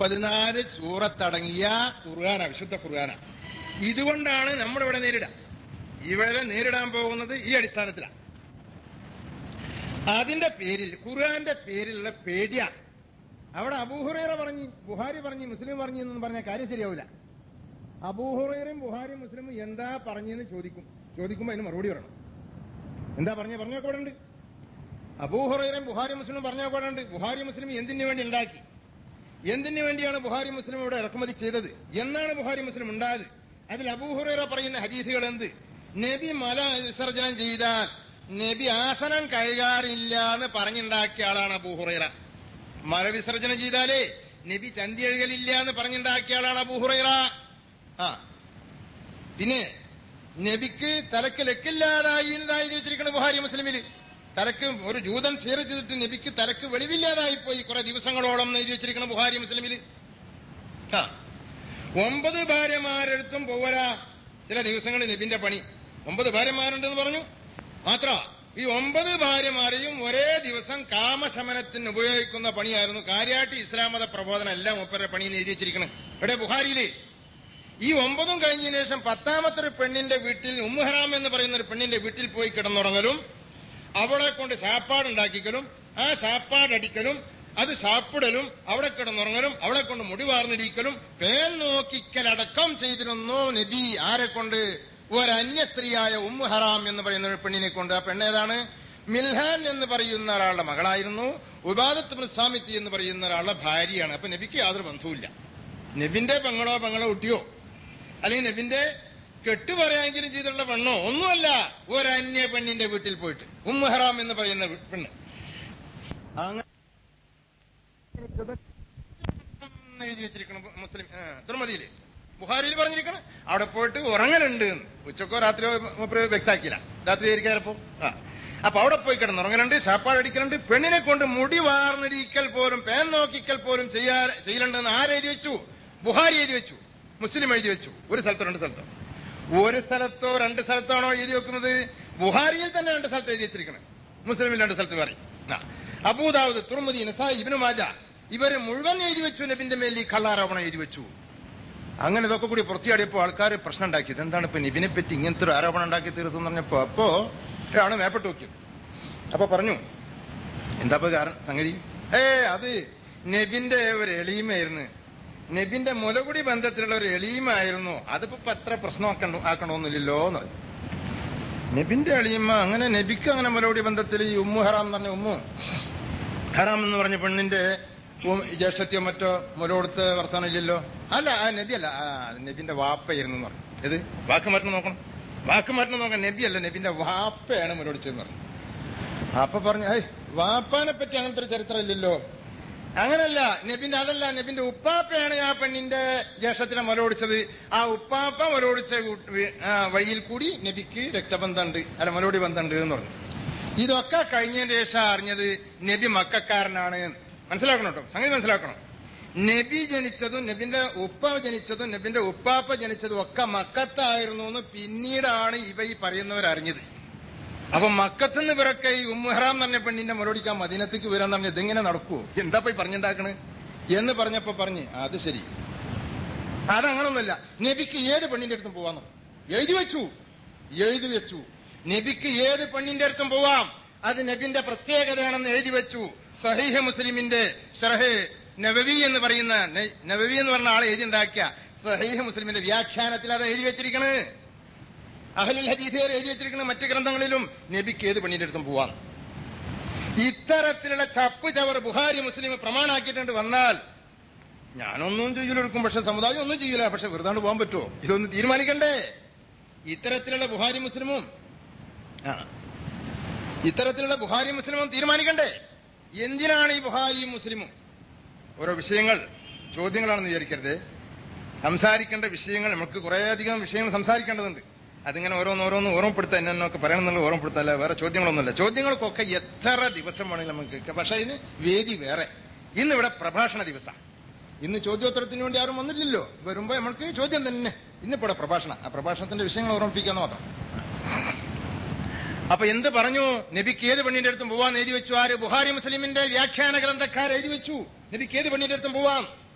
മുപ്പത്തിനാല് സൂറത്തടങ്ങിയ ഖുർആന വിശുദ്ധ ഖുർആന ഇതുകൊണ്ടാണ് നമ്മളിവിടെ നേരിടുക ഇവിടെ നേരിടാൻ പോകുന്നത് ഈ അടിസ്ഥാനത്തിലാണ് അതിന്റെ പേരിൽ ഖുർആന്റെ പേരിലുള്ള പേടിയാണ് അവിടെ അബൂഹുറൈറ പറഞ്ഞു ബുഹാരി പറഞ്ഞു മുസ്ലിം പറഞ്ഞു എന്നൊന്നും പറഞ്ഞ കാര്യം ശരിയാവില്ല അബൂഹുറൈറയും ബുഹാരിയും മുസ്ലിമും എന്താ പറഞ്ഞെന്ന് ചോദിക്കും ചോദിക്കുമ്പോൾ അതിന് മറുപടി പറയണം എന്താ പറഞ്ഞ പറഞ്ഞൊക്കെ ഇവിടെ ഉണ്ട് അബൂഹുറൈറയും ബുഹാരി മുസ്ലിമും പറഞ്ഞൊക്കെ ഇവിടെ ഉണ്ട് ബുഹാരി മുസ്ലിം എന്തിനു വേണ്ടി ഉണ്ടാക്കി എന്തിനു വേണ്ടിയാണ് ബുഹാരി മുസ്ലിം ഇവിടെ ഇറക്കുമതി ചെയ്തത് എന്നാണ് ബുഹാരി മുസ്ലിം ഉണ്ടായത് അതിൽ അബൂഹുറൈറ പറയുന്ന ഹദീസുകൾ എന്ത് നബി മല വിസർജനം ചെയ്താൽ നബി ആസനം കഴുകാറില്ല എന്ന് പറഞ്ഞുണ്ടാക്കിയ ആളാണ് അബൂഹുറൈറ മല വിസർജനം ചെയ്താലേ നബി ചന്തി എഴുകലില്ല എന്ന് പറഞ്ഞുണ്ടാക്കിയ ആളാണ് അബൂഹുറൈറ ആ പിന്നെ നബിക്ക് തലക്ക് ലെക്കില്ലാതായി എന്നതായി വെച്ചിരിക്കുന്നത് ബുഹാരി മുസ്ലിമില് തലക്ക് ഒരു ജൂതൻ സീറ ചെയ്തിട്ട് നബിക്ക് തലക്ക് വെളിവില്ലാതായി പോയി കുറെ ദിവസങ്ങളോളം എന്ന് എഴുതി വെച്ചിരിക്കുന്ന ബുഹാരി മുസ്ലിമില് ആ ഒമ്പത് ഭാര്യമാരെടുത്തും പോവരാ ചില ദിവസങ്ങളിൽ നബിന്റെ പണി ഒമ്പത് ഭാര്യമാരുണ്ടെന്ന് പറഞ്ഞു മാത്ര ഈ ഒമ്പത് ഭാര്യമാരെയും ഒരേ ദിവസം കാമശമനത്തിന് ഉപയോഗിക്കുന്ന പണിയായിരുന്നു കാര്യായിട്ട് ഇസ്ലാം മത പ്രബോധനം എല്ലാം ഒപ്പര പണി എന്ന് എഴുതി വെച്ചിരിക്കണം ഇവിടെ ബുഹാരിയില് ഈ ഒമ്പതും കഴിഞ്ഞതിന് ശേഷം പത്താമത്തെ ഒരു പെണ്ണിന്റെ വീട്ടിൽ ഉമ്മുഹറാം എന്ന് പറയുന്ന ഒരു പെണ്ണിന്റെ വീട്ടിൽ പോയി കിടന്നുറങ്ങലും അവളെ കൊണ്ട് സാപ്പാടുണ്ടാക്കിക്കലും ആ സാപ്പാടടിക്കലും അത് സാപ്പിടലും അവിടെ കിടന്നുറങ്ങലും അവളെ കൊണ്ട് മുടി വാർന്നിടിക്കലും പേൻ നോക്കിക്കലടക്കം ചെയ്തിരുന്നു നബി ആരെ കൊണ്ട് ഒരു അന്യ സ്ത്രീയായ ഉമ്മു ഹറാം എന്ന് പറയുന്ന ഒരു പെണ്ണിനെ കൊണ്ട് ആ പെണ്ണേതാണ് മിൽഹാൻ എന്ന് പറയുന്ന ഒരാളുടെ മകളായിരുന്നു ഉബാദത്ത് സാമിത്തി എന്ന് പറയുന്ന ഒരാളുടെ ഭാര്യയാണ് അപ്പൊ നബിക്ക് യാതൊരു ബന്ധവുമില്ല നബിന്റെ പെങ്ങളോ പെങ്ങളോ കുട്ടിയോ അല്ലെങ്കിൽ നബിന്റെ കെട്ട് പറയാമെങ്കിലും ചെയ്തിട്ടുള്ള പെണ്ണോ ഒന്നുമല്ല ഒരു അന്യ പെണ്ണിന്റെ വീട്ടിൽ പോയിട്ട് ഉമ്മു ഹറാം എന്ന് പറയുന്ന പെണ്ണ് അങ്ങനെ എഴുതി വെച്ചിരിക്കണം മുസ്ലിം തിരുമതിയില് ബുഹാരിയിൽ പറഞ്ഞിരിക്കണം അവിടെ പോയിട്ട് ഉറങ്ങലുണ്ട് എന്ന്. ഉച്ചക്കോ രാത്രിയോ മൂപ്പര് വ്യക്താക്കിയില്ല രാത്രി ആയിരിക്കാം ചിലപ്പോ ആ അപ്പൊ അവിടെ പോയി കിടന്ന് ഉറങ്ങലുണ്ട് ശാപ്പാടടിക്കലുണ്ട് പെണ്ണിനെ കൊണ്ട് മുടി വാർന്നിടിക്കൽ പോലും പേൻ നോക്കിക്കൽ പോലും ചെയ്യാ ചെയ്യലുണ്ടെന്ന് ആരെഴുതി വെച്ചു ബുഹാരി എഴുതി വെച്ചു മുസ്ലിം എഴുതി വെച്ചു ഒരു സ്ഥലത്തോ രണ്ട് സ്ഥലത്തോ ഒരു സ്ഥലത്തോ രണ്ട് സ്ഥലത്താണോ എഴുതി വെക്കുന്നത് ബുഹാരിയിൽ തന്നെ രണ്ട് സ്ഥലത്ത് എഴുതി വെച്ചിരിക്കണം മുസ്ലിമിൽ രണ്ട് സ്ഥലത്ത് പറയും ആ. അബൂദാവൂദ് തുറമുദി നസായി ഇബിനു മാജ ഇവര് മുഴുവൻ എഴുതി വെച്ചു നബിന്റെ മേൽ ഈ കള്ളാരോപണം എഴുതി വെച്ചു അങ്ങനെ ഇതൊക്കെ കൂടി പുറത്തിയാടിയപ്പോ ആൾക്കാർ പ്രശ്നം ഉണ്ടാക്കിയത് എന്താണ് ഇപ്പൊ നിബിനെ പറ്റി ഇങ്ങനത്തെ ഒരു ആരോപണം ഉണ്ടാക്കി തീർത്തെന്ന് പറഞ്ഞപ്പോ അപ്പോ ആണ് മേപ്പെട്ട് നോക്കിയത് അപ്പൊ പറഞ്ഞു എന്താ ഇപ്പൊ കാരണം സംഗതി ഏ അത് നബിന്റെ ഒരു എളീമയായിരുന്നു നബിന്റെ മുലകുടി ബന്ധത്തിലുള്ള ഒരു എളീമായിരുന്നു അതിപ്പോ ഇപ്പൊ അത്ര പ്രശ്നമാക്കണ്ട ആക്കണമെന്നില്ലല്ലോ എന്ന് പറഞ്ഞു നബിന്റെ എളീമ അങ്ങനെ നബിക്ക് അങ്ങനെ മുലകുടി ബന്ധത്തിൽ ഈ ഉമ്മു ഹറാം എന്ന് പറഞ്ഞ ഉമ്മു ഹറാം എന്ന് പറഞ്ഞ പെണ്ണിന്റെ ഉം- ജ്യേഷ്ഠത്യോ മറ്റോ മുല കൊടുത്ത് വർത്താനം ഇല്ലല്ലോ അല്ല ആ നബി അല്ല ആ നബിന്റെ വാപ്പയായിരുന്നു എന്ന് പറഞ്ഞു ഇത് വാക്ക് മാറ്റണം നോക്കണം വാക്ക് മാറ്റണം നോക്കണം നബി അല്ല നബിന്റെ വാപ്പയാണ് മുലൊടിച്ചതെന്ന് പറഞ്ഞു അപ്പൊ പറഞ്ഞു ഏയ് വാപ്പാനെ പറ്റി അങ്ങനത്തെ ഒരു ചരിത്രം ഇല്ലല്ലോ അങ്ങനല്ല നബിന്റെ അതല്ല നബിന്റെ ഉപ്പാപ്പയാണ് ആ പെണ്ണിന്റെ ജ്യേഷ്ഠത്തിനെ മുലൊടിച്ചത് ആ ഉപ്പാപ്പ മുലൊടിച്ച കൂ- ആ വഴിയിൽ കൂടി നബിക്ക് രക്തബന്ധമുണ്ട് അല്ല മുലോടി ബന്ധമുണ്ട് എന്ന് പറഞ്ഞു ഇതൊക്കെ കഴിഞ്ഞതിന് ശേഷം അറിഞ്ഞത് നബി മക്കാരനാണ് മനസ്സിലാക്കണം കേട്ടോ സംഗതി മനസ്സിലാക്കണം നബി ജനിച്ചതും നബിന്റെ ഉപ്പ ജനിച്ചതും നബിന്റെ ഉപ്പാപ്പ ജനിച്ചതും ഒക്കെ മക്കത്തായിരുന്നു എന്ന് പിന്നീടാണ് ഇവ ഈ പറയുന്നവർ അറിഞ്ഞത് അപ്പൊ മക്കത്തുനിന്ന് ഇവരൊക്കെ ഈ ഉമ്മുഹറാം എന്ന് പറഞ്ഞ പെണ്ണിന്റെ മുരടിക്കാൻ മദീനത്തേക്ക് വരാൻ പറഞ്ഞ ഇതെങ്ങനെ നടക്കുവോ എന്താ പോയി പറഞ്ഞുണ്ടാക്കണ് എന്ന് പറഞ്ഞപ്പോ പറഞ്ഞ് അത് ശരി അതങ്ങനൊന്നുമല്ല നബിക്ക് ഏത് പെണ്ണിന്റെ അടുത്തും പോവാന്ന് എഴുതി വെച്ചു എഴുതി വെച്ചു നബിക്ക് ഏത് പെണ്ണിന്റെ അടുത്തും പോവാം അത് നബിന്റെ പ്രത്യേകതയാണെന്ന് എഴുതി വെച്ചു സഹീഹ മുസ്ലിമിന്റെ ഷറഹ് നബവി എന്ന് പറയുന്ന ന- നബവി എന്ന് പറഞ്ഞ ആളെ എഴുതി ഉണ്ടാക്കിയ സഹീഹ മുസ്ലിമിന്റെ വ്യാഖ്യാനത്തിൽ അത് എഴുതി വെച്ചിരിക്കണ് അഹലുൽ ഹദീസുകാർ എഴുതി വെച്ചിരിക്കുന്ന മറ്റു ഗ്രന്ഥങ്ങളിലും നബിക്ക് ഏത് പെണ്ണിന്റെ അടുത്തും പോവാം ഇത്തരത്തിലുള്ള ചപ്പ് ചവർ ബുഹാരി മുസ്ലിം പ്രമാണാക്കിയിട്ടുണ്ട് വന്നാൽ ഞാനൊന്നും ചെയ്യലെടുക്കും പക്ഷെ സമുദായം ഒന്നും ചെയ്യില്ല പക്ഷെ വെറുതെ പോകാൻ പറ്റുമോ ഇതൊന്ന് തീരുമാനിക്കണ്ടേ ഇത്തരത്തിലുള്ള ബുഹാരി മുസ്ലിമും ആ ഇത്തരത്തിലുള്ള ബുഹാരി മുസ്ലിമും തീരുമാനിക്കണ്ടേ എന്തിനാണ് ഈ ബുഹാരി മുസ്ലിമും ഓരോ വിഷയങ്ങൾ ചോദ്യങ്ങളാണെന്ന് വിചാരിക്കരുത് സംസാരിക്കേണ്ട വിഷയങ്ങൾ നമുക്ക് കുറേയധികം വിഷയങ്ങൾ സംസാരിക്കേണ്ടതുണ്ട് അതിങ്ങനെ ഓരോന്ന് ഓരോന്ന് ഓർമ്മപ്പെടുത്താൻ എന്നൊക്കെ പറയണം എന്നുള്ള ഓർമ്മപ്പെടുത്തല്ല വേറെ ചോദ്യങ്ങളൊന്നുമില്ല ചോദ്യങ്ങൾക്കൊക്കെ എത്ര ദിവസം വേണമെങ്കിലും നമുക്ക് കേൾക്കാം പക്ഷെ അതിന് വേദി വേറെ ഇന്നിവിടെ പ്രഭാഷണ ദിവസം ഇന്ന് ചോദ്യോത്തരത്തിന് വേണ്ടി ആരും വന്നില്ലല്ലോ വരുമ്പോ നമ്മൾക്ക് ചോദ്യം തന്നെ ഇന്നിപ്പോ ഇവിടെ പ്രഭാഷണം ആ പ്രഭാഷണത്തിന്റെ വിഷയങ്ങൾ ഓർമ്മിപ്പിക്കാന്ന് മാത്രം അപ്പൊ എന്ത് പറഞ്ഞു നബിക്ക് ഏത് പെണ്ണിന്റെ അടുത്തും പോവാൻ എഴുതി വെച്ചു ആര് ബുഹാരി മുസ്ലിമിന്റെ വ്യാഖ്യാന ഗ്രന്ഥക്കാർ എഴുതി വെച്ചു നബിക്ക് ഏത് പെണ്ണിന്റെ അടുത്തും പോവാം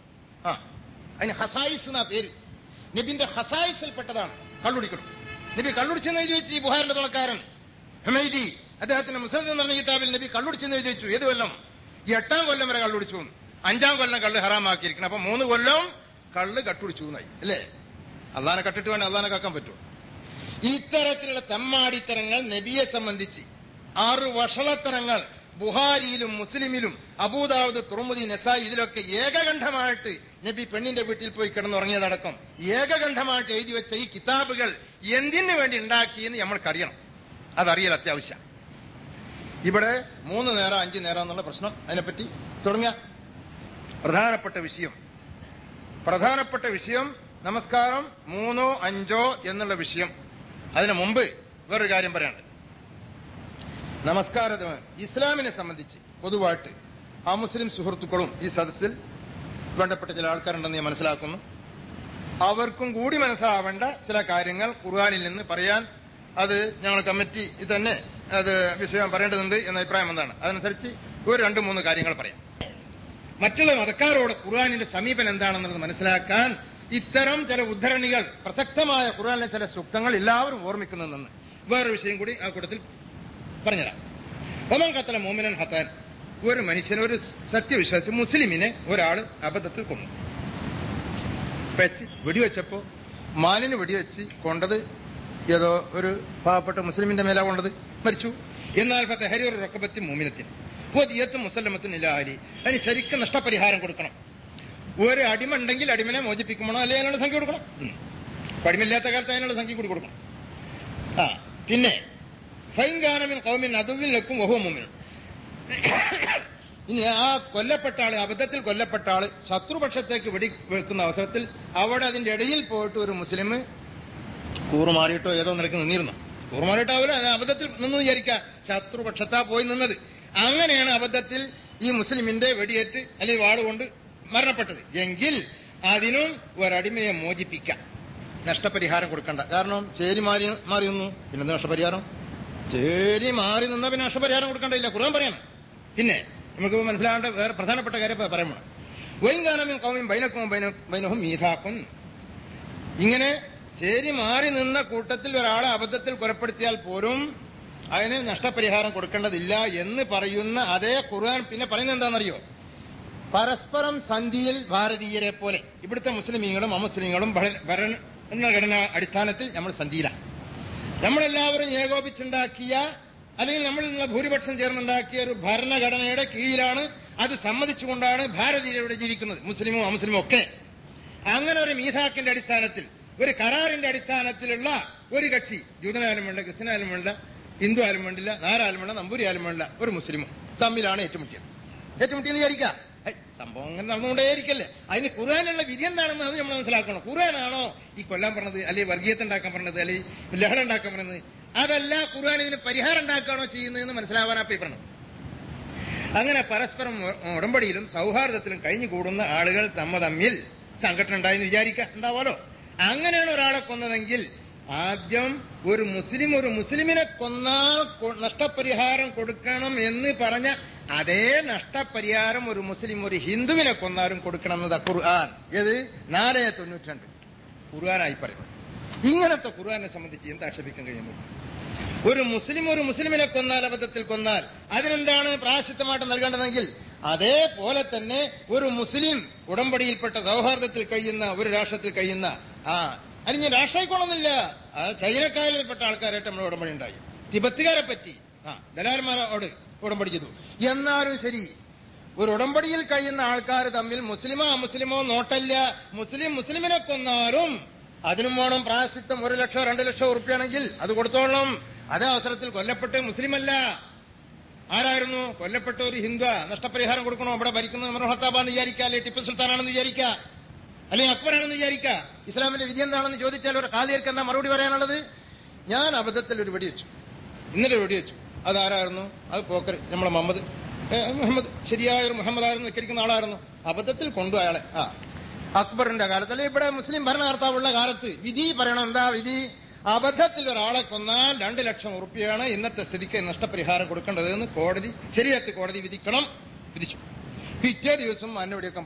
ആ അതിന് ഹസായിസ് എന്നാ പേര് നബിന്റെ ഹസായിസിൽപ്പെട്ടതാണ് കള്ളുടിക്കണം നബി കള്ളുടിച്ചെന്ന് എഴുതി വെച്ച് ഈ ബുഹാറിന്റെ തുണക്കാരൻ ഹമൈദി അദ്ദേഹത്തിന്റെ മുസ്ലിം എന്ന് പറഞ്ഞ കിതാബിൽ നബി കള്ളുടിച്ചെന്ന് എഴുതി വെച്ചു ഏത് കൊല്ലം ഈ എട്ടാം കൊല്ലം വരെ കള്ളുടിച്ചു എന്ന്. അഞ്ചാം കൊല്ലം കള്ള് ഹറാമാക്കിയിരിക്കണം അപ്പൊ മൂന്ന് കൊല്ലം കള്ള് കട്ടുടിച്ചു എന്നായി അല്ലേ അള്ളാനെ കട്ടിട്ട് വേണം അള്ളാനെ കാക്കാൻ പറ്റുമോ ഇത്തരത്തിലുള്ള തെമ്മാടിത്തരങ്ങൾ നബിയെ സംബന്ധിച്ച് ആറ് വഷളത്തരങ്ങൾ ബുഹാരിയിലും മുസ്ലിമിലും അബൂദാവൂദ് തുറമുദി നസായി ഇതിലൊക്കെ ഏകകണ്ഠമായിട്ട് നബി പെണ്ണിന്റെ വീട്ടിൽ പോയി കിടന്നുറങ്ങിയതടക്കം ഏകകണ്ഠമായിട്ട് എഴുതി വെച്ച ഈ കിതാബുകൾ എന്തിനു വേണ്ടി ഉണ്ടാക്കിയെന്ന് നമ്മൾക്കറിയണം അതറിയൽ അത്യാവശ്യം ഇവിടെ മൂന്ന് നേരം അഞ്ച് നേരം എന്നുള്ള പ്രശ്നം അതിനെപ്പറ്റി തുടങ്ങുക പ്രധാനപ്പെട്ട വിഷയം പ്രധാനപ്പെട്ട വിഷയം നമസ്കാരം മൂന്നോ അഞ്ചോ എന്നുള്ള വിഷയം അതിനു മുമ്പ് വേറൊരു കാര്യം പറയാനുണ്ട് നമസ്കാര ഇസ്ലാമിനെ സംബന്ധിച്ച് പൊതുവായിട്ട് ആ മുസ്ലിം സുഹൃത്തുക്കളും ഈ സദസ്സിൽ വേണ്ടപ്പെട്ട ചില ആൾക്കാരുണ്ടെന്ന് ഞാൻ മനസ്സിലാക്കുന്നു അവർക്കും കൂടി മനസ്സിലാവേണ്ട ചില കാര്യങ്ങൾ ഖുർആാനിൽ നിന്ന് പറയാൻ അത് ഞങ്ങൾ കമ്മിറ്റി തന്നെ അത് വിഷയം പറയേണ്ടതുണ്ട് എന്ന അഭിപ്രായം എന്താണ് അതനുസരിച്ച് ഒരു രണ്ട് മൂന്ന് കാര്യങ്ങൾ പറയാം മറ്റുള്ള മതക്കാരോട് ഖുർആാനിന്റെ സമീപനം എന്താണെന്നുള്ളത് മനസ്സിലാക്കാൻ ഇത്തരം ചില ഉദ്ധരണികൾ പ്രസക്തമായ ഖുർആാനിലെ ചില സൂക്തങ്ങൾ എല്ലാവരും ഓർമ്മിക്കുന്നെന്ന് വേറൊരു വിഷയം കൂടി ആ കൂട്ടത്തിൽ പറഞ്ഞുതരാം ഒമാൻ കത്തല മോമിനൻ ഹത്താൻ ഒരു മനുഷ്യൻ ഒരു സത്യവിശ്വാസി മുസ്ലിമിനെ ഒരാൾ അബദ്ധത്തിൽ കൊന്നു വെച്ച് വെടിവെച്ചപ്പോ മാലിന് വെടിവെച്ച് കൊണ്ടത് ഏതോ ഒരു പാവപ്പെട്ട മുസ്ലിമിന്റെ മേലാ കൊണ്ടത് മരിച്ചു എന്നാൽ ഫത്തഹരി ഒരു റൊക്കബത്തി മൂമിനത്തിന് ഒതിയത്തും മുസല്ലമത്തിന് ഇലാലി അതിന് ശരിക്കും നഷ്ടപരിഹാരം കൊടുക്കണം ഒരു അടിമ ഉണ്ടെങ്കിൽ അടിമനെ മോചിപ്പിക്കുമോ അല്ലെങ്കിൽ അതിനുള്ള സംഖ്യ കൊടുക്കണം ഉം. അപ്പൊ അടിമയില്ലാത്ത കാലത്ത് അതിനുള്ള സംഖ്യ കൂടി കൊടുക്കണം ആ പിന്നെ ഫൈൻഗാനമിൻ കൗമിൻ അതുവിൽ നിൽക്കും ഓഹോ മുമ്മിനും ഇനി ആ കൊല്ലപ്പെട്ട ആള് അബദ്ധത്തിൽ കൊല്ലപ്പെട്ട ആള് ശത്രുപക്ഷത്തേക്ക് വെടി വെക്കുന്ന അവസരത്തിൽ അവിടെ അതിന്റെ ഇടയിൽ പോയിട്ട് ഒരു മുസ്ലിം കൂറുമാറിയിട്ടോ ഏതോ നിലക്ക് നിന്നിരുന്നു കൂറുമാറിയിട്ടാവില്ല അത് അബദ്ധത്തിൽ നിന്ന് വിചാരിക്കുക ശത്രുപക്ഷത്താ പോയി നിന്നത് അങ്ങനെയാണ് അബദ്ധത്തിൽ ഈ മുസ്ലിമിന്റെ വെടിയേറ്റ് അല്ലെങ്കിൽ വാളുകൊണ്ട് മരണപ്പെട്ടത് എങ്കിൽ അതിനും ഒരടിമയെ മോചിപ്പിക്കാം നഷ്ടപരിഹാരം കൊടുക്കണ്ട കാരണം ചേരി മാറി മാറി നിന്നു പിന്നെന്താ നഷ്ടപരിഹാരം ചേരി മാറി നിന്ന പിന്നെ നഷ്ടപരിഹാരം കൊടുക്കണ്ടില്ല ഖുർആൻ പറയണം പിന്നെ നമുക്ക് മനസ്സിലാവേണ്ട വേറെ പ്രധാനപ്പെട്ട കാര്യം ഇപ്പൊ പറയാൻ വേണം വൈകാനവും കൗമിയും ബൈനക്കും ബൈനഹും മീതാക്കും ഇങ്ങനെ ചേരി മാറി നിന്ന കൂട്ടത്തിൽ ഒരാളെ അബദ്ധത്തിൽ കൊലപ്പെടുത്തിയാൽ പോലും അതിന് നഷ്ടപരിഹാരം കൊടുക്കേണ്ടതില്ല എന്ന് പറയുന്ന അതേ ഖുർആൻ പിന്നെ പറയുന്നത് എന്താണെന്നറിയോ പരസ്പരം സന്ധിയിൽ ഭാരതീയരെ പോലെ ഇവിടുത്തെ മുസ്ലിമീങ്ങളും അമുസ്ലിങ്ങളും ഭര- ഭരണഘടനാ അടിസ്ഥാനത്തിൽ നമ്മൾ സന്ധിയിലാണ് നമ്മളെല്ലാവരും ഏകോപിച്ചുണ്ടാക്കിയ അല്ലെങ്കിൽ നമ്മളിൽ നിന്നുള്ള ഭൂരിപക്ഷം ചേർന്നുണ്ടാക്കിയ ഒരു ഭരണഘടനയുടെ കീഴിലാണ് അത് സമ്മതിച്ചുകൊണ്ടാണ് ഭാരതീയർ ഇവിടെ ജീവിക്കുന്നത് മുസ്ലിമും അമുസ്ലിമും ഒക്കെ അങ്ങനെ ഒരു മീഥാക്കിന്റെ അടിസ്ഥാനത്തിൽ ഒരു കരാറിന്റെ അടിസ്ഥാനത്തിലുള്ള ഒരു കക്ഷി ജൂതനായാലും വേണ്ട ക്രിസ്ത്യനായാലും വേണ്ട ഹിന്ദു ആയാലും വേണ്ടില്ല നാരായാലും വേണ്ട നമ്പൂരി ആയാലും വേണ്ട ഒരു മുസ്ലിമും തമ്മിലാണ് ഏറ്റുമുട്ടിയത് ഏറ്റുമുട്ടിയെന്ന് വിചാരിക്കാം ഹൈ, സംഭവം അങ്ങനെ നടന്നുകൊണ്ടേയിരിക്കല്ലേ അതിന് ഖുർആാനുള്ള വിധി എന്താണെന്ന് അത് നമ്മൾ മനസ്സിലാക്കണം ഖുർആനാണോ ഈ കൊല്ലാൻ പറഞ്ഞത് അല്ലെങ്കിൽ വർഗീയത ഉണ്ടാക്കാൻ പറഞ്ഞത് അല്ലെങ്കിൽ ലഹള ഉണ്ടാക്കാൻ പറഞ്ഞത് അതല്ല ഖുർആൻ ഇതിന് പരിഹാരം ഉണ്ടാക്കുകയാണോ ചെയ്യുന്നതെന്ന് മനസ്സിലാവാൻ ആ പേപ്പറാണ് അങ്ങനെ പരസ്പരം ഉ- ഉടമ്പടിയിലും സൗഹാർദ്ദത്തിലും കഴിഞ്ഞുകൂടുന്ന ആളുകൾ തമ്മ തമ്മിൽ സംഘടന ഉണ്ടായെന്ന് വിചാരിക്കാം ഉണ്ടാവാലോ അങ്ങനെയാണ് ഒരാളെ കൊന്നതെങ്കിൽ ആദ്യം ഒരു മുസ്ലിം ഒരു മുസ്ലിമിനെ കൊന്നാൽ കൊ- നഷ്ടപരിഹാരം കൊടുക്കണം എന്ന് പറഞ്ഞ അതേ നഷ്ടപരിഹാരം ഒരു മുസ്ലിം ഒരു ഹിന്ദുവിനെ കൊന്നാലും കൊടുക്കണം എന്നത് ഖുർആൻ ഏത് നാല് തൊണ്ണൂറ്റി ഖുർആനായി പറയുന്നത് ഇങ്ങനത്തെ ഖുർആനെ സംബന്ധിച്ച് എന്ത് ആക്ഷേപിക്കാൻ കഴിയുന്നു ഒരു മുസ്ലിം ഒരു മുസ്ലിമിനെ കൊന്നാൽ അബദ്ധത്തിൽ കൊന്നാൽ അതിനെന്താണ് പ്രായശ്ചിത്തമായിട്ട് നൽകേണ്ടതെങ്കിൽ അതേപോലെ തന്നെ ഒരു മുസ്ലിം ഉടമ്പടിയിൽപ്പെട്ട സൗഹാർദ്ദത്തിൽ കഴിയുന്ന ഒരു രാഷ്ട്രത്തിൽ കഴിയുന്ന ആ അതിന് രാഷ്ട്രീയക്കൊള്ളുന്നില്ല ആ ചൈനക്കാരിൽപ്പെട്ട ആൾക്കാരായിട്ട് നമ്മൾ ഉടമ്പടി ഉണ്ടായി തിബത്തുകാരെ പറ്റി ആ ദലാൽമാരോട് ഉടമ്പടി ചെയ്തു എന്നാലും ശരി ഒരു ഉടമ്പടിയിൽ കഴിയുന്ന ആൾക്കാർ തമ്മിൽ മുസ്ലിമോ അമുസ്ലിമോ നോട്ടല്ല മുസ്ലിം മുസ്ലിമിനെ കൊന്നാലും അതിനും വേണം പ്രായശ്ചിത്തം ഒരു ലക്ഷോ രണ്ട് ലക്ഷോ ഉറുപ്പിയാണെങ്കിൽ അത് കൊടുത്തോളണം അതേ അവസരത്തിൽ കൊല്ലപ്പെട്ട് മുസ്ലിമല്ല ആരായിരുന്നു കൊല്ലപ്പെട്ട ഒരു ഹിന്ദു നഷ്ടപരിഹാരം കൊടുക്കണോ അവിടെ ഭരിക്കുന്നത് ഉമർ ഹത്താബാന്ന് വിചാരിക്കുക അല്ലെങ്കിൽ ടിപ്പു സുൽത്താനാണെന്ന് വിചാരിക്കുക അല്ലെങ്കിൽ അക്ബറാണെന്ന് വിചാരിക്കുക ഇസ്ലാമിന്റെ വിധി എന്താണെന്ന് ചോദിച്ചാൽ ഒരു കാലിയർക്ക് എന്താ മറുപടി പറയാനുള്ളത് ഞാൻ അബദ്ധത്തിൽ ഒരു വെടിവെച്ചു ഇന്നലെ വെടിവെച്ചു അതാരായിരുന്നു അത് പോക്കർ നമ്മളെ മുഹമ്മദ് ഏ, മുഹമ്മദ് ശരിയായ ഒരു മുഹമ്മദ് ആയിരുന്നു നിൽക്കരിക്കുന്ന ആളായിരുന്നു അബദ്ധത്തിൽ കൊണ്ടു അയാളെ ആ അക്ബറിന്റെ കാലത്ത് അല്ലെങ്കിൽ ഇവിടെ മുസ്ലിം ഭരണകർത്താവുള്ള കാലത്ത് വിധി പറയണം എന്താ വിധി അബദ്ധത്തിൽ ഒരാളെ കൊന്നാൽ രണ്ട് ലക്ഷം ഉറുപ്പിയാണ് ഇന്നത്തെ സ്ഥിതിക്ക് നഷ്ടപരിഹാരം കൊടുക്കേണ്ടത് എന്ന് കോടതി ശരിയത്ത് കോടതി വിധിക്കണം വിധിച്ചു പിറ്റേ ദിവസം അന്നവിടിയൊക്കെ പോയി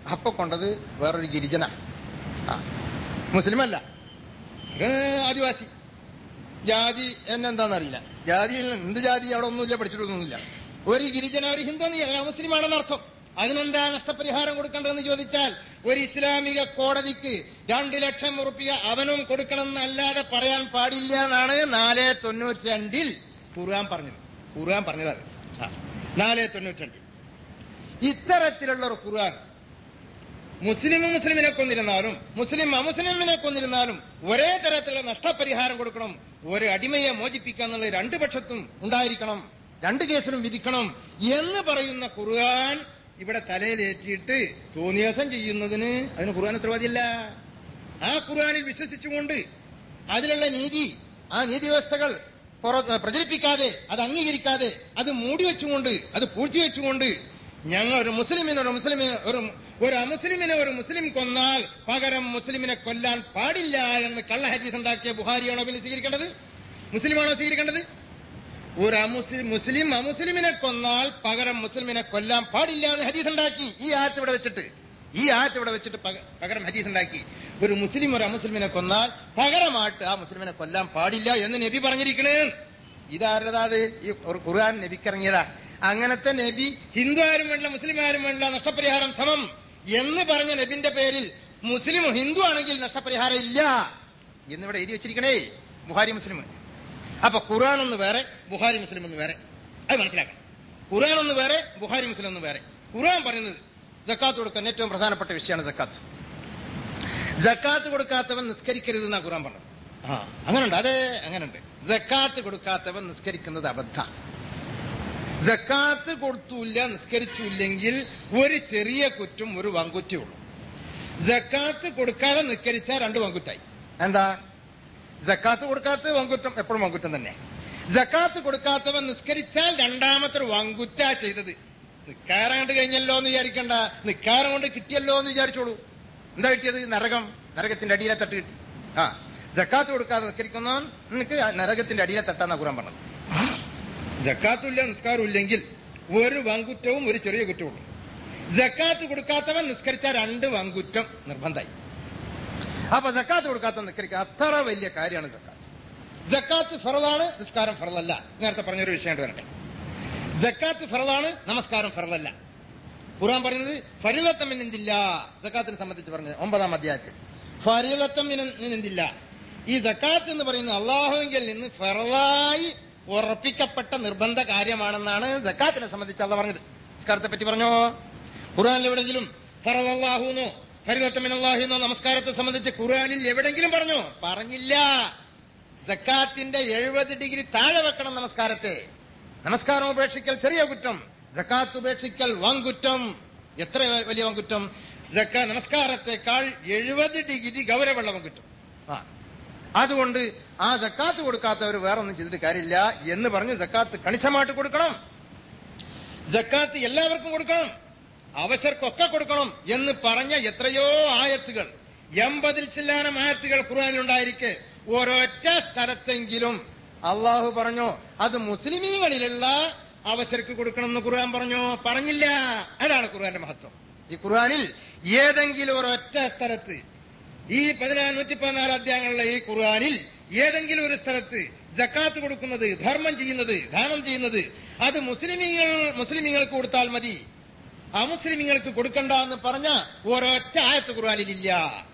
അപ്പൊ കൊണ്ടത് വേറൊരു ഗിരിജന ആ, മുസ്ലിമല്ല ഏ, ആദിവാസി ജാതി എന്നെന്താണെന്നറിയില്ല ജാതിയിൽ എന്ത് ജാതി അവിടെ ഒന്നുമില്ല പഠിച്ചിട്ടൊന്നുമില്ല ഒരു ഗിരിജന ഒരു ഹിന്ദു എന്ന് മുസ്ലിമാണെന്ന് അർത്ഥം അതിനെന്താ നഷ്ടപരിഹാരം കൊടുക്കേണ്ടതെന്ന് ചോദിച്ചാൽ ഒരു ഇസ്ലാമിക കോടതിക്ക് രണ്ട് ലക്ഷം ഉറുപ്പിക അവനും കൊടുക്കണമെന്നല്ലാതെ പറയാൻ പാടില്ല എന്നാണ് നാല് തൊണ്ണൂറ്റി രണ്ടിൽ ഖുർആൻ പറഞ്ഞത് ഖുർആൻ പറഞ്ഞതാണ് ആ, നാല് തൊണ്ണൂറ്റി രണ്ടിൽ ഇത്തരത്തിലുള്ള ഒരു ഖുർആൻ മുസ്ലിം മുസ്ലിമിനെ കൊന്നിരുന്നാലും മുസ്ലിം അമുസ്ലിമിനെ കൊന്നിരുന്നാലും ഒരേ തരത്തിലുള്ള നഷ്ടപരിഹാരം കൊടുക്കണം ഒരു അടിമയെ മോചിപ്പിക്കുക എന്നുള്ളത് രണ്ടു പക്ഷത്തും ഉണ്ടായിരിക്കണം രണ്ട് കേസിലും വിധിക്കണം എന്ന് പറയുന്ന ഖുർആൻ ഇവിടെ തലയിലേറ്റിയിട്ട് തോന്നിയാസം ചെയ്യുന്നതിന് അതിന് ഖുർആൻ ഉത്തരവാദിയല്ല ആ ഖുർആനിൽ വിശ്വസിച്ചുകൊണ്ട് അതിലുള്ള നീതി ആ നീതി വ്യവസ്ഥകൾ പുറ- പ്രചരിപ്പിക്കാതെ അത് അംഗീകരിക്കാതെ അത് മൂടി വെച്ചുകൊണ്ട് അത് പൂഴ്ത്തിവെച്ചുകൊണ്ട് ഞങ്ങൾ ഒരു മുസ്ലിമിനെ ഒരു മുസ്ലിമിനെ ഒരു ഒരു അമുസ്ലിമിനെ ഒരു മുസ്ലിം കൊന്നാൽ പകരം മുസ്ലിമിനെ കൊല്ലാൻ പാടില്ല എന്ന് കള്ള ഹദീസ് ഉണ്ടാക്കിയ ബുഹാരിയാണോ പിന്നെ സ്വീകരിക്കേണ്ടത് മുസ്ലിമാണോ സ്വീകരിക്കേണ്ടത് ഒരു അമുസ്ലിം മുസ്ലിം അമുസ്ലിമിനെ കൊന്നാൽ പകരം മുസ്ലിമിനെ കൊല്ലാൻ പാടില്ല എന്ന് ഹദീസ് ഉണ്ടാക്കി ഈ ആയത്ത് ഇവിടെ വെച്ചിട്ട് ഈ ആയത്ത് ഇവിടെ വെച്ചിട്ട് പക- പകരം ഹദീസ് ഉണ്ടാക്കി ഒരു മുസ്ലിം ഒരു അമുസ്ലിമിനെ കൊന്നാൽ പകരമായിട്ട് ആ മുസ്ലിമിനെ കൊല്ലാൻ പാടില്ല എന്ന് നബി പറഞ്ഞിരിക്കണേ ഇതാരതാ അത് ഈ ഒരു ഖുർആൻ നബിക്കിറങ്ങിയതാ അങ്ങനത്തെ നബി ഹിന്ദു ആരും വേണ്ട മുസ്ലിം ആരും വേണ്ട നഷ്ടപരിഹാരം സമം എന്ന് പറഞ്ഞ നബിന്റെ പേരിൽ മുസ്ലിം ഹിന്ദു ആണെങ്കിൽ നഷ്ടപരിഹാരം ഇല്ല എന്നിവിടെ എഴുതി വെച്ചിരിക്കണേ ബുഹാരി മുസ്ലിം അപ്പൊ ഖുർആൻ ഒന്ന് വേറെ ബുഹാരി മുസ്ലിം ഒന്ന് വേറെ അത് മനസ്സിലാക്കണം ഖുർആൻ ഒന്ന് വേറെ ബുഹാരി മുസ്ലിം ഒന്ന് വേറെ ഖുർആൻ പറയുന്നത് ജക്കാത്ത് കൊടുക്കാൻ ഏറ്റവും പ്രധാനപ്പെട്ട വിഷയമാണ് ജക്കാത്ത് ജക്കാത്ത് കൊടുക്കാത്തവൻ നിസ്കരിക്കരുത് എന്നാ ഖുർആൻ പറഞ്ഞത് ആ അങ്ങനുണ്ട് അതെ അങ്ങനുണ്ട് ജക്കാത്ത് കൊടുക്കാത്തവൻ നിസ്കരിക്കുന്നത് അബദ്ധ ജക്കാത്ത് കൊടുത്തൂല്ല നിസ്കരിച്ചില്ലെങ്കിൽ ഒരു ചെറിയ കുറ്റും ഒരു വങ്കുറ്റേ ഉള്ളൂ ജക്കാത്ത് കൊടുക്കാതെ നിസ്കരിച്ചാൽ രണ്ട് വങ്കുറ്റായി എന്താ ജക്കാത്ത് കൊടുക്കാത്ത വങ്കുറ്റം എപ്പോഴും വങ്കുറ്റം തന്നെ ജക്കാത്ത് കൊടുക്കാത്തവൻ നിസ്കരിച്ചാൽ രണ്ടാമത്തെ ഒരു വങ്കുറ്റ ചെയ്തത് നിക്കാരം കൊണ്ട് കഴിഞ്ഞല്ലോ എന്ന് വിചാരിക്കണ്ട നിക്കാരം കൊണ്ട് കിട്ടിയല്ലോ എന്ന് വിചാരിച്ചോളൂ എന്താ കിട്ടിയത് നരകം നരകത്തിന്റെ അടിയിലെ തട്ട് കിട്ടി ആ ജക്കാത്ത് കൊടുക്കാതെ നിസ്കരിക്കുന്നവൻ നിനക്ക് നരകത്തിന്റെ അടിയിലെ തട്ടാന്നാ കുറാൻ പറഞ്ഞത് ജക്കാത്തുമില്ല നിസ്കാരം ഇല്ലെങ്കിൽ ഒരു വങ്കുറ്റവും ഒരു ചെറിയ കുറ്റവും ഉള്ളൂ ജക്കാത്ത് കൊടുക്കാത്തവൻ നിസ്കരിച്ച രണ്ട് വങ്കുറ്റം നിർബന്ധമായി അപ്പൊ ജക്കാത്ത് കൊടുക്കാത്ത നിസ്കരിക്കുക അത്ര വലിയ കാര്യമാണ് ജക്കാത്ത് ജക്കാത്ത് ഫറലാണ് നിസ്കാരം ഫറലല്ല നേരത്തെ പറഞ്ഞൊരു വിഷയമായിട്ട് വരട്ടെ ജക്കാത്ത് ഫറലാണ് നമസ്കാരം ഫറലല്ല ഖുറാൻ പറയുന്നത് ഫരിലത്തം എന്നില്ല ജക്കാത്തിനെ സംബന്ധിച്ച് പറഞ്ഞത് ഒമ്പതാം അധ്യായത്തിൽ ഫരിലത്തം എന്നില്ല ഈ ജക്കാത്ത് എന്ന് പറയുന്നത് അള്ളാഹുവിൽ നിന്ന് ഫറലായി ഉറപ്പിക്കപ്പെട്ട നിർബന്ധ കാര്യമാണെന്നാണ് ജക്കാത്തിനെ സംബന്ധിച്ച് അള്ള പറഞ്ഞത് നമസ്കാരത്തെ പറ്റി പറഞ്ഞോ ഖുറാനിൽ എവിടെങ്കിലും ഫറലാഹുന്നോ ഫരിദത്തമിനല്ലാഹിന്നോ നമസ്കാരത്തെ സംബന്ധിച്ച് ഖുറാനിൽ എവിടെങ്കിലും പറഞ്ഞോ പറഞ്ഞില്ല ജക്കാത്തിന്റെ എഴുപത് ഡിഗ്രി താഴെ വെക്കണം നമസ്കാരത്തെ നമസ്കാരം ഉപേക്ഷിക്കൽ ചെറിയ കുറ്റം ജക്കാത്ത് ഉപേക്ഷിക്കൽ വൻകുറ്റം എത്ര വലിയ വൻകുറ്റം ജക്ക നമസ്കാരത്തെക്കാൾ എഴുപത് ഡിഗ്രി ഗൗരവമുള്ള വൻകുറ്റം ആ അതുകൊണ്ട് ആ ജക്കാത്ത് കൊടുക്കാത്തവർ വേറെ ഒന്നും ചെയ്തിട്ട് കാര്യമില്ല എന്ന് പറഞ്ഞു ജക്കാത്ത് കണിശമായിട്ട് കൊടുക്കണം ജക്കാത്ത് എല്ലാവർക്കും കൊടുക്കണം അവശർക്കൊക്കെ കൊടുക്കണം എന്ന് പറഞ്ഞ എത്രയോ ആയത്തുകൾ എൺപതിൽ ചില്ലാനം ആയത്തുകൾ ഖുർആാനിലുണ്ടായിരിക്കെ ഒരൊറ്റ സ്ഥലത്തെങ്കിലും അള്ളാഹു പറഞ്ഞോ അത് മുസ്ലിമീങ്ങളിലുള്ള അവസരക്ക് കൊടുക്കണമെന്ന് ഖുർആൻ പറഞ്ഞോ പറഞ്ഞില്ല അതാണ് ഖുർആന്റെ മഹത്വം ഈ ഖുർആനിൽ ഏതെങ്കിലും ഒരൊറ്റ സ്ഥലത്ത് ഈ പതിനാറ് നൂറ്റി പതിനാല് അധ്യായങ്ങളുള്ള ഈ ഖുർആനിൽ ഏതെങ്കിലും ഒരു സ്ഥലത്ത് ജക്കാത്ത് കൊടുക്കുന്നത് ധർമ്മം ചെയ്യുന്നത് ദാനം ചെയ്യുന്നത് അത് മുസ്ലിമീങ്ങൾ മുസ്ലിമീങ്ങൾക്ക് കൊടുത്താൽ മതി അമുസ്ലിമീങ്ങൾക്ക് കൊടുക്കണ്ട എന്ന് പറഞ്ഞ ഒരൊറ്റ ആയത്ത് ഖുർആനിലില്ല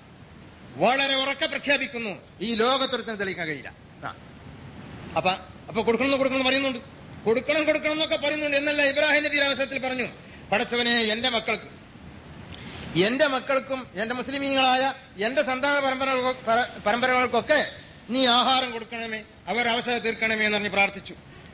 വളരെ ഉറക്കെ പ്രഖ്യാപിക്കുന്നു ഈ ലോകത്തൊരുത്തിന് തെളിയിക്കാൻ കഴിയില്ല ആ. അപ്പൊ അപ്പൊ കൊടുക്കണം കൊടുക്കണം എന്ന് പറയുന്നുണ്ട് കൊടുക്കണം കൊടുക്കണം എന്നൊക്കെ പറയുന്നുണ്ട് എന്നല്ല ഇബ്രാഹിം നബി അവസരത്തിൽ പറഞ്ഞു പടച്ചവനെ എന്റെ മക്കൾക്ക് എന്റെ മക്കൾക്കും എന്റെ മുസ്ലിമീങ്ങളായ എന്റെ സന്താന പരമ്പരകൾക്കൊ- പര- പരമ്പരകൾക്കൊക്കെ നീ ആഹാരം കൊടുക്കണമേ അവർ അവസരം തീർക്കണമേ എന്ന് പറഞ്ഞ് പ്രാർത്ഥിച്ചു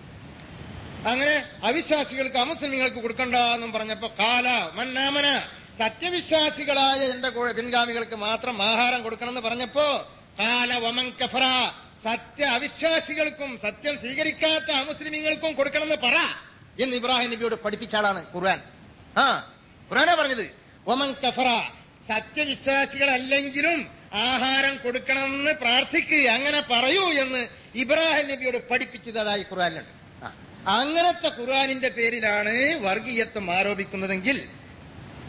അങ്ങനെ അവിശ്വാസികൾക്ക് അമുസ്ലിമീങ്ങൾക്ക് കൊടുക്കണ്ട എന്നും പറഞ്ഞപ്പോ കാല മന്നാമന സത്യവിശ്വാസികളായ എന്റെ കൂടെ പിൻഗാമികൾക്ക് മാത്രം ആഹാരം കൊടുക്കണമെന്ന് പറഞ്ഞപ്പോ കാല വമൻ കഫറ സത്യ അവിശ്വാസികൾക്കും സത്യം സ്വീകരിക്കാത്ത അമുസ്ലിമീങ്ങൾക്കും കൊടുക്കണമെന്ന് പറ എന്ന് ഇബ്രാഹിം നബിയോട് പഠിപ്പിച്ച ആളാണ് ഖുർആൻ ആ ഖുർആനാ പറഞ്ഞത് ഒമൻ കഫറ സത്യവിശ്വാസികളല്ലെങ്കിലും ആഹാരം കൊടുക്കണമെന്ന് പ്രാർത്ഥിക്കുക അങ്ങനെ പറയൂ എന്ന് ഇബ്രാഹിം നബിയോട് പഠിപ്പിച്ചതായി ഖുർആനിലുണ്ട് ആ. അങ്ങനത്തെ ഖുർആനിന്റെ പേരിലാണ് വർഗീയത്വം ആരോപിക്കുന്നതെങ്കിൽ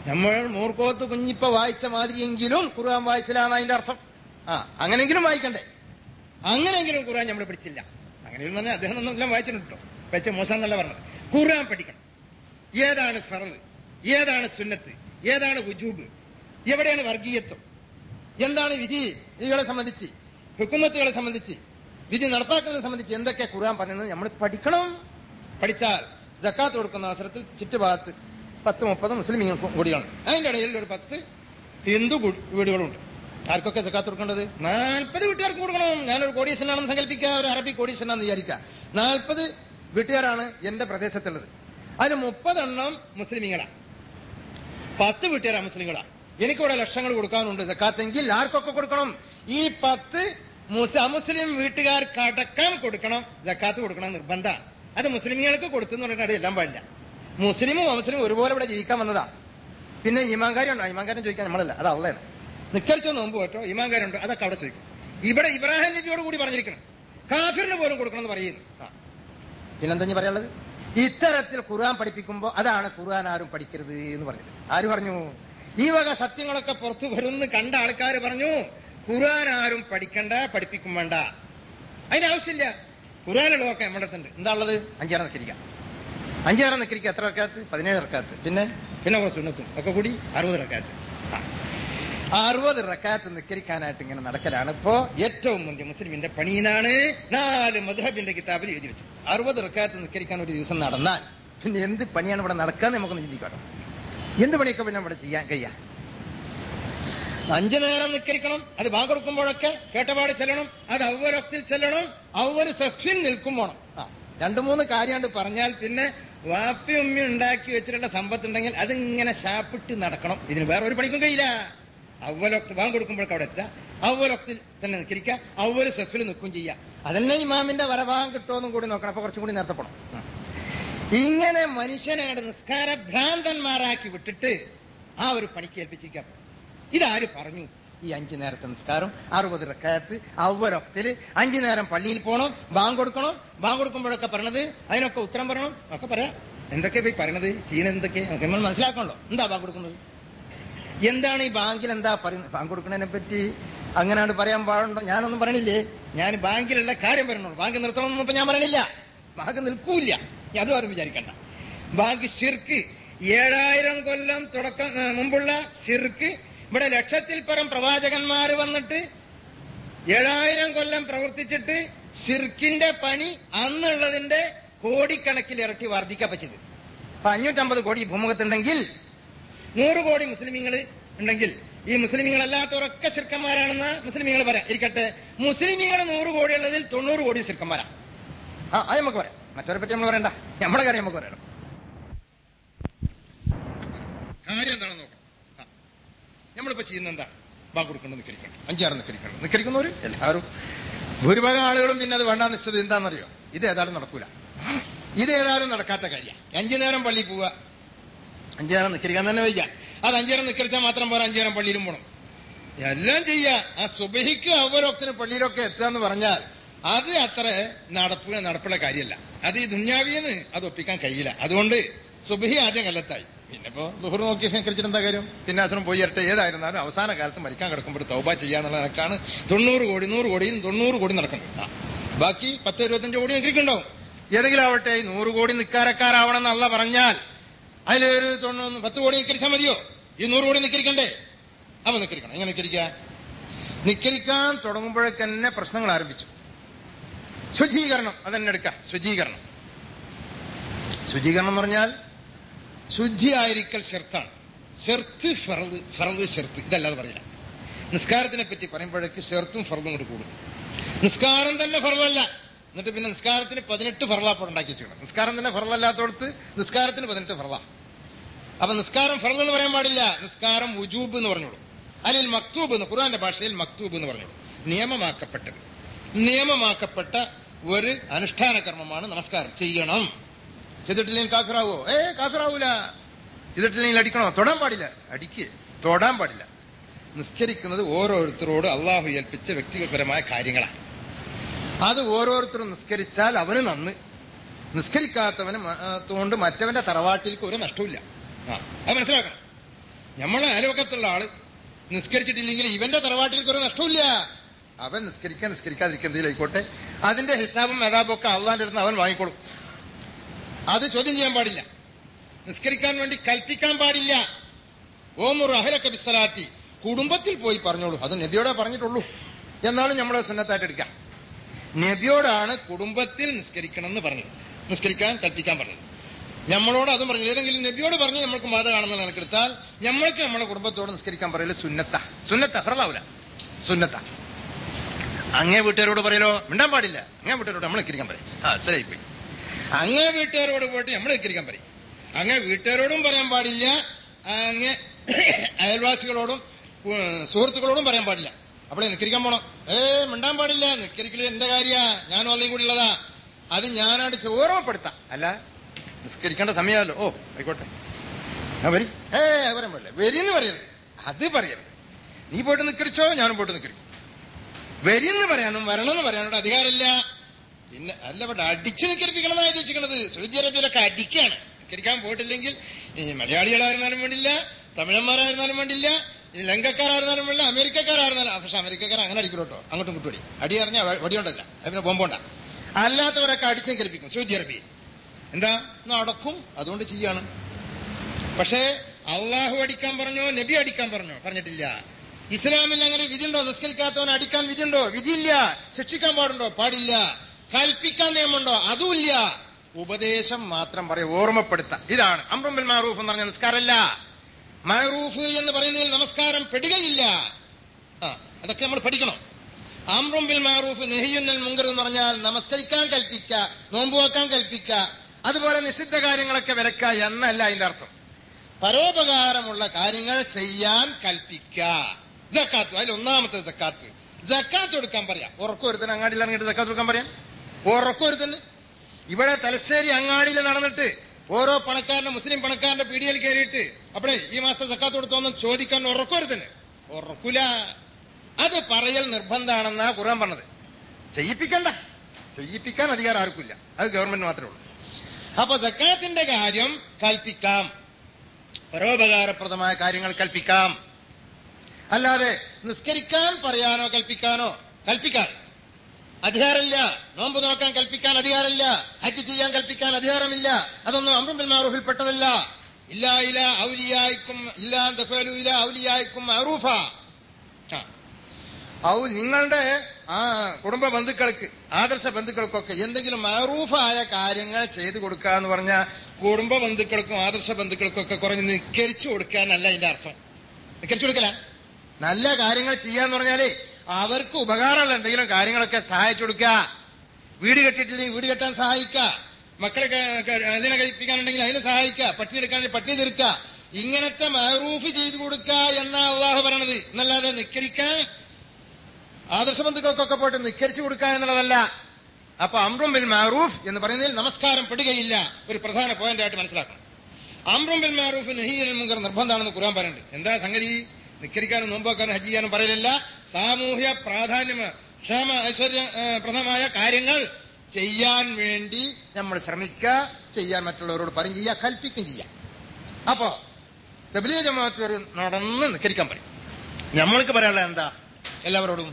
നമ്മൾ മൂർക്കോത്ത് കുഞ്ഞിപ്പ വായിച്ച മാതിരിയെങ്കിലും ഖുർആൻ വായിച്ചില്ലാന്ന് അതിന്റെ അർത്ഥം ആ അങ്ങനെങ്കിലും വായിക്കണ്ടേ അങ്ങനെയെങ്കിലും ഖുർആൻ നമ്മൾ പഠിച്ചില്ല അങ്ങനെയൊന്നും തന്നെ അദ്ദേഹം ഒന്നും എല്ലാം വായിച്ചിട്ടുണ്ട് കേട്ടോ വെച്ച മോശം എന്നല്ല പറഞ്ഞത് ഖുർആൻ പഠിക്കണം ഏതാണ് ഫറവ് ഏതാണ് സുന്നത്ത് ഏതാണ് വുജൂബ് എവിടെയാണ് വർഗീയത്വം എന്താണ് വിധി വിധികളെ സംബന്ധിച്ച് ഹുക്കുമത്തുകളെ സംബന്ധിച്ച് വിധി നടപ്പാക്കുന്നതിനെ സംബന്ധിച്ച് എന്തൊക്കെ ഖുർആൻ പറയുന്നത് നമ്മൾ പഠിക്കണം പഠിച്ചാൽ ജക്കാത്ത് കൊടുക്കുന്ന അവസരത്തിൽ ചുറ്റുഭാഗത്ത് പത്ത് മുപ്പത് മുസ്ലിം കൂടിയാണ് അതിന്റെ ഇടയിൽ ഒരു പത്ത് ഹിന്ദു കു- വീടുകളുണ്ട് ആർക്കൊക്കെ ജക്കാത്ത് കൊടുക്കേണ്ടത് നാൽപ്പത് വീട്ടുകാർക്ക് കൊടുക്കണം ഞാനൊരു കോടീശ്വരനാണെന്ന് സങ്കല്പിക്കുക ഒരു അറബി കോടീശ്വരനാണെന്ന് വിചാരിക്കുക നാൽപ്പത് വീട്ടുകാരാണ് എന്റെ പ്രദേശത്തുള്ളത് അതിൽ മുപ്പതെണ്ണം മുസ്ലിമീങ്ങളാണ് പത്ത് വീട്ടുകാരാ മുസ്ലിങ്ങളാണ് എനിക്കിവിടെ ലക്ഷങ്ങൾ കൊടുക്കാനുണ്ട് ജക്കാത്തെങ്കിൽ ആർക്കൊക്കെ കൊടുക്കണം ഈ പത്ത് മുസ് അമുസ്ലിം വീട്ടുകാർക്കടക്കം കൊടുക്കണം ജക്കാത്ത് കൊടുക്കണം നിർബന്ധമാണ് അത് മുസ്ലിമുകൾക്ക് കൊടുത്തെന്ന് പറഞ്ഞിട്ട് എല്ലാം പാടില്ല മുസ്ലിമും അമുസ്ലിമും ഒരുപോലെ ഇവിടെ ജീവിക്കാൻ വന്നതാ പിന്നെ ഈമാൻകാരി ഉണ്ടോ ഈമാൻകാരൻ ചോദിക്കാൻ നമ്മളല്ല അത് അവളാണ് നിക്കരിച്ചോ നോമ്പ് കേട്ടോ ഈമാൻകാരുണ്ടോ അതൊക്കെ അവിടെ ചോദിക്കും ഇവിടെ ഇബ്രാഹിം നബിയോട് കൂടി പറഞ്ഞിരിക്കണം കാഫിറിന് പോലും കൊടുക്കണമെന്ന് പറയുന്നു ആ. പിന്നെന്താ ഇനി പറയാനുള്ളത് ഇത്തരത്തിൽ ഖുർആൻ പഠിപ്പിക്കുമ്പോൾ അതാണ് ഖുർആൻ ആരും പഠിക്കരുത് എന്ന് പറഞ്ഞത് ആര് പറഞ്ഞു ഈ വക സത്യങ്ങളൊക്കെ പുറത്തു വരുമെന്ന് കണ്ട ആൾക്കാർ പറഞ്ഞു ഖുർആൻ ആരും പഠിക്കണ്ട പഠിപ്പിക്കും വേണ്ട അതിന് ആവശ്യമില്ല ഖുർആനുള്ളതൊക്കെ നമ്മുടെ അടുത്തുണ്ട് എന്താ ഉള്ളത് അഞ്ചാറ് നിക്കരിക്കാം അഞ്ചാറ് നിക്കരിക്കുക എത്ര ഇറക്കാത്ത് പതിനേഴ് ഇറക്കാത്ത് പിന്നെ പിന്നെ കുറച്ച് ഉണ്ണത്തും ഒക്കെ കൂടി അറുപത് ഇറക്കാത്ത് ആ. അറുപത് റക്കാത്ത് നിക്കരിക്കാനായിട്ട് ഇങ്ങനെ നടക്കലാണ് ഇപ്പോ ഏറ്റവും മുന്തിയ മുസ്ലിമിന്റെ പണിയിലാണ് നാല് മധുഹബിന്റെ കിതാബിൽ എഴുതി വെച്ചു അറുപത് റക്കാത്ത് നിക്കരിക്കാൻ ഒരു ദിവസം നടന്നാൽ പിന്നെ എന്ത് പണിയാണ് ഇവിടെ നടക്കാന്ന് നമുക്കൊന്ന് ചിന്തിക്കാട്ടോ എന്ത് പണിയൊക്കെ പിന്നെ ഇവിടെ ചെയ്യാൻ കഴിയാ അഞ്ചു നേരം നിക്കരിക്കണം അത് ബാങ്ക് കൊടുക്കുമ്പോഴൊക്കെ കേട്ടപാട് ചെല്ലണം അത് ഔവരത്തിൽ ചെല്ലണം ഔവര് സഖ്യം നിൽക്കും വേണം ആ രണ്ടു മൂന്ന് കാര്യമാണ്ട് പറഞ്ഞാൽ പിന്നെ വാപ്പി ഉമ്മി ഉണ്ടാക്കി വെച്ചിട്ടുള്ള സമ്പത്തുണ്ടെങ്കിൽ അതിങ്ങനെ ശാപ്പിട്ട് നടക്കണം ഇതിന് വേറെ ഒരു പണിക്കും കഴിയില്ല അവലൊക്ത് ബാങ്ക് കൊടുക്കുമ്പോഴൊക്കെ അവിടെ എത്താം അവലൊക്തിൽ തന്നെ നിൽക്കരിക്കുക അവര് സെഫിൽ നിൽക്കും ചെയ്യാം അതന്നെ ഇമാമിന്റെ വരഭാഗം കിട്ടുമെന്നും കൂടി നോക്കണം അപ്പൊ കുറച്ചും കൂടി നേരത്തെ പോണം ആ. ഇങ്ങനെ മനുഷ്യനെ അങ്ങട് നിസ്കാര ഭ്രാന്തന്മാരാക്കി വിട്ടിട്ട് ആ ഒരു പണിക്ക് ഏൽപ്പിച്ചിരിക്കാം ഇതാര് പറഞ്ഞു ഈ അഞ്ചു നേരത്തെ നിസ്കാരം അറുപത് റക്കായത്ത് അവരൊക്തില് അഞ്ചു നേരം പള്ളിയിൽ പോകണം ബാങ്ക് കൊടുക്കണം ബാങ്ക് കൊടുക്കുമ്പോഴൊക്കെ പറയണത് അതിനൊക്കെ ഉത്തരം പറയണം ഒക്കെ പറയാം എന്തൊക്കെ പോയി പറയണത് ചെയ്യുന്നത് എന്തൊക്കെ അതൊക്കെ നമ്മൾ മനസ്സിലാക്കണല്ലോ എന്താ ബാങ്ക് കൊടുക്കുന്നത് എന്താണ് ഈ ബാങ്കിൽ എന്താ പറയുന്നത് ബാങ്ക് കൊടുക്കുന്നതിനെ പറ്റി അങ്ങനെയാണ് പറയാൻ പാടുണ്ടോ ഞാനൊന്നും പറയണില്ലേ ഞാൻ ബാങ്കിലുള്ള കാര്യം പറയണുള്ളൂ ബാങ്ക് നിർത്തണമെന്നൊന്നും ഇപ്പൊ ഞാൻ പറയണില്ല ബാങ്ക് നിൽക്കൂല ഇനി അതും ആരും വിചാരിക്കണ്ട ബാങ്ക് ഷിർക്ക് ഏഴായിരം കൊല്ലം തുടക്കം ഏ, മുമ്പുള്ള ഷിർക്ക് ഇവിടെ ലക്ഷത്തിൽ പരം പ്രവാചകന്മാർ വന്നിട്ട് ഏഴായിരം കൊല്ലം പ്രവർത്തിച്ചിട്ട് ഷിർക്കിന്റെ പണി അന്നുള്ളതിന്റെ കോടിക്കണക്കിൽ ഇറക്കി വർദ്ധിക്കപ്പച്ചത് അപ്പൊ അഞ്ഞൂറ്റമ്പത് കോടി ഈ ഭൂമുഖത്തുണ്ടെങ്കിൽ നൂറ് കോടി മുസ്ലിമീങ്ങൾ ഉണ്ടെങ്കിൽ ഈ മുസ്ലിമീങ്ങളല്ലാത്തവരൊക്കെ ശിർക്കന്മാരാണെന്ന് മുസ്ലിമീങ്ങൾ പറയാം ഇരിക്കട്ടെ മുസ്ലിമീങ്ങൾ നൂറ് കോടി ഉള്ളതിൽ തൊണ്ണൂറ് കോടി ശിർക്കന്മാരാ ആ അത് നമുക്ക് പറയാം മറ്റവരെ പറ്റി നമ്മൾ പറയണ്ട നമ്മുടെ കാര്യം നമുക്ക് പറയണം കാര്യം എന്താണെന്ന് നോക്കാം ആ. നമ്മളിപ്പോ ചെയ്യുന്ന എന്താ ബാങ്ക് കൊടുക്കണം നിക്കരിക്കണം അഞ്ചാറ് നിക്കരിക്കണം നിക്കരിക്കുന്നവര് എല്ലാവരും ഭൂരിഭാഗം ആളുകളും പിന്നെ അത് വേണ്ടാന്ന് നിശ്ചിതം എന്താണെന്നറിയോ ഇത് ഏതായാലും നടക്കൂല ഇത് ഏതായാലും നടക്കാത്ത കാര്യം അഞ്ചു നേരം പള്ളി പോവുക അഞ്ചു നേരം നിക്കരിക്കാൻ തന്നെ വയ്യ അത് അഞ്ചു നേരം നിക്കരിച്ചാൽ മാത്രം പോരാ അഞ്ചു നേരം പള്ളിയിലും പോകണം എല്ലാം ചെയ്യാ ആ സുബഹിക്ക് അവരൊക്കെ പള്ളിയിലൊക്കെ എത്തുക എന്ന് പറഞ്ഞാൽ അത് അത്ര നടപ്പുള്ള നടപ്പുള്ള കാര്യമല്ല അത് ഈ ദുന്യാവിന്ന് അത് ഒപ്പിക്കാൻ കഴിയില്ല അതുകൊണ്ട് സുബഹി ആദ്യം കല്ലത്തായി പിന്നെ ഇപ്പോ ദുഹർ നോക്കി നിക്കരിച്ചിട്ട് എന്താ കാര്യം പിന്നെ അച്ഛനും പോയി ഇരട്ടെ ഏതായിരുന്നാലും അവസാന കാലത്ത് മരിക്കാൻ കിടക്കുമ്പോൾ ഒരു തൗബ ചെയ്യാന്നുള്ള കണക്കാണ് തൊണ്ണൂറ് കോടി നൂറ് കോടിയും തൊണ്ണൂറ് കോടി നടക്കുന്നത് ആ. ബാക്കി പത്ത് ഇരുപത്തഞ്ച് കോടി നിൽക്കുന്നുണ്ടാവും ഏതെങ്കിലും ആവട്ടെ ഈ നൂറ് കോടി നിക്കാരക്കാരാവണം എന്നല്ല പറഞ്ഞാൽ അതിലൊരു തൊണ്ണൂറ് പത്ത് കോടി നിക്കരിച്ചാൽ മതിയോ ഈ നൂറ് കോടി നിക്കരിക്കണ്ടേ അപ്പൊ നിക്കരിക്കണം എങ്ങനെ നിക്കരിക്കുക നിക്കരിക്കാൻ തുടങ്ങുമ്പോഴേക്ക് തന്നെ പ്രശ്നങ്ങൾ ആരംഭിച്ചു ശുചീകരണം അതെന്നെ എടുക്കാം ശുചീകരണം ശുചീകരണം എന്ന് പറഞ്ഞാൽ ശുദ്ധിയായിരിക്കൽ ഷെർത്താണ് ഷെർത്ത് ഫറത് ഫറത് ഷെർത്ത് ഇതല്ലാതെ പറയില്ല നിസ്കാരത്തിനെ പറ്റി പറയുമ്പോഴേക്ക് ഷെർത്തും ഫറതും കൂടി കൂടും നിസ്കാരം തന്നെ ഫറവല്ല എന്നിട്ട് പിന്നെ നിസ്കാരത്തിന് പതിനെട്ട് ഫറലാപ്പോൾ ഉണ്ടാക്കി വെച്ചിട്ടുണ്ട് നിസ്കാരം തന്നെ ഫറലല്ലാത്തടത്ത് നിസ്കാരത്തിന് പതിനെട്ട് ഫറല അപ്പൊ നിസ്കാരം ഫറൽ എന്ന് പറയാൻ പാടില്ല നിസ്കാരം ഉജൂബ് എന്ന് പറഞ്ഞോളൂ അല്ലെങ്കിൽ മക്തൂബ് എന്ന് ഖുർആന്റെ ഭാഷയിൽ മക്തൂബ് എന്ന് പറഞ്ഞോളൂ നിയമമാക്കപ്പെട്ടത് നിയമമാക്കപ്പെട്ട ഒരു അനുഷ്ഠാന കർമ്മമാണ് നമസ്കാരം ചെയ്യണം ചെയ്തിട്ടില്ലെങ്കിൽ കാഫിറാവോ ഏ കാഫിറാവൂല ചെയ്തിട്ടില്ലെങ്കിൽ അടിക്കണോ തൊടാൻ പാടില്ല അടിക്ക് തൊടാൻ പാടില്ല നിസ്കരിക്കുന്നത് ഓരോരുത്തരോട് അള്ളാഹു ഏൽപ്പിച്ച വ്യക്തിപരമായ കാര്യങ്ങളാണ് അത് ഓരോരുത്തരും നിസ്കരിച്ചാൽ അവന് നന്ന് നിസ്കരിക്കാത്തവന് മ- ആ, കൊണ്ട് മറ്റവന്റെ തറവാട്ടിലേക്ക് ഒരു നഷ്ടമില്ല ആ അത് മനസ്സിലാക്കണം നമ്മളെ അയൽവക്കത്തുള്ള ആള് നിസ്കരിച്ചിട്ടില്ലെങ്കിൽ ഇവന്റെ തറവാട്ടിലേക്ക് ഒരു നഷ്ടമില്ല അവൻ നിസ്കരിക്കാൻ നിസ്കരിക്കാതിരിക്കുന്നതിലായിക്കോട്ടെ അതിന്റെ ഹിസാബും മെതാബും ഒക്കെ അള്ളാന്റെ അടുത്ത് അവൻ വാങ്ങിക്കോളും അത് ചോദ്യം ചെയ്യാൻ പാടില്ല നിസ്കരിക്കാൻ വേണ്ടി കൽപ്പിക്കാൻ പാടില്ല ഓമുർ അഹലക്ക ബിസ്സലാത്തി കുടുംബത്തിൽ പോയി പറഞ്ഞോളൂ അത് നബിയോടെ പറഞ്ഞിട്ടുള്ളൂ എന്നാണ് നമ്മളെ സുന്നത്തായിട്ട് എടുക്കാം നബിയോടാണ് കുടുംബത്തിൽ നിസ്കരിക്കണം എന്ന് പറഞ്ഞത് നിസ്കരിക്കാൻ കൽപ്പിക്കാൻ പറഞ്ഞത് നമ്മളോട് അതും പറഞ്ഞു ഏതെങ്കിലും നബിയോട് പറഞ്ഞ് നമ്മൾക്ക് മത കാണുന്ന കണക്കെടുത്താൽ നമ്മൾക്ക് നമ്മുടെ കുടുംബത്തോട് നിസ്കരിക്കാൻ പറയല് സുന്നത്ത സുന്നത്ത ഫറലാവൂല സുന്നത്ത അങ്ങേ വീട്ടുകാരോട് പറയലോ മിണ്ടാൻ പാടില്ല അങ്ങേ വീട്ടുകാരോട് നമ്മൾ നിസ്കരിക്കാൻ പറയും ആ ശരിയായി പോയി അങ്ങേ വീട്ടുകാരോട് പോയിട്ട് നമ്മൾ നിസ്കരിക്കാൻ പറയും അങ്ങേ വീട്ടുകാരോടും പറയാൻ പാടില്ല അങ്ങേ അയൽവാസികളോടും ഉം, സുഹൃത്തുക്കളോടും പറയാൻ പാടില്ല അവിടെ നിസ്കരിക്കാൻ പോണം ഏ മിണ്ടാൻ പാടില്ല നിസ്കരിക്കല് എന്റെ കാര്യ ഞാനും അല്ലേം കൂടി ഉള്ളതാ അത് ഞാനായിട്ട് ഓർമ്മപ്പെടുത്താം അല്ല നിസ്കരിക്കേണ്ട സമയമല്ലോ ഓ ആയിക്കോട്ടെ ആ വരി ഏ പറയാൻ പാടില്ല വരിന്ന് പറയരുത് അത് പറയരുത് നീ പോയിട്ട് നിസ്കരിച്ചോ ഞാനും പോയിട്ട് നിസ്കരിക്കും വരിന്ന് പറയാനും വരണമെന്ന് പറയാനോട് അധികാരമില്ല പിന്നെ അല്ല ഇവിടെ അടിച്ചു നിസ്കരിപ്പിക്കണമെന്നാണ് ചോദിച്ചിരിക്കണത് സൗദി അറേബ്യയിലൊക്കെ അടിക്കാണ് നിസ്കരിക്കാൻ പോയിട്ടില്ലെങ്കിൽ ഈ മലയാളികളായിരുന്നാലും വേണ്ടില്ല തമിഴന്മാരായിരുന്നാലും വേണ്ടില്ല ഈ ലങ്കക്കാരായിരുന്നാലും വേണ്ടില്ല അമേരിക്കക്കാരായിരുന്നാലും ആ, പക്ഷെ അമേരിക്കക്കാർ അങ്ങനെ അടിക്കും കേട്ടോ അങ്ങോട്ടും ഇങ്ങോട്ടും അടി അടി അറിഞ്ഞാൽ വടിയുണ്ടല്ല അതിന് ബോംബുണ്ട അല്ലാത്തവരൊക്കെ അടിച്ചു നിസ്കരിപ്പിക്കും സൗദി അറേബ്യയിൽ എന്താ നടക്കും അതുകൊണ്ട് ചെയ്യാണ് പക്ഷേ അള്ളാഹു അടിക്കാൻ പറഞ്ഞോ നബി അടിക്കാൻ പറഞ്ഞോ പറഞ്ഞിട്ടില്ല ഇസ്ലാമിൽ അങ്ങനെ വിധിയുണ്ടോ നിസ്കരിക്കാത്തവൻ അടിക്കാൻ വിധിയുണ്ടോ വിധിയില്ല ശിക്ഷിക്കാൻ പാടുണ്ടോ പാടില്ല കൽപ്പിക്കാൻ നിയമമുണ്ടോ അതുമില്ല ഉപദേശം മാത്രം പറയും ഓർമ്മപ്പെടുത്താം ഇതാണ് അമ്രുംബിൽ മാറൂഫ് എന്ന് പറഞ്ഞ നിസ്കാരമല്ല മാറൂഫ് എന്ന് പറയുന്നതിൽ നമസ്കാരം പെടുകയില്ല ആ അതൊക്കെ നമ്മൾ പഠിക്കണം അമ്രുംബിൽ മാറൂഫ് നെഹിയുന്നൽ മുങ്കർ എന്ന് പറഞ്ഞാൽ നമസ്കരിക്കാൻ കൽപ്പിക്ക നോമ്പ് വെക്കാൻ കൽപ്പിക്ക അതുപോലെ നിഷിദ്ധ കാര്യങ്ങളൊക്കെ വിലക്ക എന്നല്ല അതിന്റെ അർത്ഥം പരോപകാരമുള്ള കാര്യങ്ങൾ ചെയ്യാൻ കൽപ്പിക്ക ജക്കാത്ത് അതിൽ ഒന്നാമത്തെ ജക്കാത്ത് ജക്കാത്ത് കൊടുക്കാൻ പറയാം ഉറക്കൊരുത്തൻ അങ്ങാടിയിൽ ഇറങ്ങിയിട്ട് ജക്കാത്ത് കൊടുക്കാൻ പറയാം ഉറക്കൊരുത്തന് ഇവിടെ തലശ്ശേരി അങ്ങാടിയിൽ നടന്നിട്ട് ഓരോ പണക്കാരന്റെ മുസ്ലിം പണക്കാരന്റെ പീടികയിൽ കയറിയിട്ട് അവിടെ ഈ മാസത്തെ ജക്കാത്ത് കൊടുത്തോന്നും ചോദിക്കാൻ ഉറക്കൊരുത്തന് ഉറക്കൂല അത് പറയൽ നിർബന്ധമാണെന്നാ ഖുറാൻ പറഞ്ഞത് ചെയ്യിപ്പിക്കണ്ട ചെയ്യിപ്പിക്കാൻ അധികാരം ആർക്കില്ല അത് ഗവൺമെന്റ് മാത്രമേ ഉള്ളൂ അപ്പൊ ജക്കാത്തിന്റെ കാര്യം കൽപ്പിക്കാം പരോപകാരപ്രദമായ കാര്യങ്ങൾ കൽപ്പിക്കാം അല്ലാതെ നിസ്കരിക്കാൻ പറയാനോ കൽപ്പിക്കാനോ കൽപ്പിക്കാൻ അധികാരമില്ല നോമ്പ് നോക്കാൻ കൽപ്പിക്കാൻ അധികാരമില്ല ഹജ്ജ് ചെയ്യാൻ കൽപ്പിക്കാൻ അധികാരമില്ല അതൊന്നും അമ്രുബിൽ മാറൂഫിൽ പെട്ടതല്ല ഇല്ലാ ഇല ഔലിയായിക്കും ഇല്ലാ ദഫലു ഇല ഔലിയായിക്കും മറൂഫ ആ ഔ നിങ്ങളുടെ ആ കുടുംബ ബന്ധുക്കൾക്ക് ആദർശ ബന്ധുക്കൾക്കൊക്കെ എന്തെങ്കിലും മറൂഫായ കാര്യങ്ങൾ ചെയ്തു കൊടുക്കുക എന്ന് പറഞ്ഞാൽ കുടുംബ ബന്ധുക്കൾക്കും ആദർശ ബന്ധുക്കൾക്കൊക്കെ കുറഞ്ഞ് നിക്കരിച്ചു കൊടുക്കാന്നല്ല അതിന്റെ അർത്ഥം നിക്കരിച്ചു കൊടുക്കല നല്ല കാര്യങ്ങൾ ചെയ്യാന്ന് പറഞ്ഞാലേ അവർക്ക് ഉപകാരമുള്ള എന്തെങ്കിലും കാര്യങ്ങളൊക്കെ സഹായിച്ചു കൊടുക്കുക വീട് കെട്ടിയിട്ടില്ലെങ്കിൽ വീട് കെട്ടാൻ സഹായിക്കുക മക്കളെ ക- ക- അതിനെ കഴിപ്പിക്കാനുണ്ടെങ്കിൽ അതിനെ സഹായിക്കുക പട്ടിണി എടുക്കാണെങ്കിൽ പട്ടിണി തീർക്കുക ഇങ്ങനത്തെ മഹറൂഫ് ചെയ്തു കൊടുക്കുക എന്നാ അള്ളാഹു പറയണത് എന്നല്ലാതെ നിക്കരിക്കാൻ ആദർശ ബന്ധുക്കൾക്കൊക്കെ പോയിട്ട് നിക്കരിച്ചു കൊടുക്കുക എന്നുള്ളതല്ല അപ്പൊ അമ്രും ബിൽ മാറൂഫ് എന്ന് പറയുന്നതിൽ നമസ്കാരം പെടുകയില്ല ഒരു പ്രധാന പോയിന്റ് ആയിട്ട് മനസ്സിലാക്കണം അമ്രും ബിൽ മാറൂഫ് നെഹിയൽ മുങ്കർ നിർബന്ധമാണെന്ന് ഖുർആൻ പറയുന്നുണ്ട് എന്താ സംഗതി നിക്കരിക്കാനും നോമ്പാക്കാനും ഹജ്ജ് ചെയ്യാനും പറയലില്ല സാമൂഹ്യ പ്രാധാന്യം ക്ഷേമ ഐശ്വര്യ ഏ, പ്രദമായ കാര്യങ്ങൾ ചെയ്യാൻ വേണ്ടി നമ്മൾ ശ്രമിക്കുക ചെയ്യാൻ മറ്റുള്ളവരോട് പറയും ചെയ്യുക കൽപ്പിക്കും ചെയ്യാം അപ്പോ തബ്ലീഗ് ജമാഅത്ത് ഒരു നടന്ന് നിക്കരിക്കാൻ പറയും നമ്മൾക്ക് പറയാനുള്ളത് എന്താ എല്ലാവരോടും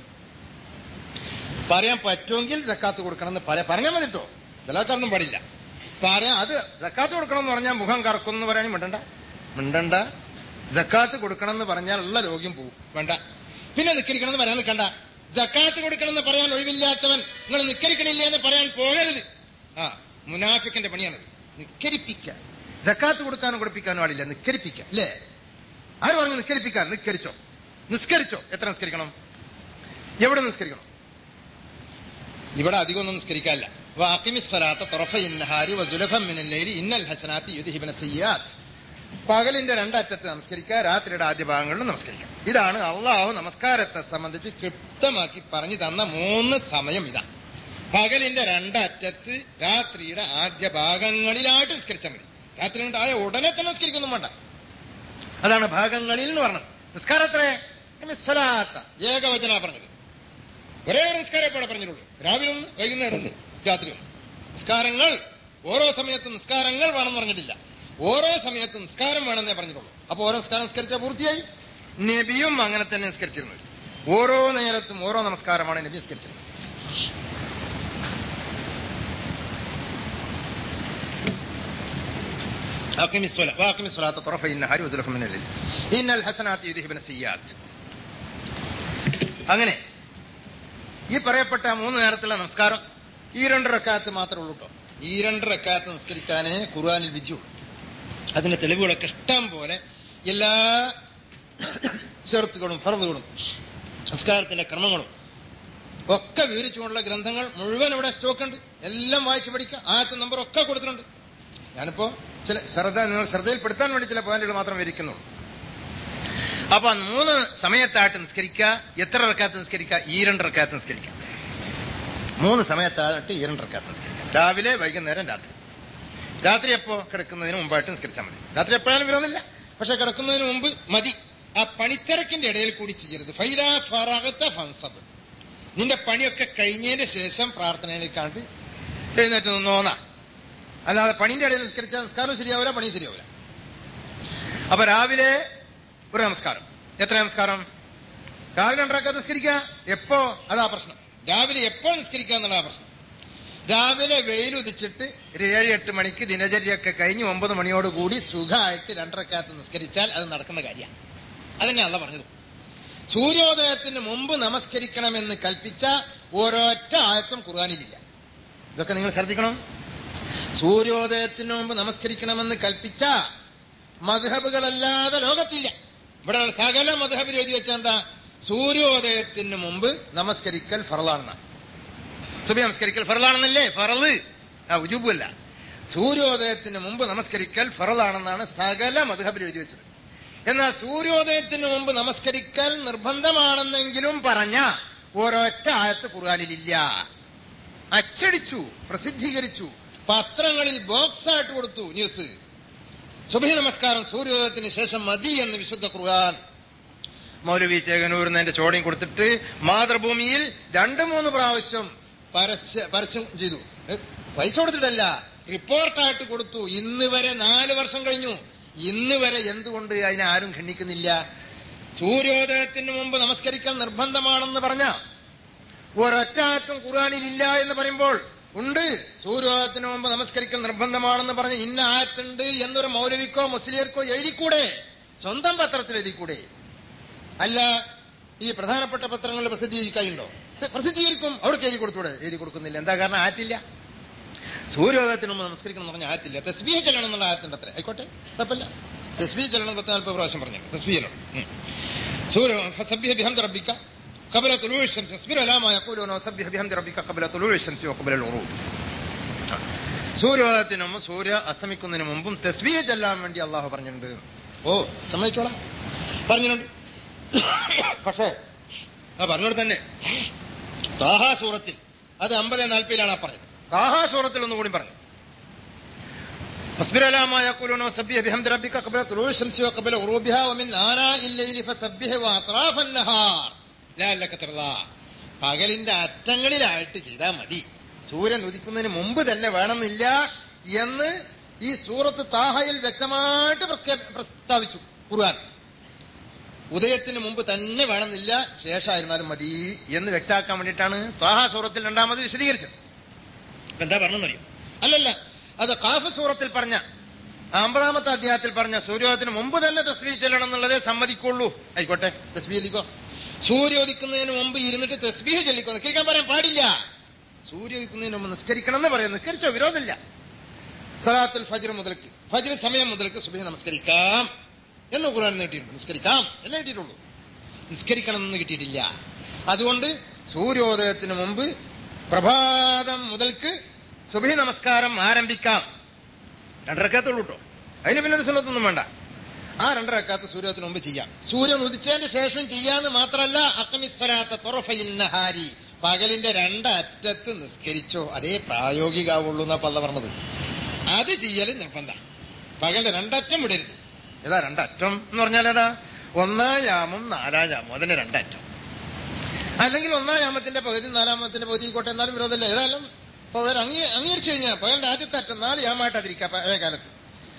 പറയാൻ പറ്റുമെങ്കിൽ ജക്കാത്ത് കൊടുക്കണം എന്ന് പറയാ പറഞ്ഞാൽ മതി കേട്ടോ ബലാക്കാരൊന്നും പാടില്ല പറയാ അത് ജക്കാത്ത് കൊടുക്കണം എന്ന് പറഞ്ഞാൽ മുഖം കറക്കും എന്ന് പറയാനും മിണ്ടണ്ട മിണ്ടണ്ട ജക്കാത്ത് കൊടുക്കണം എന്ന് പറഞ്ഞാൽ ഉള്ള രോഗ്യം പോവും വേണ്ട പിന്നെ നിക്കരിക്കണം എന്ന് പറയാൻ നിൽക്കണ്ട ജക്കാത്ത് കൊടുക്കണം എന്ന് പറയാൻ ഒഴിവില്ലാത്തവൻ നിങ്ങൾ നിക്കരിക്കണില്ല എന്ന് പറയാൻ പോകരുത് ആ മുനാഫിക്കിന്റെ പണിയാണത് നിക്കരിപ്പിക്ക ജക്കാത്ത് കൊടുക്കാനും കൊടുപ്പിക്കാനും പാടില്ല നിക്കരിപ്പിക്ക അല്ലേ ആര് പറഞ്ഞു നിസ്കരിപ്പിക്കാൻ നിസ്കരിച്ചോ നിസ്കരിച്ചോ എത്ര നിസ്കരിക്കണം എവിടെ നിസ്കരിക്കണം ഇവിടെ അധികം ഒന്നും നിസ്കരിക്കാല്ല വാക്കിമിസ്വലാത്ത തുറഫിന്നഹാരി വസുലഭം മിനല്ലൈലി ഇന്നൽ ഹസനാത്തി യുദ്ധിബിന സയ്യാത്ത് പകലിന്റെ രണ്ടറ്റത്ത് നമസ്കരിക്കുക രാത്രിയുടെ ആദ്യ ഭാഗങ്ങളിലും നമസ്കരിക്കാം ഇതാണ് അള്ളാഹു നമസ്കാരത്തെ സംബന്ധിച്ച് ക്ലിപ്തമാക്കി പറഞ്ഞു തന്ന മൂന്ന് സമയം ഇതാ പകലിന്റെ രണ്ടറ്റത്ത് രാത്രിയുടെ ആദ്യ ഭാഗങ്ങളിലായിട്ട് നിസ്കരിച്ചാൽ മതി രാത്രി ഉണ്ടായ ഉടനെ തന്നെ നിസ്കരിക്കൊന്നും വേണ്ട അതാണ് ഭാഗങ്ങളിൽ എന്ന് പറഞ്ഞത് നിസ്കാരത്രേ സ്വലാത്ത ഏകവചന പറഞ്ഞത് ഒരേ ഒരു നിസ്കാരം ഇപ്പോൾ പറഞ്ഞിട്ടുള്ളൂ രാവിലെ ഒന്ന് വൈകുന്നേരം ഒന്ന് രാത്രി ഒന്ന് നിസ്കാരങ്ങൾ ഓരോ സമയത്തും നിസ്കാരങ്ങൾ വേണമെന്ന് പറഞ്ഞിട്ടില്ല ഓരോ സമയത്തും നിസ്കാരം വേണമെന്നേ പറഞ്ഞിട്ടുള്ളൂ അപ്പൊ ഓരോ നിസ്കാരം നിസ്കരിച്ചാൽ പൂർത്തിയായി നബിയും അങ്ങനെ തന്നെ നിസ്കരിച്ചിരുന്നത് ഓരോ നേരത്തും ഓരോ നമസ്കാരമാണ് നബി നിസ്കരിച്ചിരുന്നത് أقم الصلاة وأقم الصلاة طرفي النهار وزلفا من الليل إن الحسنات يذهبن السيئات അങ്ങനെ ഈ പറയപ്പെട്ട മൂന്ന് നേരത്തുള്ള നമസ്കാരം ഈ രണ്ട് റക്കാത്ത് മാത്രമേ ഉള്ളൂ കേട്ടോ ഈ രണ്ട് റക്കാത്ത് നിസ്കരിക്കാനേ ഖുർആാനിൽ വിധിയുള്ളൂ അതിന്റെ തെളിവുകളൊക്കെ ഇഷ്ടം പോലെ എല്ലാ ഷെർത്തുകളും ഫറതുകളും സംസ്കാരത്തിന്റെ ക്രമങ്ങളും ഒക്കെ വിവരിച്ചുകൊണ്ടുള്ള ഗ്രന്ഥങ്ങൾ മുഴുവൻ ഇവിടെ സ്റ്റോക്ക് ഉണ്ട് എല്ലാം വായിച്ചു പഠിക്കുക ആദ്യത്തെ നമ്പർ ഒക്കെ കൊടുത്തിട്ടുണ്ട് ഞാനിപ്പോ ചില ശ്രദ്ധ നിങ്ങൾ ശ്രദ്ധയിൽപ്പെടുത്താൻ വേണ്ടി ചില പോയിന്റുകൾ മാത്രം വിരിക്കുന്നുള്ളൂ അപ്പൊ മൂന്ന് സമയത്തായിട്ട് നിസ്കരിക്കുക എത്ര റക്കാത്ത് നിസ്കരിക്കുക ഈ രണ്ട് റക്കാത്ത് നിസ്കരിക്കുക മൂന്ന് സമയത്തായിട്ട് ഈ രണ്ട് റക്കാത്ത് നിസ്കരിക്കുക രാവിലെ വൈകുന്നേരം രാത്രി രാത്രി എപ്പോ കിടക്കുന്നതിന് മുമ്പായിട്ട് നിസ്കരിച്ചാൽ മതി രാത്രി എപ്പോഴാലും വിരോധമില്ല പക്ഷെ കിടക്കുന്നതിന് മുമ്പ് മതി ആ പണിത്തിരക്കിന്റെ ഇടയിൽ കൂടി ചെയ്യരുത് ഫൈല ഫറാഗത്ത ഫൻസബ് നിന്റെ പണിയൊക്കെ കഴിഞ്ഞതിന് ശേഷം പ്രാർത്ഥനയിലേക്കാണ്ട് എഴുന്നേറ്റ് നിന്നോന്നാ അല്ലാതെ പണിന്റെ ഇടയിൽ നിസ്കരിച്ച നിസ്കാരം ശരിയാവില്ല പണിയും ശരിയാവില്ല അപ്പൊ രാവിലെ ഒരു നമസ്കാരം എത്ര നമസ്കാരം രാവിലെ ഉണ്ടാക്കാതെ നിസ്കരിക്കുക എപ്പോ അതാ പ്രശ്നം രാവിലെ എപ്പോ നിസ്കരിക്കുക എന്നുള്ള പ്രശ്നം രാവിലെ വെയിൽ ഉദിച്ചിട്ട് ഒരു ഏഴ് എട്ട് മണിക്ക് ദിനചര്യയൊക്കെ കഴിഞ്ഞ് ഒമ്പത് മണിയോടുകൂടി സുഖമായിട്ട് രണ്ടരക്കാലത്ത് നിസ്കരിച്ചാൽ അത് നടക്കുന്ന കാര്യമാണ് അതന്നെയല്ല പറഞ്ഞത് സൂര്യോദയത്തിന് മുമ്പ് നമസ്കരിക്കണമെന്ന് കൽപ്പിച്ച ഓരോറ്റ ആയത്തും ഖുർആാനിലില്ല ഇതൊക്കെ നിങ്ങൾ ശ്രദ്ധിക്കണം സൂര്യോദയത്തിന് മുമ്പ് നമസ്കരിക്കണമെന്ന് കൽപ്പിച്ച മധുഹബുകളല്ലാതെ ലോകത്തില്ല ഇവിടെ സകല മധുഹബിൽ എഴുതി വെച്ചാൽ എന്താ സൂര്യോദയത്തിന് മുമ്പ് നമസ്കരിക്കൽ ഫറലാണെന്നാണ് സുബി നമസ്കരിക്കൽ ഫറലാണെന്നല്ലേ ഫറല് ആ ഉജുബല്ല സൂര്യോദയത്തിന് മുമ്പ് നമസ്കരിക്കൽ ഫറലാണെന്നാണ് സകല മധുഹബിൽ എഴുതി വെച്ചത് എന്നാൽ സൂര്യോദയത്തിന് മുമ്പ് നമസ്കരിക്കൽ നിർബന്ധമാണെന്നെങ്കിലും പറഞ്ഞ ഒരൊറ്റ ആയത്ത് ഖുർആാനിലില്ല അച്ചടിച്ചു പ്രസിദ്ധീകരിച്ചു പത്രങ്ങളിൽ ബോക്സ് ആയിട്ട് കൊടുത്തു ന്യൂസ് സുബഹി നമസ്കാരം സൂര്യോദയത്തിന് ശേഷം മതി എന്ന് വിശുദ്ധ ഖുർആൻ മൗലവി ചേകനൂരിന്ന് എന്റെ ചോടയും കൊടുത്തിട്ട് മാതൃഭൂമിയിൽ രണ്ടു മൂന്ന് പ്രാവശ്യം പരസ്യ പരസ്യം ചെയ്തു ഏ, പൈസ കൊടുത്തിട്ടല്ല റിപ്പോർട്ടായിട്ട് കൊടുത്തു ഇന്ന് വരെ നാല് വർഷം കഴിഞ്ഞു ഇന്ന് വരെ എന്തുകൊണ്ട് അതിനെ ആരും ഖണ്ഡിക്കുന്നില്ല സൂര്യോദയത്തിന് മുമ്പ് നമസ്കരിക്കൽ നിർബന്ധമാണെന്ന് പറഞ്ഞ ഒരൊറ്റാറ്റും ഖുർആാനിൽ ഇല്ല എന്ന് പറയുമ്പോൾ ഉണ്ട് സൂര്യോദയത്തിന് മുമ്പ് നമസ്കരിക്കൽ നിർബന്ധമാണെന്ന് പറഞ്ഞ് ഇന്ന ആയത്തുണ്ട് എന്നൊരു മൗലവിക്കോ മുസ്ലിയർക്കോ എഴുതിക്കൂടെ സ്വന്തം പത്രത്തിൽ എഴുതിക്കൂടെ അല്ല ഈ പ്രധാനപ്പെട്ട പത്രങ്ങളിൽ പ്രസിദ്ധീകരിക്കാനുണ്ടോ പ്രസിദ്ധീകരിക്കും അവർക്ക് എഴുതി കൊടുത്തൂടെ എഴുതി കൊടുക്കുന്നില്ല എന്താ കാരണം ആറ്റില്ല സൂര്യോദയത്തിന് മുമ്പ് നമസ്കരിക്കണം എന്ന് പറഞ്ഞ ആയത്തില്ല തസ്ബീഹ് ചെല്ലണം എന്നുള്ള ആയത്തിന്റെ അത്ര ആയിക്കോട്ടെ കുഴപ്പമില്ല തസ്ബീഹ് ചെല്ലണം പത്ത് നാൽപ്പത് പ്രാവശ്യം പറഞ്ഞു തസ്ബീഹ് ചെല്ലണം ഉം. സൂര്യ ഫസബ്ബിഹ് ബിഹംദി റബ്ബിക قبل طلوع الشمس اصبر على ما يقولون وسبح بحمد ربك قبل طلوع الشمس وقبل الغروب സൂര്യോദയത്തിന് മുമ്പ് സൂര്യ അസ്തമിക്കുന്നതിന് മുമ്പും തസ്ബീഹ് ചെല്ലാൻ വേണ്ടി അള്ളാഹു പറഞ്ഞിട്ടുണ്ട് ഓ സമ്മതിച്ചോളാം പറഞ്ഞിട്ടുണ്ട് പക്ഷേ ആ പറഞ്ഞോട് തന്നെ താഹാ സൂറത്തിൽ അത് അമ്പത് നാൽപ്പതിലാണ് ആ പറഞ്ഞത് താഹാ സൂറത്തിൽ ഒന്നുകൂടി പറഞ്ഞു فاصبر على ما يقولون وسبح بحمد ربك قبل طلوع الشمس وقبل غروبها ومن آناء الليل فسبح وأطراف النهار لعلك ترضى പകലിന്റെ അറ്റങ്ങളിലായിട്ട് ചെയ്താൽ മതി സൂര്യൻ ഉദിക്കുന്നതിന് മുമ്പ് തന്നെ വേണമെന്നില്ല എന്ന് ഈ സൂറത്ത് താഹയിൽ വ്യക്തമായിട്ട് പ്രഖ്യാ- പ്രസ്താവിച്ചു ഖുർആൻ ഉദയത്തിന് മുമ്പ് തന്നെ വേണമെന്നില്ല ശേഷമായിരുന്നാലും മതി എന്ന് വ്യക്തമാക്കാൻ വേണ്ടിയിട്ടാണ് താഹ സൂറത്തിൽ രണ്ടാമത് വിശദീകരിച്ചത് ഇപ്പൊ എന്താ പറഞ്ഞെന്നറിയോ അല്ലല്ല അത് കാഫ് സൂറത്തിൽ പറഞ്ഞ ആ അമ്പതാമത്തെ അധ്യായത്തിൽ പറഞ്ഞ സൂര്യോദയത്തിന് മുമ്പ് തന്നെ തസ്ബീഹ് ചെല്ലണം എന്നുള്ളതേ സമ്മതിക്കുള്ളൂ ആയിക്കോട്ടെ തസ്ബീഹ് ചൊല്ലിക്കോ സൂര്യോദിക്കുന്നതിന് മുമ്പ് ഇരുന്നിട്ട് തസ്ബീഹ് ചൊല്ലിക്കോ നിസ്കരിക്കാൻ പറയാൻ പാടില്ല സൂര്യോദിക്കുന്നതിന് മുമ്പ് നിസ്കരിക്കണം എന്ന് പറയുന്നത് നിസ്കരിച്ചോ വിരോധമില്ല സലാത്തുൽ ഫജ്ർ മുതൽക്ക് ഫജ്ർ സമയം മുതൽക്ക് സുബഹി നമസ്കരിക്കാം എന്ന് ഖുർആൻ നീട്ടിയിട്ടുണ്ട് നിസ്കരിക്കാം എന്ന് കിട്ടിയിട്ടുള്ളൂ നിസ്കരിക്കണം എന്ന് കിട്ടിയിട്ടില്ല അതുകൊണ്ട് സൂര്യോദയത്തിന് മുമ്പ് പ്രഭാതം മുതൽക്ക് സുബഹി നമസ്കാരം ആരംഭിക്കാം രണ്ടരക്കാത്തുള്ളൂ കേട്ടോ അതിന് പിന്നെ ഒരു സുന്നത്തൊന്നും വേണ്ട ആ രണ്ടരക്കാത്ത് സൂര്യോദയത്തിന് മുമ്പ് ചെയ്യാം സൂര്യൻ ഉദിച്ചതിന് ശേഷം ചെയ്യാന്ന് മാത്രമല്ല അക്കമിസ്വരാത്ത തുറഫയിന്നഹാരി പകലിന്റെ രണ്ടറ്റത്ത് നിസ്കരിച്ചോ അതേ പ്രായോഗികാവുള്ളൂ എന്നാ പല്ല പറഞ്ഞത് അത് ചെയ്യൽ നിർബന്ധം പകലിന്റെ രണ്ടറ്റം വിടരുത് ഏതാ രണ്ടറ്റം എന്ന് പറഞ്ഞാൽ ഏതാ ഒന്നാം യാമം നാലാം യാമം അതിന്റെ രണ്ടറ്റം അല്ലെങ്കിൽ ഒന്നാം യാമത്തിന്റെ പകുതി നാലാമത്തിന്റെ പകുതി കോട്ടെ എന്നാലും വിരോധമില്ല ഏതായാലും പകൽ അംഗീ അംഗീകരിച്ചു കഴിഞ്ഞാൽ പകലിന്റെ ആദ്യത്തെ അറ്റം നാല് യാമായിട്ട് അതിരിക്കാം പഴയ കാലത്ത്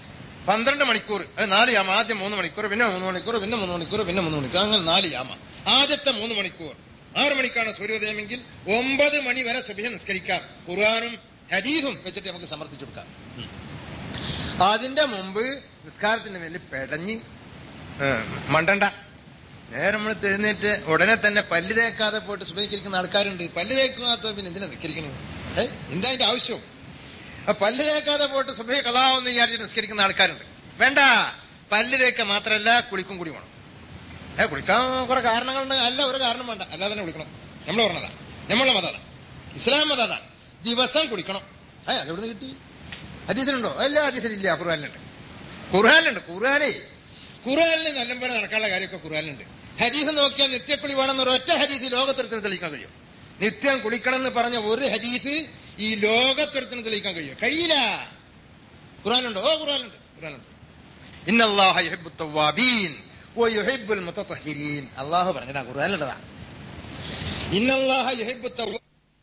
പന്ത്രണ്ട് മണിക്കൂർ അത് നാല് യാമ ആദ്യം മൂന്ന് മണിക്കൂർ പിന്നെ മൂന്ന് മണിക്കൂർ പിന്നെ മൂന്ന് മണിക്കൂർ പിന്നെ മൂന്ന് മണിക്കൂർ അങ്ങനെ നാല് യാമ ആദ്യത്തെ മൂന്ന് മണിക്കൂർ ആറ് മണിക്കാണ് സൂര്യോദയമെങ്കിൽ ഒമ്പത് മണി വരെ സുബഹ നിസ്കരിക്കാം ഖുർആാനും ഹദീസും വെച്ചിട്ട് നമുക്ക് സമർത്ഥിച്ചു കൊടുക്കാം ഉം. അതിന്റെ മുമ്പ് നിസ്കാരത്തിന്റെ മേലിൽ പെടഞ്ഞ് ഏ, മണ്ടണ്ട നേരെ നമ്മൾ എഴുന്നേറ്റ് ഉടനെ തന്നെ പല്ല് തേക്കാതെ പോയിട്ട് സുബഹിക്കരിക്കുന്ന ആൾക്കാരുണ്ട് പല്ല് തേക്കാത്ത പിന്നെ എന്തിനാ നിസ്കരിക്കണു ഏ എന്താ അതിന്റെ ആവശ്യം ആ പല്ല് തേക്കാതെ പോയിട്ട് സുബഹി കഥാവെന്ന് വിചാരിച്ചിട്ട് നിസ്കരിക്കുന്ന ആൾക്കാരുണ്ട് വേണ്ട പല്ല് തേക്ക മാത്രമല്ല കുളിക്കും കൂടി വേണം ഏ കുളിക്കാൻ കുറെ കാരണങ്ങളുണ്ട് അല്ല ഒരു കാരണം വേണ്ട അല്ലാതെ തന്നെ കുളിക്കണം നമ്മൾ പറഞ്ഞതാ നമ്മളെ മതം അതാ. ഇസ്ലാം മതം അതാണ് ദിവസം കുളിക്കണം ഏ അതെവിടുന്ന് കിട്ടി ഹദീസിലുണ്ടോ എല്ലാ ഹദീസിലില്ല ഖുർആാനിലുണ്ട് ഖുർആാനിലുണ്ട് ഖുർആാനേ ഖുർആാനിൽ നല്ലപോലെ നടക്കാനുള്ള കാര്യമൊക്കെ ഖുർആാനിലുണ്ട് ഹദീസ് നോക്കിയാൽ നിത്യക്കുളി വേണമെന്ന് ഒരൊറ്റ ഹദീസ് ലോകത്തൊരുത്തിന് തെളിയിക്കാൻ കഴിയും നിത്യം കുളിക്കണം എന്ന് പറഞ്ഞ ഒരു ഹദീസ് ഈ ലോകത്തൊരുത്തിന് തെളിയിക്കാൻ കഴിയും കഴിയില്ല ഖുർആാനുണ്ടോ ഓ ഖുർആാനുണ്ട് ഖുർആാനുണ്ട് ഇന്നല്ലാഹ യുഹിബ്ബു തവ്വാബീൻ വയുഹിബ്ബുൽ മുതത്തഹിരീൻ അല്ലാഹു പറഞ്ഞതാ ഖുർആനിലുള്ളതാ ഇന്നല്ലാഹ യുഹിബ്ബു തവ്വാ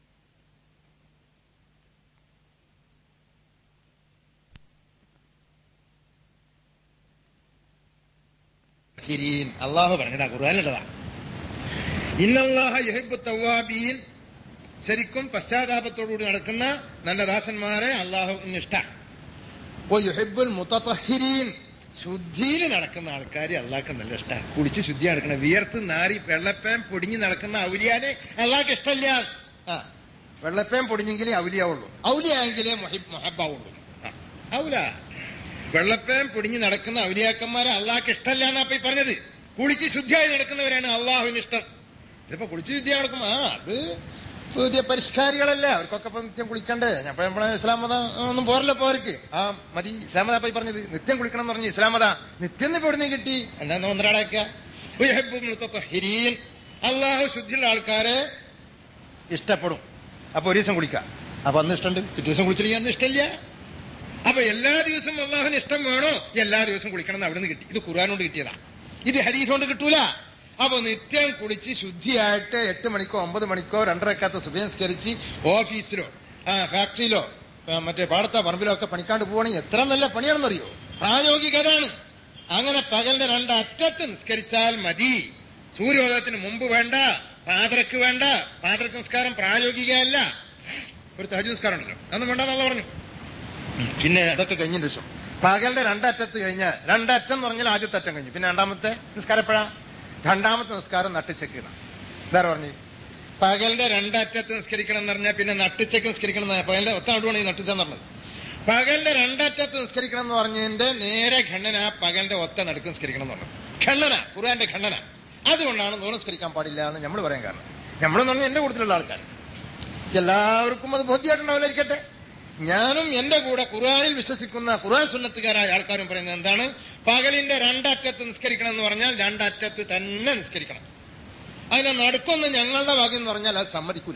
മുതത്തഹിരീൻ അല്ലാഹു പറഞ്ഞതാ ഖുർആനിലുള്ളതാ ഇന്നല്ലാഹ യുഹിബ്ബു തവ്വാബീൻ ശരിക്കും പശ്ചാത്താപത്തോടുകൂടി നടക്കുന്ന നല്ല ദാസന്മാരെ അള്ളാഹുവിന് ഇഷ്ടമാണ് യുഹിബുൽ മുത്തഹിരീൻ ശുദ്ധിയിൽ നടക്കുന്ന ആൾക്കാരെ അള്ളാഹ്ക്ക് നല്ല ഇഷ്ടമാണ് കുളിച്ച് ശുദ്ധി നടക്കണം വിയർത്ത് നാരി വെള്ളപ്പേൻ പൊടിഞ്ഞ് നടക്കുന്ന ഔലിയാനെ അള്ളാഹ്ക്ക് ഇഷ്ടമില്ല ആ വെള്ളപ്പേൻ പൊടിഞ്ഞെങ്കിലേ ഔലിയാവുള്ളൂ ഔലിയായെങ്കിലേ മൊഹബാവുള്ളൂ ഔല വെള്ളപ്പേൻ പൊടിഞ്ഞ് നടക്കുന്ന ഔലിയാക്കന്മാരെ അള്ളാഹ്ക്ക് ഇഷ്ടമല്ല എന്നാ ഇപ്പൊ ഈ പറഞ്ഞത് കുളിച്ച് ശുദ്ധിയായി നടക്കുന്നവരാണ് അള്ളാഹുവിന് ഇഷ്ടം ഇതിപ്പോ കുളിച്ച് ശുദ്ധി നടക്കും ആ അത് പുതിയ പരിഷ്കാരികളല്ലേ അവർക്കൊക്കെ ഇപ്പൊ നിത്യം കുളിക്കണ്ടേ ഞാൻ നമ്മളെ ഇസ്ലാം മതം ഒന്നും പോരല്ലോ ഇപ്പൊ അവർക്ക് ആ മതി ഇസ്ലാം മത പോയി പറഞ്ഞത് നിത്യം കുളിക്കണം എന്ന് പറഞ്ഞു ഇസ്ലാം മത നിത്യം ഇപ്പൊ ഇവിടുന്ന് കിട്ടി എന്താന്ന് ഒന്നരാടാക്ക അള്ളാഹു ശുദ്ധിയുള്ള ആൾക്കാരെ ഇഷ്ടപ്പെടും അപ്പൊ ഒരു ദിവസം കുളിക്കാം അപ്പൊ അന്ന് ഇഷ്ടമുണ്ട് പിറ്റേ ദിവസം കുളിച്ചില്ലെങ്കിൽ അന്ന് ഇഷ്ടമില്ല അപ്പൊ എല്ലാ ദിവസവും അള്ളാഹുവിന് ഇഷ്ടം വേണോ എല്ലാ ദിവസവും കുളിക്കണം എന്ന് അവിടുന്ന് കിട്ടി ഇത് ഖുർആൻ കൊണ്ട് കിട്ടിയതാ ഇത് ഹരീസ് കൊണ്ട് കിട്ടൂല അപ്പൊ നിത്യം കുളിച്ച് ശുദ്ധിയായിട്ട് എട്ട് മണിക്കോ ഒമ്പത് മണിക്കോ രണ്ടരക്കാത്ത സുബംസ്കരിച്ച് ഓഫീസിലോ ആ ഫാക്ടറിയിലോ ആ, മറ്റേ പാടത്ത പറമ്പിലോ ഒക്കെ പണിക്കാണ്ട് പോവാണെങ്കിൽ എത്ര നല്ല പണിയാണെന്നറിയോ പ്രായോഗികതാണ് അങ്ങനെ പകലിന്റെ രണ്ടറ്റത്ത് നിസ്കരിച്ചാൽ മതി സൂര്യോദയത്തിന് മുമ്പ് വേണ്ട പാതരക്ക് വേണ്ട പാതരക്ക് നിസ്കാരം പ്രായോഗികമല്ല ഒരു തഹജ് നിസ്കാരം ഉണ്ടല്ലോ അതൊന്നും വേണ്ടെന്നുള്ള പറഞ്ഞു പിന്നെ അതൊക്കെ കഴിഞ്ഞതിന് ശേഷം പകലിന്റെ രണ്ടറ്റത്ത് കഴിഞ്ഞ രണ്ടറ്റം എന്ന് പറഞ്ഞാൽ ആദ്യത്തെ അറ്റം കഴിഞ്ഞു പിന്നെ രണ്ടാമത്തെ നിസ്കാരം എപ്പോഴാ രണ്ടാമത്തെ നിസ്കാരം നട്ടിച്ചെക്കണം ഇതാ പറഞ്ഞു പകലിന്റെ രണ്ടറ്റത്ത് നിസ്കരിക്കണം എന്ന് പറഞ്ഞാൽ പിന്നെ നട്ടിച്ചക്ക് നിസ്കരിക്കണം എന്ന് പകലിന്റെ ഒത്താണ്ടുമാണ് ഈ നട്ടിച്ചെന്ന് പറഞ്ഞത് പകലിന്റെ രണ്ടറ്റത്ത് നിസ്കരിക്കണം എന്ന് പറഞ്ഞതിന്റെ നേരെ ഖണ്ഡന പകലിന്റെ ഒത്ത നടുക്ക് നിസ്കരിക്കണം എന്ന് പറഞ്ഞത് ഖണ്ഡന ഖുർആന്റെ ഖണ്ഡന അതുകൊണ്ടാണ് നൂറ് നിസ്കരിക്കാൻ പാടില്ല എന്ന് നമ്മൾ പറയാൻ കാരണം നമ്മളെന്ന് പറഞ്ഞാൽ എന്റെ കൂട്ടത്തിലുള്ള ആൾക്കാർ എല്ലാവർക്കും അത് ബോധ്യമായിട്ടുണ്ടാവില്ലായിരിക്കട്ടെ ഞാനും എന്റെ കൂടെ ഖുർആനിൽ വിശ്വസിക്കുന്ന ഖുർആൻ സുന്നത്തുകാരായ ആൾക്കാരും പറയുന്നത് എന്താണ് പകലിന്റെ രണ്ടറ്റത്ത് നിസ്കരിക്കണം എന്ന് പറഞ്ഞാൽ രണ്ടറ്റത്ത് തന്നെ നിസ്കരിക്കണം അതിനെ നടുക്കൊന്ന് ഞങ്ങളുടെ വക എന്ന് പറഞ്ഞാൽ അത് സമ്മതിക്കൂല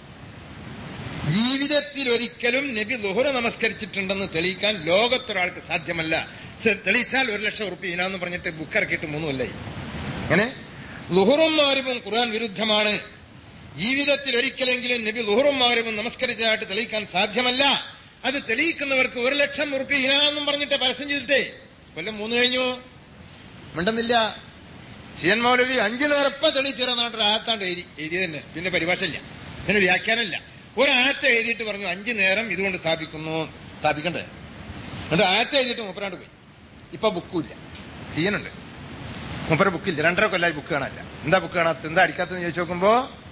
ജീവിതത്തിൽ ഒരിക്കലും നബി ലുഹുറ നമസ്കരിച്ചിട്ടുണ്ടെന്ന് തെളിയിക്കാൻ ലോകത്തൊരാൾക്ക് സാധ്യമല്ല സ- തെളിയിച്ചാൽ ഒരു ലക്ഷം ഉറുപ്പ് ഇനാന്ന് പറഞ്ഞിട്ട് ബുക്ക് ഇറക്കിയിട്ട് മൂന്ന് കൊല്ലായി അങ്ങനെ ലുഹുറും മാരിവും ഖുർആൻ വിരുദ്ധമാണ് ജീവിതത്തിൽ ഒരിക്കലെങ്കിലും നബി ലുഹുറും മാരിവും നമസ്കരിച്ചതായിട്ട് തെളിയിക്കാൻ സാധ്യമല്ല അത് തെളിയിക്കുന്നവർക്ക് ഒരു ലക്ഷം ഉറുപ്പ് ഇനാന്നും പറഞ്ഞിട്ട് പരസ്യം ചെയ്തിട്ടേ കൊല്ലം മൂന്ന് കഴിഞ്ഞു മിണ്ടുന്നില്ല സിയൻ മൗലവി അഞ്ചു നേരപ്പ തെളിയിച്ചിരുന്നാണ്ട് ആത്താണ്ട് എഴുതി എഴുതി തന്നെ പിന്നെ പരിഭാഷയില്ല പിന്നെ വ്യാഖ്യാനമില്ല ഒരാത്ത എഴുതിയിട്ട് പറഞ്ഞു അഞ്ചു നേരം ഇതുകൊണ്ട് സ്ഥാപിക്കുന്നു സ്ഥാപിക്കണ്ടേ എന്നിട്ട് ആത്ത എഴുതിയിട്ട് മൂപ്പരാണ്ട് പോയി ഇപ്പൊ ബുക്കും ഇല്ല സിയനുണ്ട് മൂപ്പര ബുക്കില്ല രണ്ടര കൊല്ലായി ബുക്ക് കാണാനില്ല എന്താ ബുക്ക് കാണാത്ത എന്താ അടിക്കാത്തെന്ന് ചോദിച്ചു നോക്കുമ്പോ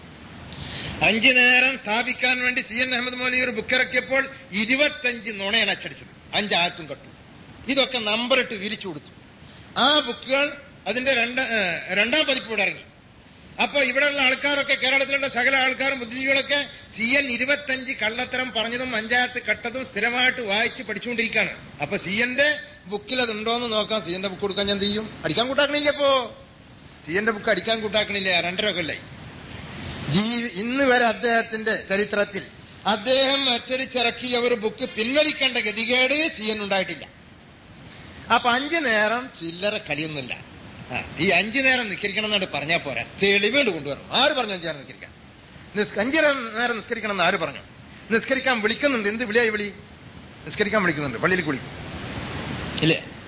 അഞ്ചു നേരം സ്ഥാപിക്കാൻ വേണ്ടി സി എൻ അഹമ്മദ് മൗലി ഒരു ബുക്ക് ഇറക്കിയപ്പോൾ ഇരുപത്തഞ്ച് നുണയാണ് അച്ചടിച്ചത് അഞ്ചാത്തും കട്ടു ഇതൊക്കെ നമ്പറിട്ട് വിരിച്ചു കൊടുത്തു ആ ബുക്കുകൾ അതിന്റെ രണ്ട ഏ, രണ്ടാം പതിപ്പ് ഇവിടെ ഇറങ്ങി അപ്പൊ ഇവിടെയുള്ള ആൾക്കാരൊക്കെ കേരളത്തിലുള്ള സകല ആൾക്കാരും ബുദ്ധിജീവികളൊക്കെ സി എൻ ഇരുപത്തഞ്ച് കള്ളത്തരം പറഞ്ഞതും അഞ്ചായത്ത് കട്ടതും സ്ഥിരമായിട്ട് വായിച്ച് പഠിച്ചുകൊണ്ടിരിക്കുകയാണ് അപ്പൊ സി എന്റെ ബുക്കിൽ അത് ഉണ്ടോന്ന് നോക്കാം സി എന്റെ ബുക്ക് കൊടുക്കാൻ ഞാൻ എന്ത് ചെയ്യും അടിക്കാൻ കൂട്ടാക്കണില്ല ഇപ്പോ സി എന്റെ ബുക്ക് അടിക്കാൻ കൂട്ടാക്കണില്ല രണ്ടര കൊല്ലായി ജീവി ഇന്ന് വരെ അദ്ദേഹത്തിന്റെ ചരിത്രത്തിൽ അദ്ദേഹം അച്ചടിച്ചിറക്കിയ ഒരു ബുക്ക് പിൻവലിക്കേണ്ട ഗതികേട് സി എൻ ഉണ്ടായിട്ടില്ല അപ്പൊ അഞ്ചു നേരം ചില്ലറ കളിയൊന്നുമില്ല ആ, ഈ അഞ്ചു നേരം നിസ്കരിക്കണം എന്നാണ് പറഞ്ഞാൽ പോരാ തെളിവുകൊണ്ട് കൊണ്ടുവരണം ആര് പറഞ്ഞു അഞ്ചു നേരം നിസ്കരിക്കാൻ നിസ്- അഞ്ചു നേരം- നേരം നിസ്കരിക്കണം എന്ന് ആര് പറഞ്ഞു നിസ്കരിക്കാൻ വിളിക്കുന്നുണ്ട് എന്ത് വിളിയായി വിളി നിസ്കരിക്കാൻ വിളിക്കുന്നുണ്ട് പള്ളിയിൽ വിളിക്കും ഇല്ലേ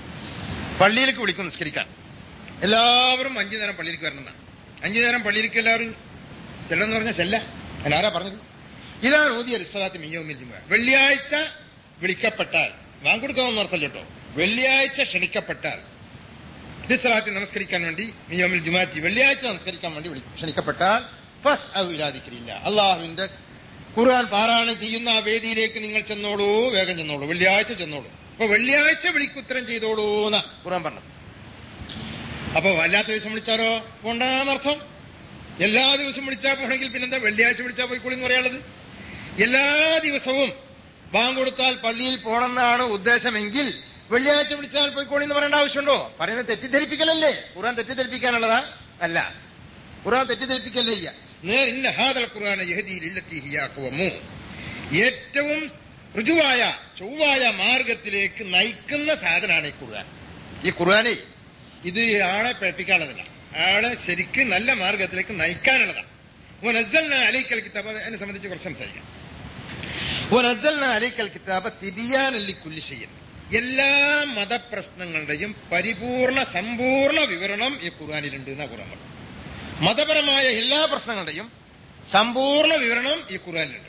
പള്ളിയിലേക്ക് വിളിക്കും നിസ്കരിക്കാൻ എല്ലാവരും അഞ്ചു നേരം പള്ളിയിലേക്ക് വരണമെന്നാണ് അഞ്ചു നേരം പള്ളിയിലേക്ക് എല്ലാവരും ചെല്ലെന്ന് പറഞ്ഞ ചെല്ല ഞാനാരാ പറഞ്ഞത് ഇതാണ് ഊതിയ റിസലാത്ത് മിയോമിൽ ജുമ വെള്ളിയാഴ്ച വിളിക്കപ്പെട്ടാൽ വാങ്കൊടുക്കാമെന്ന് അർത്ഥമല്ല കേട്ടോ വെള്ളിയാഴ്ച ക്ഷണിക്കപ്പെട്ടാൽ റിസലാത്ത് നമസ്കരിക്കാൻ വേണ്ടി മിയോമിൽ ജുമാറ്റി വെള്ളിയാഴ്ച നമസ്കരിക്കാൻ വേണ്ടി വിളി- ക്ഷണിക്കപ്പെട്ടാൽ ഫസ് അത് ഇരാതിക്കില്ല അള്ളാഹുവിന്റെ ഖുർആൻ പാരായണം ചെയ്യുന്ന ആ വേദിയിലേക്ക് നിങ്ങൾ ചെന്നോളൂ വേഗം ചെന്നോളൂ വെള്ളിയാഴ്ച ചെന്നോളൂ അപ്പൊ വെള്ളിയാഴ്ച വിളിക്കുത്തരം ചെയ്തോളൂ എന്നാ ഖുർആൻ പറഞ്ഞത് അപ്പൊ അല്ലാത്ത ദിവസം വിളിച്ചാലോ പോണ്ടാന്നർത്ഥം എല്ലാ ദിവസവും വിളിച്ചാൽ പോണെങ്കിൽ പിന്നെന്താ വെള്ളിയാഴ്ച വിളിച്ചാൽ പോയിക്കോളി എന്ന് പറയാനുള്ളത് എല്ലാ ദിവസവും ബാങ്ക് കൊടുത്താൽ പള്ളിയിൽ പോണമെന്നാണ് ഉദ്ദേശമെങ്കിൽ വെള്ളിയാഴ്ച വിളിച്ചാൽ പോയിക്കോളി എന്ന് പറയേണ്ട ആവശ്യമുണ്ടോ പറയുന്നത് തെറ്റിദ്ധരിപ്പിക്കലല്ലേ ഖുർആൻ തെറ്റിദ്ധരിപ്പിക്കാനുള്ളതാ അല്ല ഖുർആൻ തെറ്റിദ്ധരിപ്പിക്കല്ലേ ഇയ്യ. നേർ ഇന്ന ഹാദൽ ഖുർആന യഹ്ദീ ലില്ലത്തി ഹിയ അഖ്വമു. ഏറ്റവും ഋജുവായ ചൊവ്വായ മാർഗത്തിലേക്ക് നയിക്കുന്ന സാധനമാണ് ഈ ഖുർആൻ ഈ ഖുർആനെ ഇത് ആളെ പഠിപ്പിക്കാനുള്ളതല്ല ആളെ ശരിക്ക് നല്ല മാർഗത്തിലേക്ക് നയിക്കാനുള്ളതാണ് വനസ്സൽന അലൈക്കൽ കിതാബ് അതിനെ സംബന്ധിച്ച് കുറച്ച് സംസാരിക്കാം വനസ്സൽന അലൈക്കൽ കിതാബ് തിരിയാനല്ലി കുല്ലി ചെയ്യും എല്ലാ മതപ്രശ്നങ്ങളുടെയും പരിപൂർണ സമ്പൂർണ്ണ വിവരണം ഈ ഖുർആനിലുണ്ട് എന്നാ ഖുർആൻ പറഞ്ഞത് മതപരമായ എല്ലാ പ്രശ്നങ്ങളുടെയും സമ്പൂർണ്ണ വിവരണം ഈ ഖുർആനിലുണ്ട്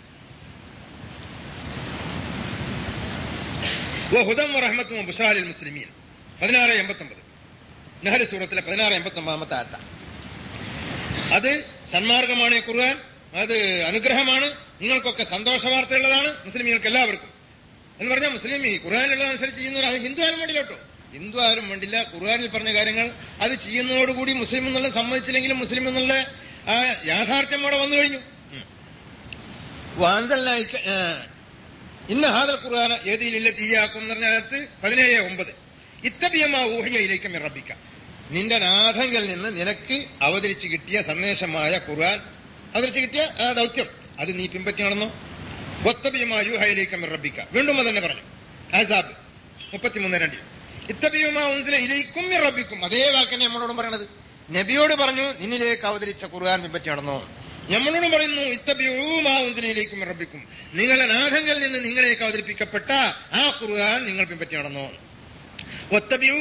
ഹുദം റഹ്മത്തും ബുഷാലിൽ മുസ്ലിമീൻ പതിനാറ് എൺപത്തി ഒമ്പത് നഹല് സൂറത്തിലെ പതിനാറ് എൺപത്തി ഒമ്പതാമത്തെ ആത്ത അത് സന്മാർഗമാണ് ഈ ഖുർആൻ അത് അനുഗ്രഹമാണ് നിങ്ങൾക്കൊക്കെ സന്തോഷ വാർത്തയുള്ളതാണ് മുസ്ലിമീങ്ങൾക്ക് എല്ലാവർക്കും എന്ന് പറഞ്ഞാൽ മുസ്ലിം ഈ ഖുർആാനുള്ളതനുസരിച്ച് ചെയ്യുന്നവർ അത് ഹിന്ദു ആരും വേണ്ടില്ല കേട്ടോ ഹിന്ദു ആരും വേണ്ടില്ല ഖുർആാനിൽ പറഞ്ഞ കാര്യങ്ങൾ അത് ചെയ്യുന്നതോടുകൂടി മുസ്ലിം എന്നുള്ള സമ്മതിച്ചില്ലെങ്കിലും മുസ്ലിം എന്നുള്ള ആ യാഥാർത്ഥ്യം അവിടെ വന്നു കഴിഞ്ഞു ഉം. വാൻസലിനായിക്ക- ആ, ഇന്ന ഹാദൽ ഖുർആൻ ഏതിയിലില്ല തീയാക്കും എന്ന് പറഞ്ഞകത്ത് പതിനേഴ് ഒമ്പത് ഇത്തബിയമാ ഊഹയിലേക്കും ഇറപ്പിക്കാം നിന്റെ നാഥങ്കിൽ നിന്ന് നിനക്ക് അവതരിച്ച് കിട്ടിയ സന്ദേശമായ ഖുർആൻ അവതരിച്ച് കിട്ടിയ ആ ദൗത്യം അത് നീ പിൻപറ്റിയാണെന്നോ ഒത്തബിയമാ യൂഹയിലേക്കും ഇറപ്പിക്കാം വീണ്ടും അത് തന്നെ പറഞ്ഞു ആസാബ് മുപ്പത്തിമൂന്ന് രണ്ടിൽ ഇത്തബിയുമാ ഉൻസില ഇലയിക്കും ഇറപ്പിക്കും അതേ വാക്കന്നെ നമ്മളോടും പറയണത് നബിയോട് പറഞ്ഞു നിന്നിലേക്ക് അവതരിച്ച ഖുർആൻ പിൻപറ്റി നടന്നോ നമ്മളോട് പറയുന്നു ഇത്തബിയുമാ ഉൻസിലയിലേക്കും ഇറപ്പിക്കും നിങ്ങളുടെ നാഥങ്ങളിൽ നിന്ന് നിങ്ങളേക്ക് അവതരിപ്പിക്കപ്പെട്ട ആ ഖുർആൻ നിങ്ങൾ പിൻപറ്റി നടന്നോ ഒത്തബിയു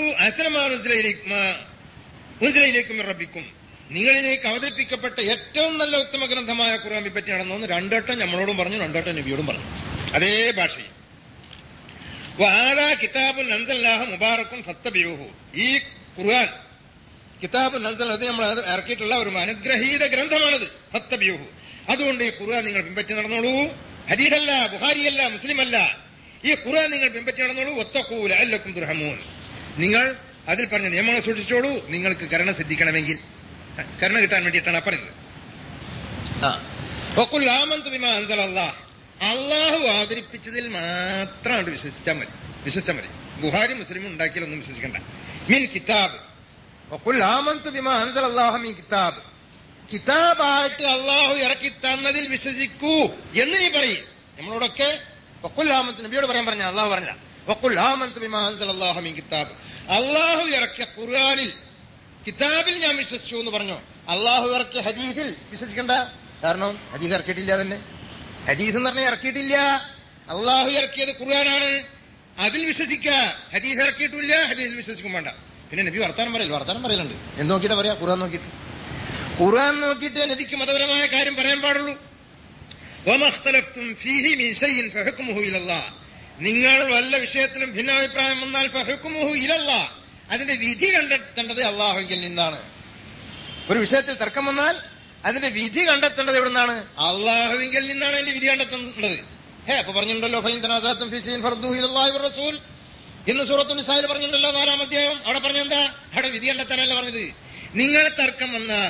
അസലമാനുസിലയിലേക്കും ഇറപ്പിക്കും നിങ്ങളിലേക്ക് അവതരിപ്പിക്കപ്പെട്ട ഏറ്റവും നല്ല ഉത്തമ ഗ്രന്ഥമായ ഖുർആൻ പിൻപറ്റി നടന്നോ രണ്ടോട്ടം നമ്മളോടും പറഞ്ഞു രണ്ടോട്ടം നബിയോടും പറഞ്ഞു അതേ ഭാഷയിൽ വാദാ കിതാബുൻ അൻസൽനാഹ മുബാറക്കും ഫത്തബിയൂഹു ഈ ഖുർആൻ കിതാബുൻ അൻസൽ അത് നമ്മൾ ഇറക്കിയിട്ടുള്ള ഒരു അനുഗ്രഹീത ഗ്രന്ഥമാണിത് ഫത്തബിയൂഹു അതുകൊണ്ട് ഈ ഖുർആൻ നിങ്ങൾ പിൻപറ്റി നടന്നോളൂ ഹദീദല്ല ബുഹാരിയല്ല മുസ്ലിമല്ല ഈ ഖുർആൻ നിങ്ങൾ പിൻപറ്റി നടന്നോളൂ ഒത്തക്കൂല അല്ലക്കും ദുർഹമൂൻ നിങ്ങൾ അതിൽ പറഞ്ഞ നിയമങ്ങൾ സൂക്ഷിച്ചോളൂ നിങ്ങൾക്ക് കരുണ സിദ്ധിക്കണമെങ്കിൽ കരുണ കിട്ടാൻ വേണ്ടിയിട്ടാണ് ആ പറയുന്നത് ആ വഖുൽ ആമന്തു ബിമാ അൻസല അല്ലാഹ് അള്ളാഹു അവതരിപ്പിച്ചതിൽ മാത്രം വിശ്വസിച്ചാൽ മതി വിശ്വസിച്ചാൽ മതി ബുഹാരി മുസ്ലിമും ഉണ്ടാക്കിയാലൊന്നും വിശ്വസിക്കണ്ട മീൻ കിതാബ് വഖുൽ ആമന്തു ബിമാ അൻസല അല്ലാഹു മീൻ കിതാബ് കിതാബായിട്ട് അള്ളാഹു ഇറക്കി തന്നതിൽ വിശ്വസിക്കൂ എന്ന് നീ പറയും നമ്മളോടൊക്കെ വഖുൽ ആമന്തു നബിയോട് പറയാൻ പറഞ്ഞ അള്ളാഹു പറഞ്ഞ വഖുൽ ആമന്തു ബിമാ അൻസല അല്ലാഹു മീൻ കിതാബ് അള്ളാഹു ഇറക്കിയ ഖുർആനിൽ കിതാബിൽ ഞാൻ വിശ്വസിച്ചു എന്ന് പറഞ്ഞു അള്ളാഹു ഇറക്കിയ ഹദീസിൽ വിശ്വസിക്കണ്ട കാരണം ഹദീസ് ഇറക്കിയിട്ടില്ല തന്നെ ഹദീസ് എന്ന് പറഞ്ഞാൽ ഇറക്കിയിട്ടില്ല അള്ളാഹു ഇറക്കിയത് ഖുർആനാണ് അതിൽ വിശ്വസിക്ക ഹദീസ് ഇറക്കിയിട്ടില്ല ഹദീസിൽ വിശ്വസിക്കും വേണ്ട പിന്നെ നബി വർത്താനം പറയൽ വർത്താനം പറയലുണ്ട് എന്ത് നോക്കിയിട്ട് പറയാ ഖുർആൻ നോക്കിയിട്ട് ഖുർആൻ നോക്കിയിട്ട് നബിക്ക് മതപരമായ കാര്യം പറയാൻ പാടുള്ളൂ وما اختلفتم فيه من شيء فحكمه الى الله നിങ്ങൾ വല്ല വിഷയത്തിലും ഭിന്നാഭിപ്രായം വന്നാൽ ഫഹുക്കുമുഹു ഇലല്ല അതിന്റെ വിധി കണ്ടെത്തേണ്ടത് അള്ളാഹുവിൽ നിന്നാണ് ഒരു വിഷയത്തിൽ തർക്കം വന്നാൽ അതിന്റെ വിധി കണ്ടെത്തേണ്ടത് എവിടെ നിന്നാണ് അള്ളാഹുവിങ്കിൽ നിന്നാണ് അതിന്റെ വിധി കണ്ടെത്തേണ്ടത് ഹേ അപ്പൊ പറഞ്ഞിട്ടുണ്ടല്ലോ ഫൈൻ തനാസാത്തും ഫിസീൻ ഫർദു ഇലല്ലാഹി വറസൂൽ ഇന്ന് സൂറത്തു നിസായിൽ പറഞ്ഞിട്ടുണ്ടല്ലോ നാലാം അധ്യായം അവിടെ പറഞ്ഞെന്താ അവിടെ വിധി കണ്ടെത്താനല്ല പറഞ്ഞത് നിങ്ങൾ തർക്കം വന്നാൽ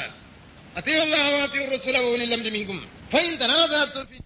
അത്യുറസുലും ഫൈൻ തനാസാത്തും ഫി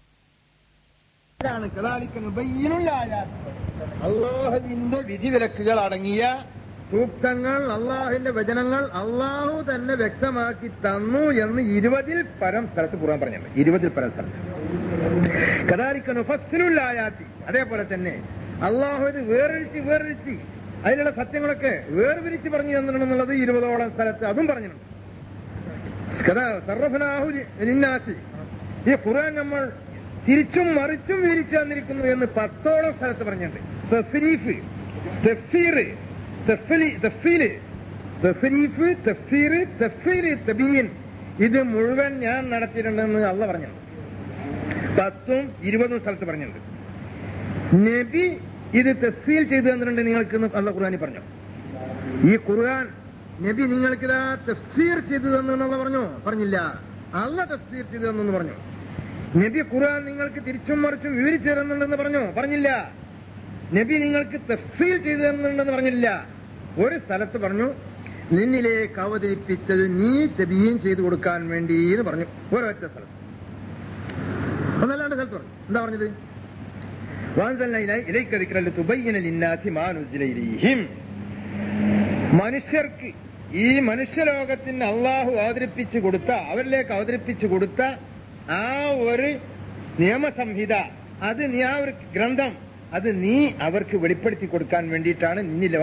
അള്ളാഹുവിന്റെ വിധിവിലക്കുകൾ അടങ്ങിയ സൂക്തങ്ങൾ അള്ളാഹുവിന്റെ വചനങ്ങൾ അള്ളാഹു തന്നെ വ്യക്തമാക്കി തന്നു എന്ന് ഇരുപതിൽ പരം സ്ഥലത്ത് ഖുർആൻ പറഞ്ഞിട്ടുണ്ട് ഇരുപതിൽ പരം സ്ഥലത്ത് കഥാരിക്കണു ഫസ്സിലുള്ളായാത്തി അതേപോലെ തന്നെ അള്ളാഹു ഇത് വേറൊഴിച്ച് വേറൊഴിച്ച് അതിലുള്ള സത്യങ്ങളൊക്കെ വേർതിരിച്ച് പറഞ്ഞു തന്നിട്ടുണ്ടെന്നുള്ളത് ഇരുപതോളം സ്ഥലത്ത് അതും പറഞ്ഞിട്ടുണ്ട് കഥാ സർവഫനാഹു ലിന്നാസി ഈ ഖുർആൻ നമ്മൾ തിരിച്ചും മറിച്ചും വീരിച്ചു തന്നിരിക്കുന്നു എന്ന് പത്തോളം സ്ഥലത്ത് പറഞ്ഞിട്ടുണ്ട് തസ്രീഫ് തഫ്സീർ തഫ്സലി- തഫ്സീല് തസ്രീഫ് തഫ്സീർ തഫ്സീർ തബീൻ ഇത് മുഴുവൻ ഞാൻ നടത്തിയിട്ടുണ്ടെന്ന് അള്ള പറഞ്ഞിട്ടുണ്ട് പത്തും ഇരുപതും സ്ഥലത്ത് പറഞ്ഞിട്ടുണ്ട് നബി ഇത് തഫ്സീൽ ചെയ്തു തന്നിട്ടുണ്ട് നിങ്ങൾക്ക് എന്ന് അള്ള ഖുർആാനി പറഞ്ഞു ഈ ഖുർആൻ നബി നിങ്ങൾക്കിതാ തഫ്സീർ ചെയ്തു തന്നു എന്നുള്ള പറഞ്ഞു പറഞ്ഞില്ല അള്ള തഫ്സീർ ചെയ്തു തന്നു എന്ന് പറഞ്ഞു നബി ഖുർആൻ നിങ്ങൾക്ക് തിരിച്ചും മറിച്ചും വിവരിച്ചു തരുന്നുണ്ടെന്ന് പറഞ്ഞു പറഞ്ഞില്ല നബി നിങ്ങൾക്ക് തഫ്സീൽ ചെയ്തു തരുന്നുണ്ടെന്ന് പറഞ്ഞില്ല ഒരു സ്ഥലത്ത് പറഞ്ഞു നിന്നിലേക്ക് അവതരിപ്പിച്ചത് നീ തബീൻ ചെയ്തു കൊടുക്കാൻ വേണ്ടി എന്ന് പറഞ്ഞു ഒരൊറ്റ സ്ഥലത്ത് ഒന്നല്ലാണ്ട് സ്ഥലത്ത് പറഞ്ഞു എന്താ പറഞ്ഞത് وأنزلنا إلي- إليك ذكرا لتبين للناس ما نزل إليهم മനുഷ്യർക്ക് ഈ മനുഷ്യലോകത്തിന് അള്ളാഹു അവതരിപ്പിച്ചു കൊടുത്ത അവരിലേക്ക് അവതരിപ്പിച്ചു കൊടുത്ത ആ ഒരു നിയമസംഹിത അത് നീ ആ ഒരു ഗ്രന്ഥം അത് നീ അവർക്ക് വെളിപ്പെടുത്തി കൊടുക്കാൻ വേണ്ടിയിട്ടാണ് നിന്നില്ല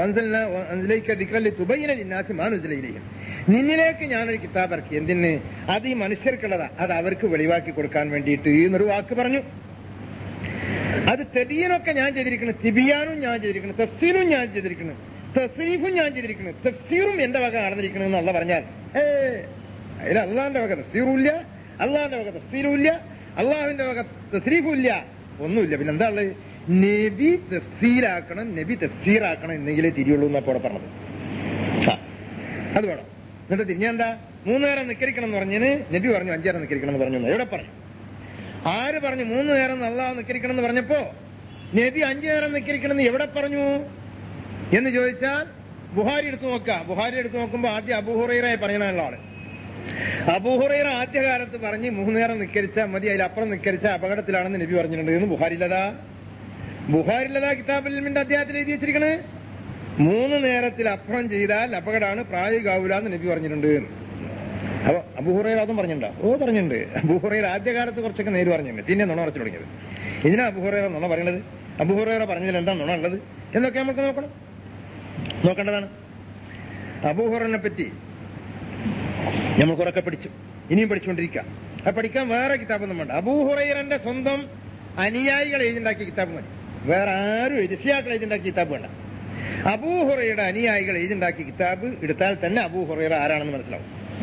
മാനുസിലേക്കും നിന്നിലേക്ക് ഞാനൊരു കിതാബ് ഇറക്കി എന്തിന് അത് ഈ മനുഷ്യർക്കുള്ളതാ അത് അവർക്ക് വെളിവാക്കി കൊടുക്കാൻ വേണ്ടിയിട്ട് എന്നൊരു വാക്ക് പറഞ്ഞു അത് തെബീനൊക്കെ ഞാൻ ചെയ്തിരിക്കുന്നു തിബിയാനും ഞാൻ ചെയ്തിരിക്കുന്നു തഫ്സീലും ഞാൻ ചെയ്തിരിക്കുന്നു തസ്രീഫും ഞാൻ ചെയ്തിരിക്കുന്നു തഫ്സീറും എന്റെ വക നടന്നിരിക്കുന്നു എന്നുള്ള പറഞ്ഞാൽ ഏ അതിൽ അള്ളാന്റെ വക തഫ്സീറും ഇല്ല അള്ളാന്റെ വക തഫ്സീറും ഇല്ല അള്ളാഹുവിന്റെ വക തസ്രീഫും ഇല്ല ഒന്നുമില്ല പിന്നെ എന്താ ഉള്ളത് നബി തഫ്സീലാക്കണം നബി തഫ്സീറാക്കണം എന്നെങ്കിലേ തിരിയുള്ളൂ എന്നാ അവിടെ പറഞ്ഞത് ആ, അത് വേണം എന്നിട്ട് തിരിഞ്ഞെന്താ മൂന്ന് നേരം നിക്കരിക്കണം എന്ന് പറഞ്ഞതിന് നബി പറഞ്ഞു അഞ്ചു നേരം നിക്കരിക്കണം എന്ന് പറഞ്ഞു എവിടെ പറഞ്ഞു ആര് പറഞ്ഞു മൂന്ന് നേരം അള്ളാഹ് നിക്കരിക്കണം എന്ന് പറഞ്ഞപ്പോ നബി അഞ്ചു നേരം നിക്കരിക്കണം എന്ന് എവിടെ പറഞ്ഞു എന്ന് ചോദിച്ചാൽ ബുഹാരി എടുത്തു നോക്കുക ബുഹാരി എടുത്തു നോക്കുമ്പോ ആദ്യം അബൂഹുറൈറായി പറയണുള്ള ആള് അബൂഹുറൈറ ആദ്യകാലത്ത് പറഞ്ഞ് മൂന്ന് നേരം നിക്കരിച്ചാൽ മതി അതിലപ്പുറം നിക്കരിച്ച അപകടത്തിലാണെന്ന് നബി പറഞ്ഞിട്ടുണ്ട് എന്ന് ബുഹാരിലതാ ബുഹാരിലതാ കിതാബിൽ മിന്റെ അദ്ദേഹത്തിൽ എഴുതി വെച്ചിരിക്കണേ മൂന്ന് നേരത്തിൽ അപ്പുറം ചെയ്താൽ അപകടമാണ് പ്രായോഗികാവൂല എന്ന് നബി പറഞ്ഞിട്ടുണ്ട് അപ്പൊ അബൂഹുറൈർ അതും പറഞ്ഞിട്ടുണ്ടോ ഓ പറഞ്ഞിട്ടുണ്ട് അബൂഹുറൈർ ആദ്യകാലത്ത് കുറച്ചൊക്കെ നേര് പറഞ്ഞിട്ടുണ്ട് പിന്നെ നുണ ഉറച്ചു തുടങ്ങിയത് ഇതിനാ അബൂഹുറൈറ നുണ പറയണത് അബൂഹുറൈറ പറഞ്ഞതിൽ എന്താ നുണ ഉള്ളത് എന്നൊക്കെ നമുക്ക് നോക്കണം നോക്കേണ്ടതാണ് അബൂഹുറനെ പറ്റി നമ്മൾ കുറക്കെ പഠിച്ചു ഇനിയും പഠിച്ചുകൊണ്ടിരിക്കുക അത് പഠിക്കാൻ വേറെ കിതാബൊന്നും വേണ്ട അബൂഹുറൈറന്റെ സ്വന്തം അനുയായികൾ എഴുതിണ്ടാക്കിയ കിതാബ് മതി വേറെ ആരും രക്ഷിതാക്കൾ എഴുതിണ്ടാക്കിയ കിതാബ് വേണ്ട അബൂഹുറയുടെ അനുയായികൾ എഴുതിണ്ടാക്കിയ കിതാബ് എടുത്താൽ തന്നെ അബൂഹുറൈറ ആരാണെന്ന് മനസ്സിലാവും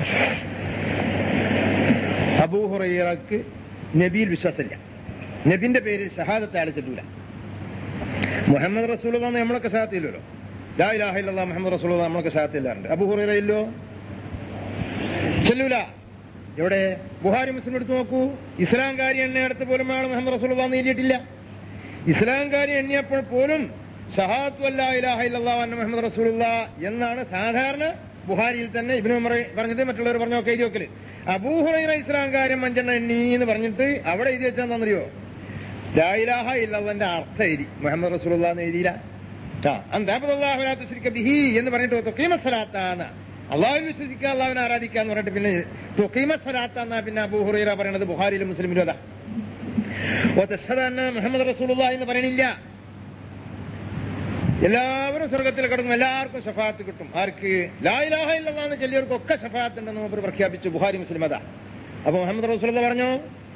അബൂഹുറൈറക്ക് നബിയിൽ വിശ്വാസമില്ല നബിന്റെ പേരിൽ ഷഹാദത്തെ ആള് ചെല്ലൂല മുഹമ്മദ് റസൂൽ നമ്മളൊക്കെ ഷഹാത്തില്ലല്ലോ ലാ ഇലാഹ ഇല്ലല്ലാ മുഹമ്മദ് റസൂൽ നമ്മളൊക്കെ ഷഹാത്തില്ലാറുണ്ട് അബൂഹുറൈറ ഇല്ലോ ചെല്ലൂല എവിടെ ബുഹാരി മുസ്ലിം എടുത്തു നോക്കൂ ഇസ്ലാംകാരി എണ്ണ അടുത്ത് പോലും ആൾ മുഹമ്മദ് റസൂൽ എഴുതിയിട്ടില്ല ഇസ്ലാംകാരി എണ്ണിയപ്പോൾ പോലും ഷഹാത്തു അല്ലാ ഇലാഹ ഇല്ലല്ലാ അന്ന മുഹമ്മദ് റസൂലുള്ള എന്നാണ് സാധാരണ ബുഹാരിയിൽ തന്നെ ഇബിന് ഉമർ പറഞ്ഞത് മറ്റുള്ളവർ പറഞ്ഞൊക്കെ എഴുതി വെക്കല് അബൂഹുറൈറ ഇസ്ലാംകാരൻ അഞ്ചെണ്ണ എണ്ണി എന്ന് പറഞ്ഞിട്ട് അവിടെ എഴുതി വെച്ചാന്നറിയോ ലായിലാഹ ഇല്ലവന്റെ അർത്ഥം എഴുതി മുഹമ്മദ് റസൂലുള്ള എന്ന് എഴുതിയില്ല ആ അന്താബുല്ലാഹുലാത്ത് ശരിക്കും ബിഹി എന്ന് പറഞ്ഞിട്ട് തൊക്കീമ സലാത്താന്ന് അള്ളാഹുവിൽ വിശ്വസിക്കുക അള്ളാഹുവിനെ ആരാധിക്കുക എന്ന് പറഞ്ഞിട്ട് പിന്നെ തൊക്കീമ സലാത്താന്നാ പിന്നെ അബൂഹുറൈറ പറയണത് ബുഹാരിയിലും മുസ്ലിമിലും അതാ ഓ തെഷദാന്ന മുഹമ്മദ് റസൂലുള്ള എന്ന് പറയണില്ല എല്ലാവരും സ്വർഗത്തിൽ കിടക്കും എല്ലാവർക്കും ഷഫാത്ത് കിട്ടും ആർക്ക് ലായിലാഹ ഇല്ലെന്ന് ചെല്ലിയവർക്കൊക്കെ ഷഫാത്ത് ഉണ്ടെന്ന് മൂപ്പർ പ്രഖ്യാപിച്ചു ബുഹാരി മുസ്ലിം അതാ അപ്പൊ മുഹമ്മദ് റസൂൽ പറഞ്ഞു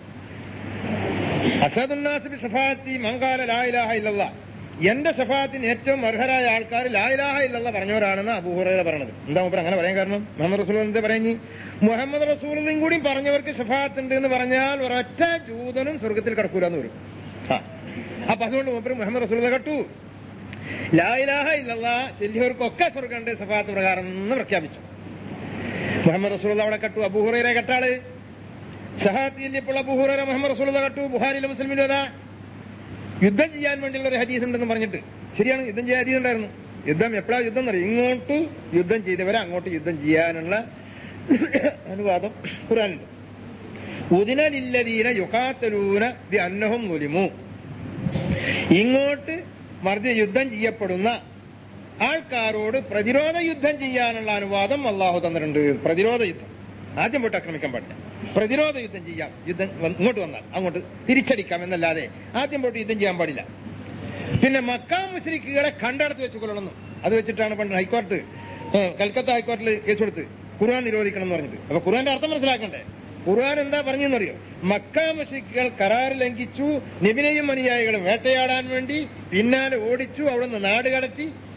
അസദുന്നാസിബി ഷഫാത്തി മങ്കാല ലായിലാഹ ഇല്ലല്ല എന്റെ ഷഫാത്തിന് ഏറ്റവും അർഹരായ ആൾക്കാർ ലായിലാഹ ഇല്ലല്ല പറഞ്ഞവരാണെന്ന് അബൂഹുറൈറ പറഞ്ഞത് എന്താ മൂപ്പർ അങ്ങനെ പറയാൻ കാരണം മുഹമ്മദ് റസൂൽ എന്താ പറഞ്ഞു മുഹമ്മദ് റസൂലും കൂടി പറഞ്ഞവർക്ക് ഷഫാത്ത് ഉണ്ട് എന്ന് പറഞ്ഞാൽ ഒരൊറ്റ ജൂതനും സ്വർഗത്തിൽ കിടക്കൂലെന്ന് വരും ആ. അപ്പൊ അതുകൊണ്ട് മൂപ്പർ മുഹമ്മദ് റസൂൽ കട്ടു ലായിലാഹ ഇല്ലല്ല ചെല്ലിയവർക്കൊക്കെ സ്വർഗമുണ്ട് സഫാത്ത് പ്രകാരം എന്ന് പ്രഖ്യാപിച്ചു മുഹമ്മദ് റസൂൽ അവിടെ കട്ടു അബൂഹുറൈറെ കട്ടാള് ഷഹാത്ത് ചെല്ലിയപ്പോൾ അബൂഹുറൈറ മുഹമ്മദ് റസൂൽ കട്ടു ബുഹാരിയിലെ മുസ്ലിമിലും അതാ യുദ്ധം ചെയ്യാൻ വേണ്ടിയുള്ള ഒരു ഹദീസ് ഉണ്ടെന്ന് പറഞ്ഞിട്ട് ശരിയാണ് യുദ്ധം ചെയ്യാൻ ഹദീസ് ഉണ്ടായിരുന്നു യുദ്ധം എപ്പോഴാ യുദ്ധം എന്നറിയും ഇങ്ങോട്ട് യുദ്ധം ചെയ്തവരെ അങ്ങോട്ട് യുദ്ധം ചെയ്യാനുള്ള അനുവാദം ഖുറാനുണ്ട് ഉദിനലില്ലദീന യുഹാത്തലൂന ബി അന്നഹും മുലിമു ഇങ്ങോട്ട് മറിച്ച് യുദ്ധം ചെയ്യപ്പെടുന്ന ആൾക്കാരോട് പ്രതിരോധ യുദ്ധം ചെയ്യാനുള്ള അനുവാദം അള്ളാഹു തന്നിട്ടുണ്ട് പ്രതിരോധ യുദ്ധം ആദ്യം പോയിട്ട് ആക്രമിക്കാൻ പാടില്ല പ്രതിരോധ യുദ്ധം ചെയ്യാം യുദ്ധം വന്ന് ഇങ്ങോട്ട് വന്നാൽ അങ്ങോട്ട് തിരിച്ചടിക്കാം എന്നല്ലാതെ ആദ്യം പോയിട്ട് യുദ്ധം ചെയ്യാൻ പാടില്ല പിന്നെ മക്കാ മുസ്ലിക്കുകളെ കണ്ടടത്ത് വെച്ച് കൊല്ലണം അത് വെച്ചിട്ടാണ് പണ്ട് ഹൈക്കോടതി ഏ, കൽക്കത്ത ഹൈക്കോടതിയിൽ കേസ് കൊടുത്ത് ഖുർആൻ നിരോധിക്കണം എന്ന് പറഞ്ഞിട്ട് അപ്പൊ ഖുർആന്റെ അർത്ഥം മനസ്സിലാക്കണ്ടേ ഖുർആൻ എന്താ പറഞ്ഞെന്നറിയോ മക്കാ മുസ്ലിക്കുകൾ കരാർ ലംഘിച്ചു നിബിനെയും അനുയായികളും വേട്ടയാടാൻ വേണ്ടി പിന്നാലെ ഓടിച്ചു അവിടുന്ന് നാട് കടത്തി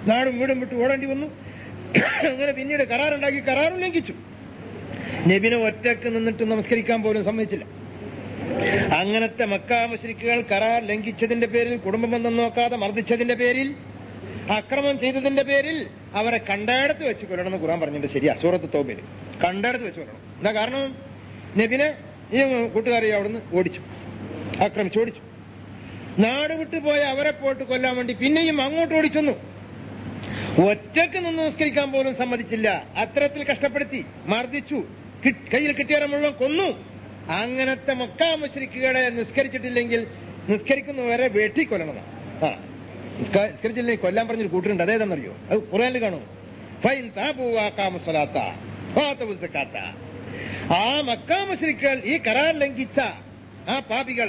നാടും വീടും വിട്ട് ഓടേണ്ടി വന്നു അങ്ങനെ പിന്നീട് കരാറുണ്ടാക്കി കരാറും ലംഘിച്ചു നബിനെ ഒറ്റക്ക് നിന്നിട്ട് നമസ്കരിക്കാൻ പോലും സമ്മതിച്ചില്ല അങ്ങനത്തെ മക്കാമുശ്രിക്കുകൾ കരാർ ലംഘിച്ചതിന്റെ പേരിൽ കുടുംബബന്ധം നോക്കാതെ മർദ്ദിച്ചതിന്റെ പേരിൽ അക്രമം ചെയ്തതിന്റെ പേരിൽ അവരെ കണ്ടയിടത്ത് വെച്ച് കൊല്ലണമെന്ന് ഖുറാൻ പറഞ്ഞിട്ട് ശരിയാ സൂറത്ത് തോബില് കണ്ടയിടത്ത് വെച്ച് കൊല്ലണം എന്താ കാരണം നബിനെ ഈ കൂട്ടുകാരെ അവിടുന്ന് ഓടിച്ചു ആക്രമിച്ചു ഓടിച്ചു നാട് വിട്ടുപോയ അവരെ പോയിട്ട് കൊല്ലാൻ വേണ്ടി പിന്നെയും അങ്ങോട്ട് ഓടിച്ചെന്നു ഒറ്റക്ക് നിന്ന് നിസ്കരിക്കാൻ പോലും സമ്മതിച്ചില്ല അത്തരത്തിൽ കഷ്ടപ്പെടുത്തി മർദ്ദിച്ചു കി- കയ്യിൽ കിട്ടിയവരെ മുഴുവൻ കൊന്നു അങ്ങനത്തെ മക്കാ മുശ്രിക്കുകളെ നിസ്കരിച്ചിട്ടില്ലെങ്കിൽ നിസ്കരിക്കുന്നവരെ വെട്ടിക്കൊല്ലണം ആ നിസ്ക- നിസ്കരിച്ചില്ലെങ്കിൽ കൊല്ലാൻ പറഞ്ഞൊരു കൂട്ടരുണ്ട് അതേതെന്നറിയോ അത് ഖുറാനിൽ കാണും ഫൈൻ താബു ആക്കാമു സ്വലാത്ത ഫാത്തബു സക്കാത്ത ആ മക്കാ മുശ്രിക്കുകൾ ഈ കരാർ ലംഘിച്ച ആ പാപികൾ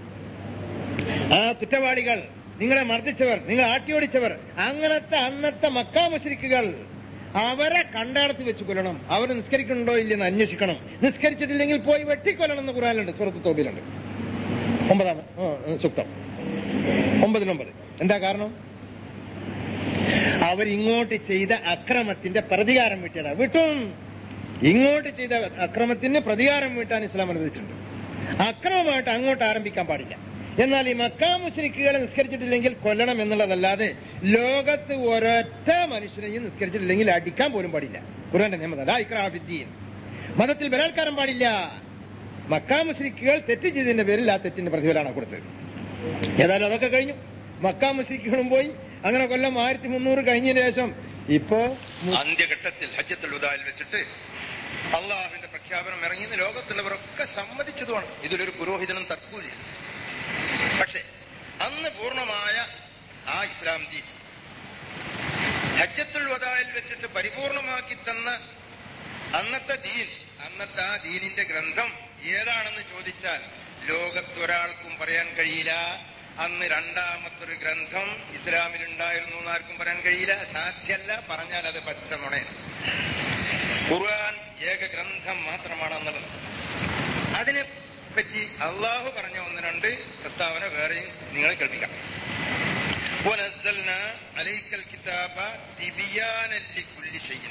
ആ കുറ്റവാളികൾ നിങ്ങളെ മർദ്ദിച്ചവർ നിങ്ങളെ ആട്ടിയോടിച്ചവർ അങ്ങനത്തെ അന്നത്തെ മക്കാ മുശ്രിക്കുകൾ അവരെ കണ്ടാടത്ത് വെച്ച് കൊല്ലണം അവർ നിസ്കരിക്കണുണ്ടോ ഇല്ലെന്ന് അന്വേഷിക്കണം നിസ്കരിച്ചിട്ടില്ലെങ്കിൽ പോയി വെട്ടിക്കൊല്ലണം എന്ന് ഖുറാനിലുണ്ട് സുഹൃത്ത് തോബിലുണ്ട് ഒമ്പതാം ആ, സുക്തം ഒമ്പതിനൊമ്പത് എന്താ കാരണം അവരിങ്ങോട്ട് ചെയ്ത അക്രമത്തിന്റെ പ്രതികാരം വീട്ടിയതാ വിട്ടും ഇങ്ങോട്ട് ചെയ്ത അക്രമത്തിന് പ്രതികാരം വീട്ടാൻ ഇസ്ലാം അനുവദിച്ചിട്ടുണ്ട് അക്രമമായിട്ട് അങ്ങോട്ട് ആരംഭിക്കാൻ പാടില്ല എന്നാൽ ഈ മക്കാ മുസ്ലിക്കുകളെ നിസ്കരിച്ചിട്ടില്ലെങ്കിൽ കൊല്ലണം എന്നുള്ളതല്ലാതെ ലോകത്ത് ഒരൊറ്റ മനുഷ്യനെയും നിസ്കരിച്ചിട്ടില്ലെങ്കിൽ അടിക്കാൻ പോലും പാടില്ല ഖുർആന്റെ നിയമം അതാ ഇക്രാഫിദ്ദീൻ മതത്തിൽ ബലാത്കാരം പാടില്ല മക്കാ മുസ്ലിക്കുകൾ തെറ്റ് ചെയ്തതിന്റെ പേരിൽ ആ തെറ്റിന്റെ പ്രതിഫലമാണ് കൊടുത്തത് ഏതായാലും അതൊക്കെ കഴിഞ്ഞു മക്കാ മുസ്ലിക്കുകളും പോയി അങ്ങനെ കൊല്ലം ആയിരത്തി മുന്നൂറ് കഴിഞ്ഞതിന് ശേഷം ഇപ്പോ അന്ത്യഘട്ടത്തിൽ ഹജ്ജത്തുൽ ഉദായിൽ വെച്ചിട്ട് അള്ളാഹുവിന്റെ പ്രഖ്യാപനം ഇറങ്ങിയെന്ന് ലോകത്തുള്ളവരൊക്കെ സമ്മതിച്ചതുമാണ് ഇതിലൊരു പുരോഹിതനും തർക്കൂല പക്ഷെ അന്ന് പൂർണ്ണമായ ആ ഇസ്ലാം ദീൻ ഹജ്ജത്തുൽ വദായിൽ വെച്ചിട്ട് പരിപൂർണമാക്കി തന്ന അന്നത്തെ ദീൻ അന്നത്തെ ആ ദീനിന്റെ ഗ്രന്ഥം ഏതാണെന്ന് ചോദിച്ചാൽ ലോകത്തൊരാൾക്കും പറയാൻ കഴിയില്ല അന്ന് രണ്ടാമത്തൊരു ഗ്രന്ഥം ഇസ്ലാമിലുണ്ടായിരുന്നു എന്ന് ആർക്കും പറയാൻ കഴിയില്ല സാധ്യല്ല പറഞ്ഞാൽ അത് പച്ച നുണയാണ് ഖുർആൻ ഏക ഗ്രന്ഥം മാത്രമാണ് എന്നുള്ളത് അതിനെ പറ്റി അള്ളാഹു പറഞ്ഞ ഒന്ന് രണ്ട് പ്രസ്താവന വേറെയും നിങ്ങളെ കേൾപ്പിക്കാം وَنَزَّلْنَا عَلَيْكَ الْكِتَابَ تِبْيَانًا لِكُلِّ شَيْءٍ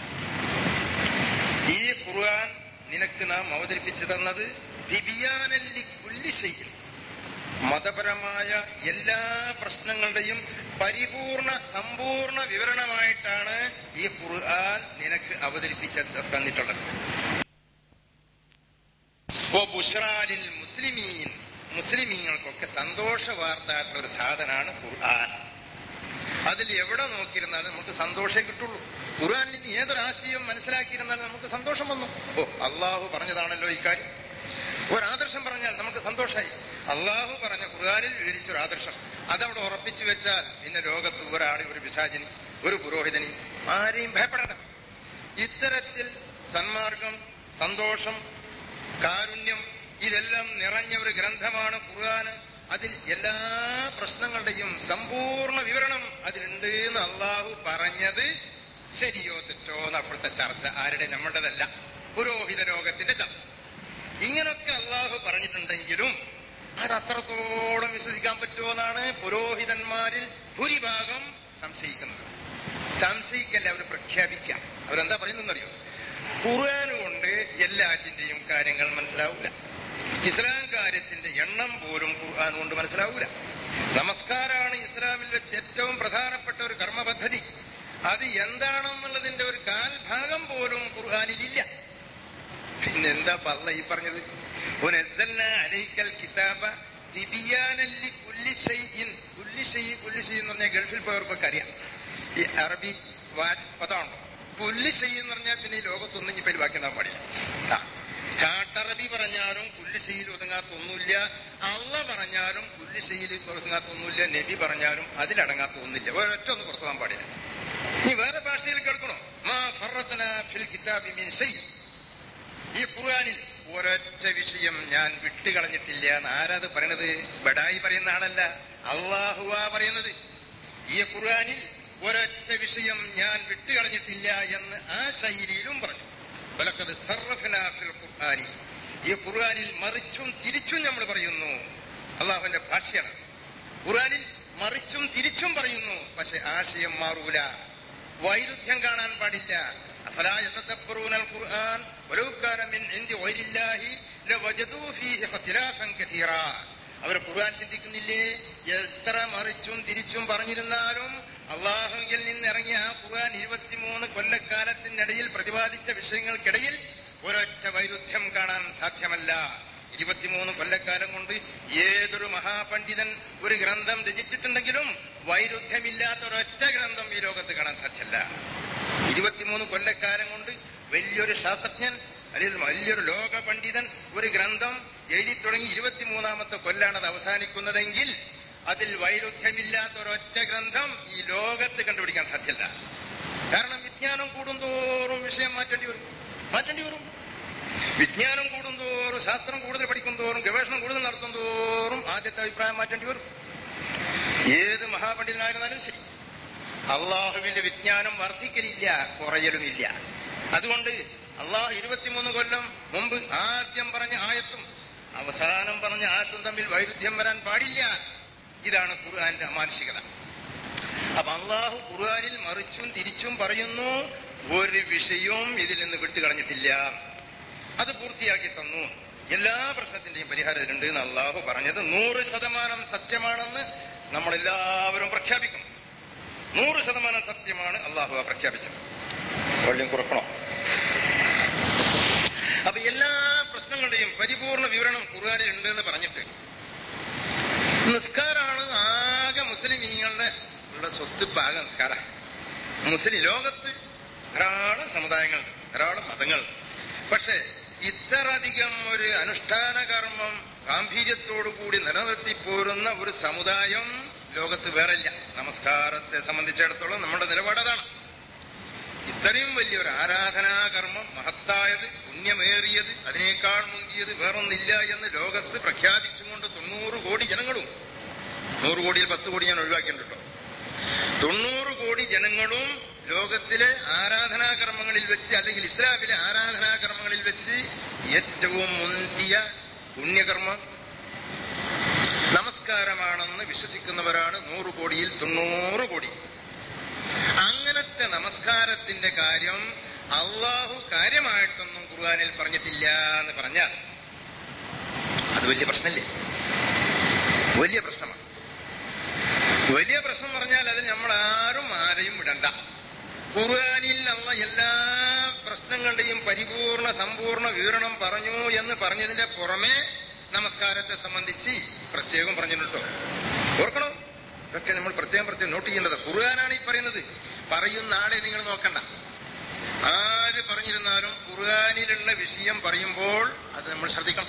ഈ ഖുർആൻ നിനക്ക് നാം അവതരിപ്പിച്ചു തന്നത് തിബിയാനൻ ലിക്കുല്ലി ഷൈഇൻ മതപരമായ എല്ലാ പ്രശ്നങ്ങളുടെയും പരിപൂർണ സമ്പൂർണ്ണ വിവരണമായിട്ടാണ് ഈ ഖുർആൻ നിനക്ക് അവതരിപ്പിച്ച തന്നിട്ടുള്ളത് ഓ ബുഷ്റാലിൽ മുസ്ലിമീൻ മുസ്ലിമീങ്ങൾക്കൊക്കെ സന്തോഷ വാർത്തായിട്ടുള്ള ഒരു സാധനമാണ് ഖുർആൻ അതിൽ എവിടെ നോക്കിയിരുന്നാലും നമുക്ക് സന്തോഷം കിട്ടുള്ളൂ ഖുർആനിൽ ഇനി ഏതൊരാശയം മനസ്സിലാക്കിയിരുന്നാലും നമുക്ക് സന്തോഷം വന്നു ഓ അള്ളാഹു പറഞ്ഞതാണല്ലോ ഇക്കാര്യം ഒരാദർശം പറഞ്ഞാൽ നമുക്ക് സന്തോഷമായി അള്ളാഹു പറഞ്ഞ ഖുർആനിൽ വിവരിച്ച ഒരു ആദർശം അതവിടെ ഉറപ്പിച്ചു വെച്ചാൽ പിന്നെ ലോകത്ത് ഒരാളെ ഒരു പിശാചിനി ഒരു പുരോഹിതനി ആരെയും ഭയപ്പെടണ്ട ഇത്തരത്തിൽ സന്മാർഗം സന്തോഷം കാരുണ്യം ഇതെല്ലാം നിറഞ്ഞ ഒരു ഗ്രന്ഥമാണ് ഖുർആൻ അതിൽ എല്ലാ പ്രശ്നങ്ങളുടെയും സമ്പൂർണ്ണ വിവരണം അതിലുണ്ട് എന്ന് അള്ളാഹു പറഞ്ഞത് ശരിയോ തെറ്റോ എന്ന് അപ്പോഴത്തെ ചർച്ച ആരുടെ നമ്മുടേതല്ല പുരോഹിത ലോകത്തിന്റെ ചർച്ച ഇങ്ങനൊക്കെ അള്ളാഹു പറഞ്ഞിട്ടുണ്ടെങ്കിലും അത് അത്രത്തോളം വിശ്വസിക്കാൻ പറ്റുമോ എന്നാണ് പുരോഹിതന്മാരിൽ ഭൂരിഭാഗം സംശയിക്കുന്നത് സംശയിക്കല്ല അവർ പ്രഖ്യാപിക്കാം അവരെന്താ പറയുന്നറിയോ ഖുർആൻ കൊണ്ട് എല്ലാറ്റിന്റെയും കാര്യങ്ങൾ മനസ്സിലാവൂല ഇസ്ലാം കാര്യത്തിന്റെ എണ്ണം പോലും ഖുർആൻ കൊണ്ട് മനസ്സിലാവൂല നമസ്കാരമാണ് ഇസ്ലാമിൽ വെച്ച് ഏറ്റവും പ്രധാനപ്പെട്ട ഒരു കർമ്മ പദ്ധതി അത് എന്താണെന്നുള്ളതിന്റെ ഒരു കാൽഭാഗം പോലും ഖുർആാനിലില്ല പിന്നെന്താ പല്ല ഈ പറഞ്ഞത് "വനസ്സൽന അലൈക്കൽ കിതാബ തിബിയാനൻ ലികുല്ലി ഷൈഇൻ." കുല്ലി ഷൈ കുല്ലി ഷൈ എന്ന് പറഞ്ഞാൽ ഗൾഫിൽ പോയവർക്കൊക്കെ അറിയാം ഈ അറബി വാ- പദമാണോ പുല്ലി ഷൈ എന്ന് പറഞ്ഞാൽ പിന്നെ ഈ ലോകത്തൊന്നും ഇനി പേര് ബാക്കി ഉണ്ടാകാൻ പാടില്ല ആ. കാട്ടറബി പറഞ്ഞാലും കുല്ലി ഷെയ്യിൽ ഒതുങ്ങാത്ത ഒന്നുമില്ല അള്ള പറഞ്ഞാലും കുല്ലി ഷെയ്യിൽ ഒതുങ്ങാത്ത ഒന്നുമില്ല നബി പറഞ്ഞാലും അതിലടങ്ങാത്ത ഒന്നുമില്ല ഒരൊറ്റ ഒന്ന് പുറത്തു പോകാൻ പാടില്ല ഇനി വേറെ ഭാഷയിൽ കേൾക്കണോ മാ ഫറത്തന ഫിൽ കിതാബി മിൻ ഷൈ ഈ ഖുർആനിൽ ഒരൊറ്റ വിഷയം ഞാൻ വിട്ടുകളഞ്ഞിട്ടില്ല എന്ന് ആരാത് പറയണത് ബഡായി പറയുന്ന ആളല്ല അള്ളാഹുവാ പറയുന്നത് ഈ ഖുർആനിൽ ഒരൊറ്റ വിഷയം ഞാൻ വിട്ടുകളഞ്ഞിട്ടില്ല എന്ന് ആ ശൈലിയിലും പറഞ്ഞു വലക്കത് സർറഫ്നാ ഫിൽ ഖുർആനി ഈ ഖുർആനിൽ മറിച്ചും തിരിച്ചും നമ്മൾ പറയുന്നു അള്ളാഹുവിന്റെ ഭാഷയാണ് ഖുർആനിൽ മറിച്ചും തിരിച്ചും പറയുന്നു പക്ഷെ ആശയം മാറൂല വൈരുദ്ധ്യം കാണാൻ പാടില്ല അഫലാ യതദബ്ബറൂനൽ ഖുർആൻ വലൗ കാന മിൻ ഇൻദി ഗൈരില്ലാഹി ലവജദൂ ഫീഹി ഇഖ്തിലാഫൻ കസീറാ അവർ ഖുർആൻ ചിന്തിക്കുന്നില്ലേ എത്ര മറിച്ചും തിരിച്ചും പറഞ്ഞിരുന്നാലും അള്ളാഹുവിൽ നിന്നിറങ്ങിയ ആ ഖുർആൻ ഇരുപത്തിമൂന്ന് കൊല്ലക്കാലത്തിനിടയിൽ പ്രതിപാദിച്ച വിഷയങ്ങൾക്കിടയിൽ ഒരൊറ്റ വൈരുദ്ധ്യം കാണാൻ സാധ്യമല്ല ഇരുപത്തിമൂന്ന് കൊല്ലക്കാലം കൊണ്ട് ഏതൊരു മഹാപണ്ഡിതൻ ഒരു ഗ്രന്ഥം രചിച്ചിട്ടുണ്ടെങ്കിലും വൈരുദ്ധ്യമില്ലാത്ത ഒരൊറ്റ ഗ്രന്ഥം ഈ ലോകത്ത് കാണാൻ സാധ്യമല്ല ഇരുപത്തിമൂന്ന് കൊല്ലക്കാലം കൊണ്ട് വലിയൊരു ശാസ്ത്രജ്ഞൻ അല്ലെങ്കിൽ വലിയൊരു ലോക പണ്ഡിതൻ ഒരു ഗ്രന്ഥം എഴുതി തുടങ്ങി ഇരുപത്തിമൂന്നാമത്തെ കൊല്ലാണ് അത് അവസാനിക്കുന്നതെങ്കിൽ അതിൽ വൈരുദ്ധ്യമില്ലാത്ത ഒരൊറ്റ ഗ്രന്ഥം ഈ ലോകത്ത് കണ്ടുപിടിക്കാൻ സാധ്യമല്ല കാരണം വിജ്ഞാനം കൂടുന്തോറും വിഷയം മാറ്റേണ്ടി വരും മാറ്റേണ്ടി വരും വിജ്ഞാനം കൂടുന്തോറും ശാസ്ത്രം കൂടുതൽ പഠിക്കുന്തോറും ഗവേഷണം കൂടുതൽ നടത്തുന്തോറും ആദ്യത്തെ അഭിപ്രായം മാറ്റേണ്ടി വരും ഏത് മഹാപണ്ഡിതനായിരുന്നാലും ശരി അള്ളാഹുവിന്റെ വിജ്ഞാനം വർദ്ധിക്കലില്ല കുറയലുമില്ല അതുകൊണ്ട് അള്ളാഹു ഇരുപത്തിമൂന്ന് കൊല്ലം മുമ്പ് ആദ്യം പറഞ്ഞ ആയത്തും അവസാനം പറഞ്ഞ ആയത്തും തമ്മിൽ വൈരുദ്ധ്യം വരാൻ പാടില്ല ഇതാണ് ഖുർആന്റെ അമാനുഷികത അപ്പൊ അള്ളാഹു ഖുർആനിൽ മറിച്ചും തിരിച്ചും പറയുന്നു ഒരു വിഷയവും ഇതിൽ നിന്ന് വിട്ടുകളഞ്ഞിട്ടില്ല അത് പൂർത്തിയാക്കി തന്നു എല്ലാ പ്രശ്നത്തിന്റെയും പരിഹാരം ഇതിലുണ്ട് എന്ന് അള്ളാഹു പറഞ്ഞത് നൂറ് ശതമാനം സത്യമാണെന്ന് നമ്മളെല്ലാവരും പ്രഖ്യാപിക്കും നൂറ് ശതമാനം സത്യമാണ് അള്ളാഹു പ്രഖ്യാപിച്ചത് വള്ളിയും കുറക്കണോ അപ്പൊ എല്ലാ പ്രശ്നങ്ങളുടെയും പരിപൂർണ വിവരണം ഖുർആാനിൽ ഉണ്ട് എന്ന് പറഞ്ഞിട്ട് നിസ്കാരാണ് ആകെ മുസ്ലിമീങ്ങളുടെ ഉള്ള സ്വത്ത് ഭാഗ നിസ്കാര മുസ്ലിം ലോകത്ത് ധാരാളം സമുദായങ്ങൾ ധാരാളം മതങ്ങൾ പക്ഷെ ഇത്രയധികം ഒരു അനുഷ്ഠാന കർമ്മം ഗാംഭീര്യത്തോടുകൂടി നിലനിർത്തി പോരുന്ന ഒരു സമുദായം ലോകത്ത് വേറില്ല നമസ്കാരത്തെ സംബന്ധിച്ചിടത്തോളം നമ്മുടെ നിലപാട് അതാണ് ഇത്രയും വലിയൊരു ആരാധനാകർമ്മം മഹത്തായത് പുണ്യമേറിയത് അതിനേക്കാൾ മുന്തിയത് വേറൊന്നില്ല എന്ന് ലോകത്ത് പ്രഖ്യാപിച്ചുകൊണ്ട് തൊണ്ണൂറ് കോടി ജനങ്ങളും നൂറ് കോടിയിൽ പത്ത് കോടി ഞാൻ ഒഴിവാക്കിയിട്ടുണ്ട് തൊണ്ണൂറ് കോടി ജനങ്ങളും ലോകത്തിലെ ആരാധനാകർമ്മങ്ങളിൽ വെച്ച് അല്ലെങ്കിൽ ഇസ്ലാമിലെ ആരാധനാകർമ്മങ്ങളിൽ വെച്ച് ഏറ്റവും മുന്തിയ പുണ്യകർമ്മം നമസ്കാരമാണെന്ന് വിശ്വസിക്കുന്നവരാണ് നൂറ് കോടിയിൽ തൊണ്ണൂറ് കോടി അങ്ങനത്തെ നമസ്കാരത്തിന്റെ കാര്യം അള്ളാഹു കാര്യമായിട്ടൊന്നും ഖുർആാനിൽ പറഞ്ഞിട്ടില്ല എന്ന് പറഞ്ഞാൽ അത് വലിയ പ്രശ്നമില്ലേ വലിയ പ്രശ്നമാണ് വലിയ പ്രശ്നം പറഞ്ഞാൽ അത് നമ്മൾ ആരും ആരെയും വിടണ്ട ഖുർആാനിൽ അള്ള എല്ലാ പ്രശ്നങ്ങളുടെയും പരിപൂർണ സമ്പൂർണ്ണ വിവരണം പറഞ്ഞു എന്ന് പറഞ്ഞതിന്റെ പുറമെ നമസ്കാരത്തെ സംബന്ധിച്ച് പ്രത്യേകം പറഞ്ഞിട്ടുണ്ടോ ഓർക്കണം ഇതൊക്കെ നമ്മൾ പ്രത്യേകം പ്രത്യേകം നോട്ട് ചെയ്യേണ്ടത് ഖുർആനാണ് ഈ പറയുന്നത് പറയുന്ന ആളെ നിങ്ങൾ നോക്കണ്ട ആര് പറഞ്ഞിരുന്നാലും ഖുർആാനിലുള്ള വിഷയം പറയുമ്പോൾ അത് നമ്മൾ ശ്രദ്ധിക്കണം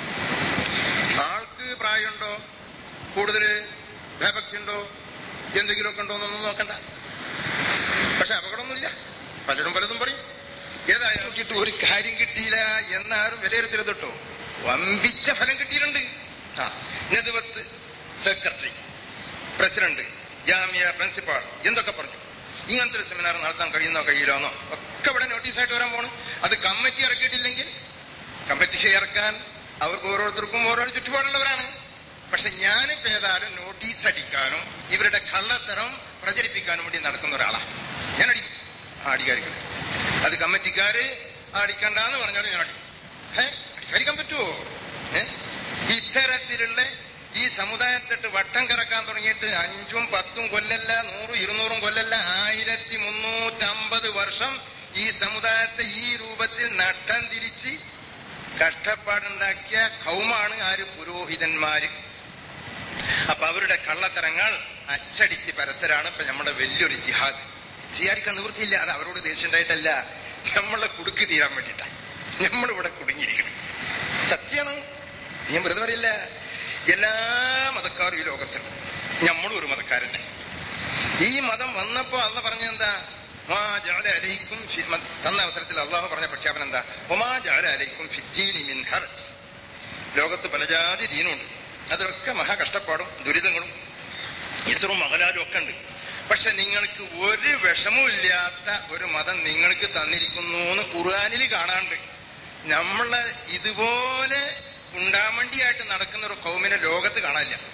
ആൾക്ക് പ്രായമുണ്ടോ കൂടുതൽ ഭയഭക്തി ഉണ്ടോ എന്തെങ്കിലുമൊക്കെ ഉണ്ടോ എന്നൊന്നും നോക്കണ്ട പക്ഷെ അപകടമൊന്നുമില്ല പലരും പലതും പറയും ഏതായാലും നോക്കിയിട്ട് ഒരു കാര്യം കിട്ടിയില്ല എന്നാരും വിലയിരുത്തരുത് കേട്ടോ വമ്പിച്ച ഫലം കിട്ടിയിട്ടുണ്ട് ആ നെതുവത്ത് സെക്രട്ടറി പ്രസിഡന്റ് ജാമ്യ പ്രിൻസിപ്പാൾ എന്തൊക്കെ പറഞ്ഞു ഇങ്ങനത്തെ ഒരു സെമിനാർ നടത്താൻ കഴിയുന്നോ കഴിയില്ലെന്നോ ഒക്കെ ഇവിടെ നോട്ടീസായിട്ട് വരാൻ പോണു അത് കമ്മിറ്റി ഇറക്കിയിട്ടില്ലെങ്കിൽ കമ്മിറ്റി ഇറക്കാൻ അവർക്ക് ഓരോരുത്തർക്കും ഓരോ ചുറ്റുപാടുള്ളവരാണ് പക്ഷെ ഞാനിപ്പോ ഏതായാലും നോട്ടീസ് അടിക്കാനും ഇവരുടെ കള്ളത്തരം പ്രചരിപ്പിക്കാനും വേണ്ടി നടക്കുന്ന ഒരാളാണ് ഞാൻ അടിക്കും ആ അടിക്കാരിക്കും അത് കമ്മിറ്റിക്കാര് അടിക്കണ്ടെന്ന് പറഞ്ഞാലും ഞാൻ അടിക്കും ഏ അടിക്കാതിരിക്കാൻ പറ്റുമോ ഏ ഇത്തരത്തിലുള്ള ഈ സമുദായത്തിട്ട് വട്ടം കറക്കാൻ തുടങ്ങിയിട്ട് അഞ്ചും പത്തും കൊല്ലല്ല നൂറും ഇരുന്നൂറും കൊല്ലല്ല ആയിരത്തി മുന്നൂറ്റമ്പത് വർഷം ഈ സമുദായത്തെ ഈ രൂപത്തിൽ നട്ടം തിരിച്ച് കഷ്ടപ്പാടുണ്ടാക്കിയ കൗമാണ് ആര് പുരോഹിതന്മാര് അപ്പൊ അവരുടെ കള്ളത്തരങ്ങൾ അച്ചടിച്ച് പരത്തരാണ് ഇപ്പൊ നമ്മുടെ വലിയൊരു ജിഹാദ് ജിഹാദിക്കാൻ നിവൃത്തിയില്ല അത് അവരോട് ദേഷ്യണ്ടായിട്ടല്ല നമ്മളെ കുടുക്ക് തീരാൻ വേണ്ടിയിട്ടാണ് നമ്മളിവിടെ കുടുങ്ങിയിരിക്കണം സത്യമാണ് ഞാൻ വെറുതെ പറയില്ല എല്ലാ മതക്കാരും ഈ ലോകത്തുണ്ട് നമ്മളും ഒരു മതക്കാരനെ ഈ മതം വന്നപ്പോ അള്ള പറഞ്ഞെന്താ മാ ജഅല അലൈക്കും ഫി- മ- തന്ന അവസരത്തിൽ അള്ളാഹു പറഞ്ഞ പ്രഖ്യാപനം എന്താ ഒമാ ജഅല അലൈക്കും ഫിദ്ദീനി മിൻ ഹർജ് ലോകത്ത് പല ജാതി ദീനുണ്ട് അതിലൊക്കെ മഹാ കഷ്ടപ്പാടും ദുരിതങ്ങളും ഇസ്റും മകലാലും ഒക്കെ ഉണ്ട് പക്ഷെ നിങ്ങൾക്ക് ഒരു വിഷമവും ഇല്ലാത്ത ഒരു മതം നിങ്ങൾക്ക് തന്നിരിക്കുന്നു എന്ന് ഖുർആാനിൽ കാണാണ്ട് നമ്മളെ ഇതുപോലെ ഉണ്ടാമണ്ടിയായിട്ട് നടക്കുന്ന ഒരു കൗമിനെ ലോകത്ത് കാണാനില്ല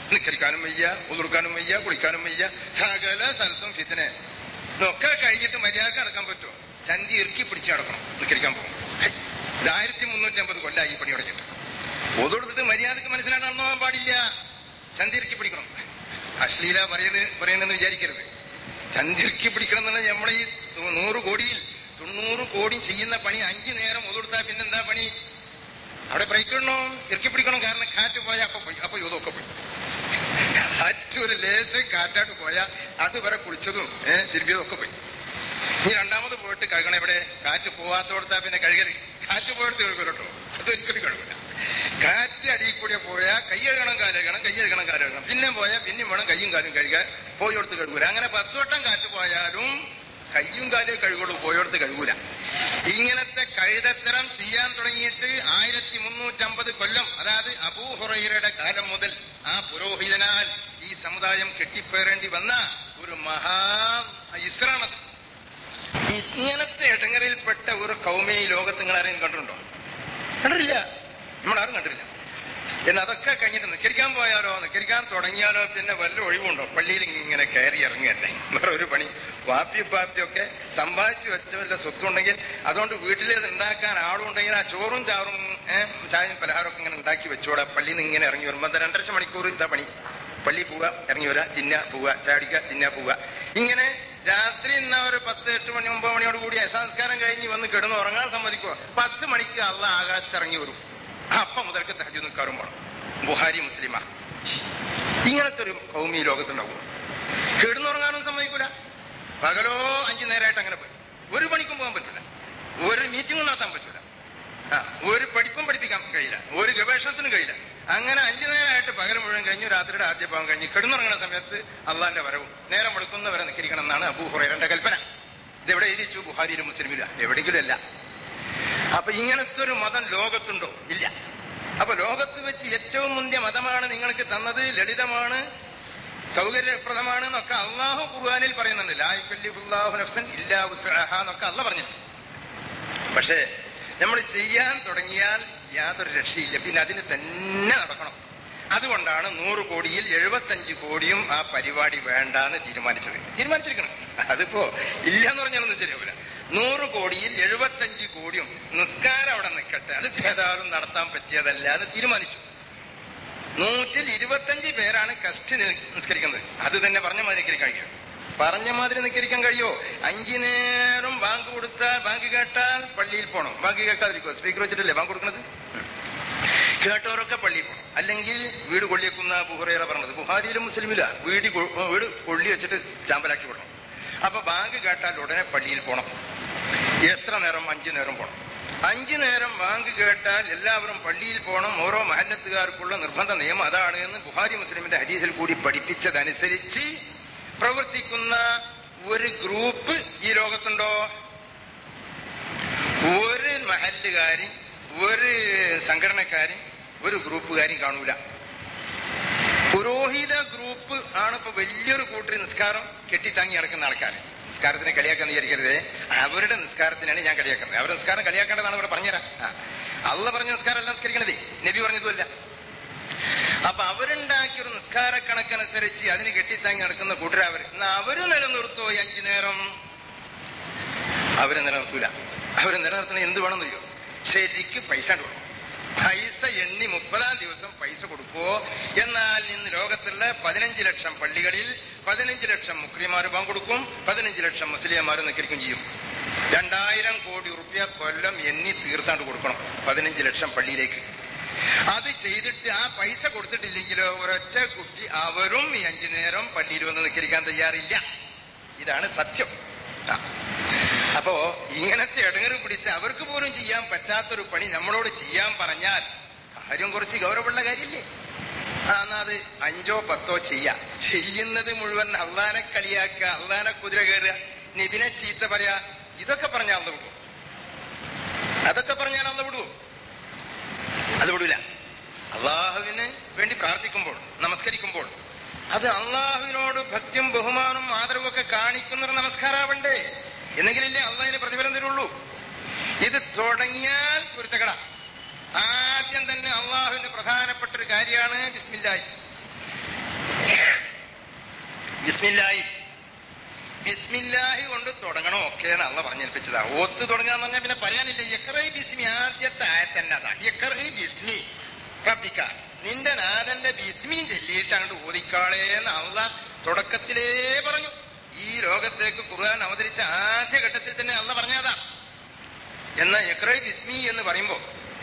നിക്കരിക്കാനും വയ്യ ഉതുർക്കാനും വയ്യ കുളിക്കാനും വയ്യ സകല സ്ഥലത്തും ഫിത്തിനെ ഒക്കെ കഴിഞ്ഞിട്ട് മര്യാദ നടക്കാൻ പറ്റുമോ ചന്തി ഇറുക്കി പിടിച്ച് നടക്കണം നിക്കരിക്കാൻ പോകും ഹൈ, ഇത് ആയിരത്തി മുന്നൂറ്റി അമ്പത് കൊല്ലായി ഈ പണി തുടങ്ങിയിട്ട് ഒതുകൊടുത്തിട്ട് മര്യാദക്ക് മനസ്സിലാക്കാൻ പാടില്ല ചന്തി ഇറുക്കി പിടിക്കണം അശ്ലീല പറയുന്നത് പറയുന്നെന്ന് വിചാരിക്കരുത് ചന്തിറുക്കി പിടിക്കണം എന്നുള്ള നമ്മളെ ഈ തു- നൂറ് കോടിയിൽ തൊണ്ണൂറ് കോടി ചെയ്യുന്ന പണി അഞ്ചു നേരം ഒതുകൊടുത്താൽ പിന്നെന്താ പണി അവിടെ ബ്രേക്ക് ഇടണോ ഇറക്കി പിടിക്കണം കാരണം കാറ്റ് പോയാൽ അപ്പൊ പോയി അപ്പൊ യൂതൊക്കെ പോയി കാറ്റ് ഒരു ലേശം കാറ്റാട്ട് പോയാൽ അതുവരെ കുളിച്ചതും ഏഹ് തിരുമ്പിയതും ഒക്കെ പോയി ഇനി രണ്ടാമത് പോയിട്ട് കഴുകണം ഇവിടെ കാറ്റ് പോവാത്തോടത്താ പിന്നെ കഴുകരുത് കാറ്റ് പോയിട്ട് കഴുകുമല്ലോ അതൊരിക്കലും കഴുകില്ല കാറ്റ് അടിയിൽ കൂടെ പോയാൽ കൈ കഴുകണം കാല് കഴുകണം കൈ കഴുകണം കാല് കഴുകണം പിന്നെ പോയാൽ പിന്നെയും വേണം കയ്യും കാലും കഴുകാൻ പോയോടത്ത് കഴുകൂല അങ്ങനെ പത്ത് വട്ടം കാറ്റ് പോയാലും കയ്യും കാലും കഴുകുള്ളൂ പോയോടത്ത് കഴുകൂല ഇങ്ങനത്തെ കഴുതത്തരം ചെയ്യാൻ തുടങ്ങിയിട്ട് ആയിരത്തി മുന്നൂറ്റമ്പത് കൊല്ലം അതായത് അബൂഹുറൈറയുടെ കാലം മുതൽ ആ പുരോഹിതനാൽ ഈ സമുദായം കെട്ടിപ്പേറേണ്ടി വന്ന ഒരു മഹാ ഇസ്രാണത് ഇങ്ങനത്തെ ഇടങ്ങറിൽപ്പെട്ട ഒരു കൗമി ഈ ലോകത്ത് നിങ്ങൾ ആരെയും കണ്ടിട്ടുണ്ടോ കണ്ടിട്ടില്ല നമ്മളാരും കണ്ടിട്ടില്ല എന്ന് അതൊക്കെ കഴിഞ്ഞിട്ട് നിക്കരിക്കാൻ പോയാലോ നിക്കരിക്കാൻ തുടങ്ങിയാലോ പിന്നെ വല്ല ഒഴിവുണ്ടോ പള്ളിയിൽ ഇങ്ങനെ കയറി ഇറങ്ങിയല്ലേ വേറെ ഒരു പണി വാപ്പി പാപ്പിയൊക്കെ സമ്പാദിച്ചു വെച്ച വല്ല സ്വത്തുണ്ടെങ്കിൽ അതുകൊണ്ട് വീട്ടിൽ ഇത് ഉണ്ടാക്കാൻ ആളുണ്ടെങ്കിൽ ആ ചോറും ചാറും ഏഹ്, ചായയും പലഹാരമൊക്കെ ഇങ്ങനെ ഉണ്ടാക്കി വെച്ചോടെ പള്ളിയിൽ നിന്ന് ഇങ്ങനെ ഇറങ്ങി വരുമ്പോ എന്താ രണ്ടര മണിക്കൂർ ഇതാ പണി പള്ളി പോവുക ഇറങ്ങി വരിക തിന്ന പോവുക ചാടിക്കുക തിന്ന പോവുക ഇങ്ങനെ രാത്രി ഇന്ന ഒരു പത്ത് എട്ട് മണി ഒമ്പത് മണിയോട് കൂടി അസംസ്കാരം കഴിഞ്ഞ് വന്ന് കിടന്ന് ഉറങ്ങാൻ സമ്മതിക്കുക പത്ത് മണിക്ക് അള്ള ആകാശത്ത് ഇറങ്ങി വരും അപ്പം മുതൽക്ക് തഹജു നിൽക്കാറും പോണം ബുഹാരി മുസ്ലിമാ ഇങ്ങനത്തെ ഒരു ഭൂമി ഈ ലോകത്തുണ്ടാവും കിടന്നുറങ്ങാനും സമ്മതിക്കൂല പകലോ അഞ്ചു നേരമായിട്ട് അങ്ങനെ പോയി ഒരു പണിക്കും പോകാൻ പറ്റില്ല ഒരു മീറ്റിംഗും നടത്താൻ പറ്റില്ല ആ, ഒരു പഠിപ്പും പഠിപ്പിക്കാൻ കഴിയില്ല ഒരു ഗവേഷണത്തിനും കഴിയില്ല അങ്ങനെ അഞ്ചു നേരമായിട്ട് പകൽ മുഴുവൻ കഴിഞ്ഞു രാത്രിയുടെ ആദ്യ ഭാഗം കഴിഞ്ഞ് കിടന്നുറങ്ങുന്ന സമയത്ത് അള്ളാന്റെ വരവും നേരം വെളുക്കുന്നവരെ നിൽക്കിരിക്കണം എന്നാണ് അബൂ ഹുറൈറന്റെ കൽപ്പന ഇതെവിടെ എഴുതിച്ചു ബുഹാരിയിലും മുസ്ലിമില്ല എവിടെയെങ്കിലും അല്ല അപ്പൊ ഇങ്ങനത്തെ ഒരു മതം ലോകത്തുണ്ടോ ഇല്ല അപ്പൊ ലോകത്ത് വെച്ച് ഏറ്റവും മുന്തിയ മതമാണ് നിങ്ങൾക്ക് തന്നത് ലളിതമാണ് സൗകര്യപ്രദമാണ് എന്നൊക്കെ അള്ളാഹു ഖുർആാനിൽ പറയുന്നുണ്ട് ലായിക്കല്ലിഫുല്ലാഹു നഫ്സൻ ഇല്ലാ ഉസ്അഹ എന്നൊക്കെ അല്ല പറഞ്ഞിട്ടുണ്ട് പക്ഷേ നമ്മൾ ചെയ്യാൻ തുടങ്ങിയാൽ യാതൊരു രക്ഷയില്ല പിന്നെ അതിന് തന്നെ നടക്കണം അതുകൊണ്ടാണ് നൂറ് കോടിയിൽ എഴുപത്തഞ്ച് കോടിയും ആ പരിപാടി വേണ്ടാന്ന് തീരുമാനിച്ചത് തീരുമാനിച്ചിരിക്കണം അതിപ്പോ ഇല്ല എന്ന് പറഞ്ഞാലൊന്നും ശരിയാവില്ല നൂറ് കോടിയിൽ എഴുപത്തഞ്ച് കോടിയും നിസ്കാരം അവിടെ നിൽക്കട്ടെ അത് ഏതായാലും നടത്താൻ പറ്റിയതല്ല എന്ന് തീരുമാനിച്ചു നൂറ്റിൽ ഇരുപത്തഞ്ച് പേരാണ് കഷ്ടി നി- നിസ്കരിക്കുന്നത് അത് തന്നെ പറഞ്ഞ മാതിരി നിസ്കരിക്കാൻ കഴിയും പറഞ്ഞ മാതിരി നിസ്കരിക്കാൻ കഴിയോ അഞ്ചു നേരം ബാങ്ക് കൊടുത്താൽ ബാങ്ക് കേട്ടാൽ പള്ളിയിൽ പോകണം ബാങ്ക് കേൾക്കാതിരിക്കുമോ സ്പീക്കർ വെച്ചിട്ടല്ലേ ബാങ്ക് കൊടുക്കുന്നത് കേട്ടവരൊക്കെ പള്ളിയിൽ പോകണം അല്ലെങ്കിൽ വീട് കൊള്ളിയേക്കുന്ന ബുഹറേറ പറഞ്ഞത് ബുഹാരിയിലും മുസ്ലിമില്ല വീട് കൊ- വീട് കൊള്ളി വെച്ചിട്ട് ചാമ്പലാക്കി വിടണം അപ്പൊ ബാങ്ക് കേട്ടാൽ ഉടനെ പള്ളിയിൽ പോകണം എത്ര നേരം അഞ്ചു നേരം പോകണം അഞ്ചു നേരം ബാങ്ക് കേട്ടാൽ എല്ലാവരും പള്ളിയിൽ പോകണം ഓരോ മഹല്ലത്തുകാർക്കുള്ള നിർബന്ധ നിയമം അതാണ് എന്ന് ബുഹാരി മുസ്ലിമിന്റെ ഹദീസിൽ കൂടി പഠിപ്പിച്ചതനുസരിച്ച് പ്രവർത്തിക്കുന്ന ഒരു ഗ്രൂപ്പ് ഈ ലോകത്തുണ്ടോ ഒരു മഹല്ലുകാരും ഒരു സംഘടനക്കാരും ഒരു ഗ്രൂപ്പുകാരും കാണൂല പുരോഹിത ഗ്രൂപ്പ് ആണ് ഇപ്പൊ വലിയൊരു കൂട്ടർ നിസ്കാരം കെട്ടിത്താങ്ങി നടക്കുന്ന ആൾക്കാർ നിസ്കാരത്തിനെ കളിയാക്കാൻ വിചാരിക്കരുത് അവരുടെ നിസ്കാരത്തിനാണ് ഞാൻ കളിയാക്കുന്നത് അവരുടെ നിസ്കാരം കളിയാക്കേണ്ടതാണ് ഇവിടെ പറഞ്ഞുതരാം ആ. അള്ള പറഞ്ഞ നിസ്കാരം എല്ലാം നിസ്കരിക്കണതേ നബി പറഞ്ഞതുമല്ല അപ്പൊ അവരുണ്ടാക്കിയ ഒരു നിസ്കാര കണക്കനുസരിച്ച് അതിന് കെട്ടിത്താങ്ങി നടക്കുന്ന കൂട്ടരവർ എന്നാ അവര് നിലനിർത്തോ ഈ അഞ്ചു നേരം അവരെ നിലനിർത്തൂല അവരെ നിലനിർത്തണ എന്ത് വേണമെന്നറിയോ ശരിക്ക് പൈസ കൊടുക്കും പൈസ എണ്ണി മുപ്പതാം ദിവസം പൈസ കൊടുക്കുവോ എന്നാൽ ഇന്ന് ലോകത്തുള്ള പതിനഞ്ച് ലക്ഷം പള്ളികളിൽ പതിനഞ്ച് ലക്ഷം മുക്രിമാർ കൊടുക്കും പതിനഞ്ച് ലക്ഷം മുസ്ലിംമാർ നിൽക്കും ചെയ്യും രണ്ടായിരം കോടി റുപ്യ കൊല്ലം എണ്ണി തീർത്താണ്ട് കൊടുക്കണം പതിനഞ്ച് ലക്ഷം പള്ളിയിലേക്ക് അത് ചെയ്തിട്ട് ആ പൈസ കൊടുത്തിട്ടില്ലെങ്കിലോ ഒരൊറ്റ കുട്ടി അവരും ഈ അഞ്ചു നേരം പള്ളിയിൽ വന്ന് നിൽക്കരിക്കാൻ തയ്യാറില്ല ഇതാണ് സത്യം ആ. അപ്പോ ഇങ്ങനത്തെ ഇടങ്ങറ് പിടിച്ച് അവർക്ക് പോലും ചെയ്യാൻ പറ്റാത്തൊരു പണി നമ്മളോട് ചെയ്യാൻ പറഞ്ഞാൽ കാര്യം കുറച്ച് ഗൗരവമുള്ള കാര്യമില്ലേ ആ എന്നാ അത് അഞ്ചോ പത്തോ ചെയ്യാം ചെയ്യുന്നത് മുഴുവൻ അള്ളാനെ കളിയാക്കുക അള്ളാനെ കുതിര കയറുക നിതിനെ ചീത്ത പറയാ ഇതൊക്കെ പറഞ്ഞാൽ അന്ന് വിടുവോ അതൊക്കെ പറഞ്ഞാൽ അന്ന് വിടുവോ അത് വിടൂല അള്ളാഹുവിന് വേണ്ടി പ്രാർത്ഥിക്കുമ്പോൾ നമസ്കരിക്കുമ്പോൾ അത് അള്ളാഹുവിനോട് ഭക്തിയും ബഹുമാനവും ആദരവും ഒക്കെ കാണിക്കുന്ന ഒരു നമസ്കാരാവണ്ടേ എന്നെങ്കിലല്ലേ അള്ളാഹിന് പ്രതിഫലം തരുള്ളൂ ഇത് തുടങ്ങിയാൽ പൊരുത്തകട ആദ്യം തന്നെ അള്ളാഹുവിന്റെ പ്രധാനപ്പെട്ട ഒരു കാര്യമാണ് ബിസ്മില്ലായി ബിസ്മില്ലാഹി ബിസ്മില്ലാഹി കൊണ്ട് തുടങ്ങണോ ഒക്കെയാണ് അള്ള പറഞ്ഞേൽപ്പിച്ചതാ ഓത്ത് തുടങ്ങുക എന്ന് പറഞ്ഞാൽ പിന്നെ പറയാനില്ല യക്കറൈ ബിസ്മി ആദ്യത്തെ ആയത്തന്നെ അതാ യക്കറൈ ബിസ്മി റബ്ബിക്ക നിന്റെ നാഥന്റെ ബിസ്മിയും ചൊല്ലിയിട്ട് അങ്ങോട്ട് ഓദിക്കാളേന്ന് അള്ള തുടക്കത്തിലേ പറഞ്ഞു ഈ ലോകത്തേക്ക് ഖുർആൻ അവതരിച്ച ആദ്യ ഘട്ടത്തിൽ തന്നെ അള്ള പറഞ്ഞതാ എന്നാൽ യക്രൈ ബിസ്മി എന്ന് പറയുമ്പോ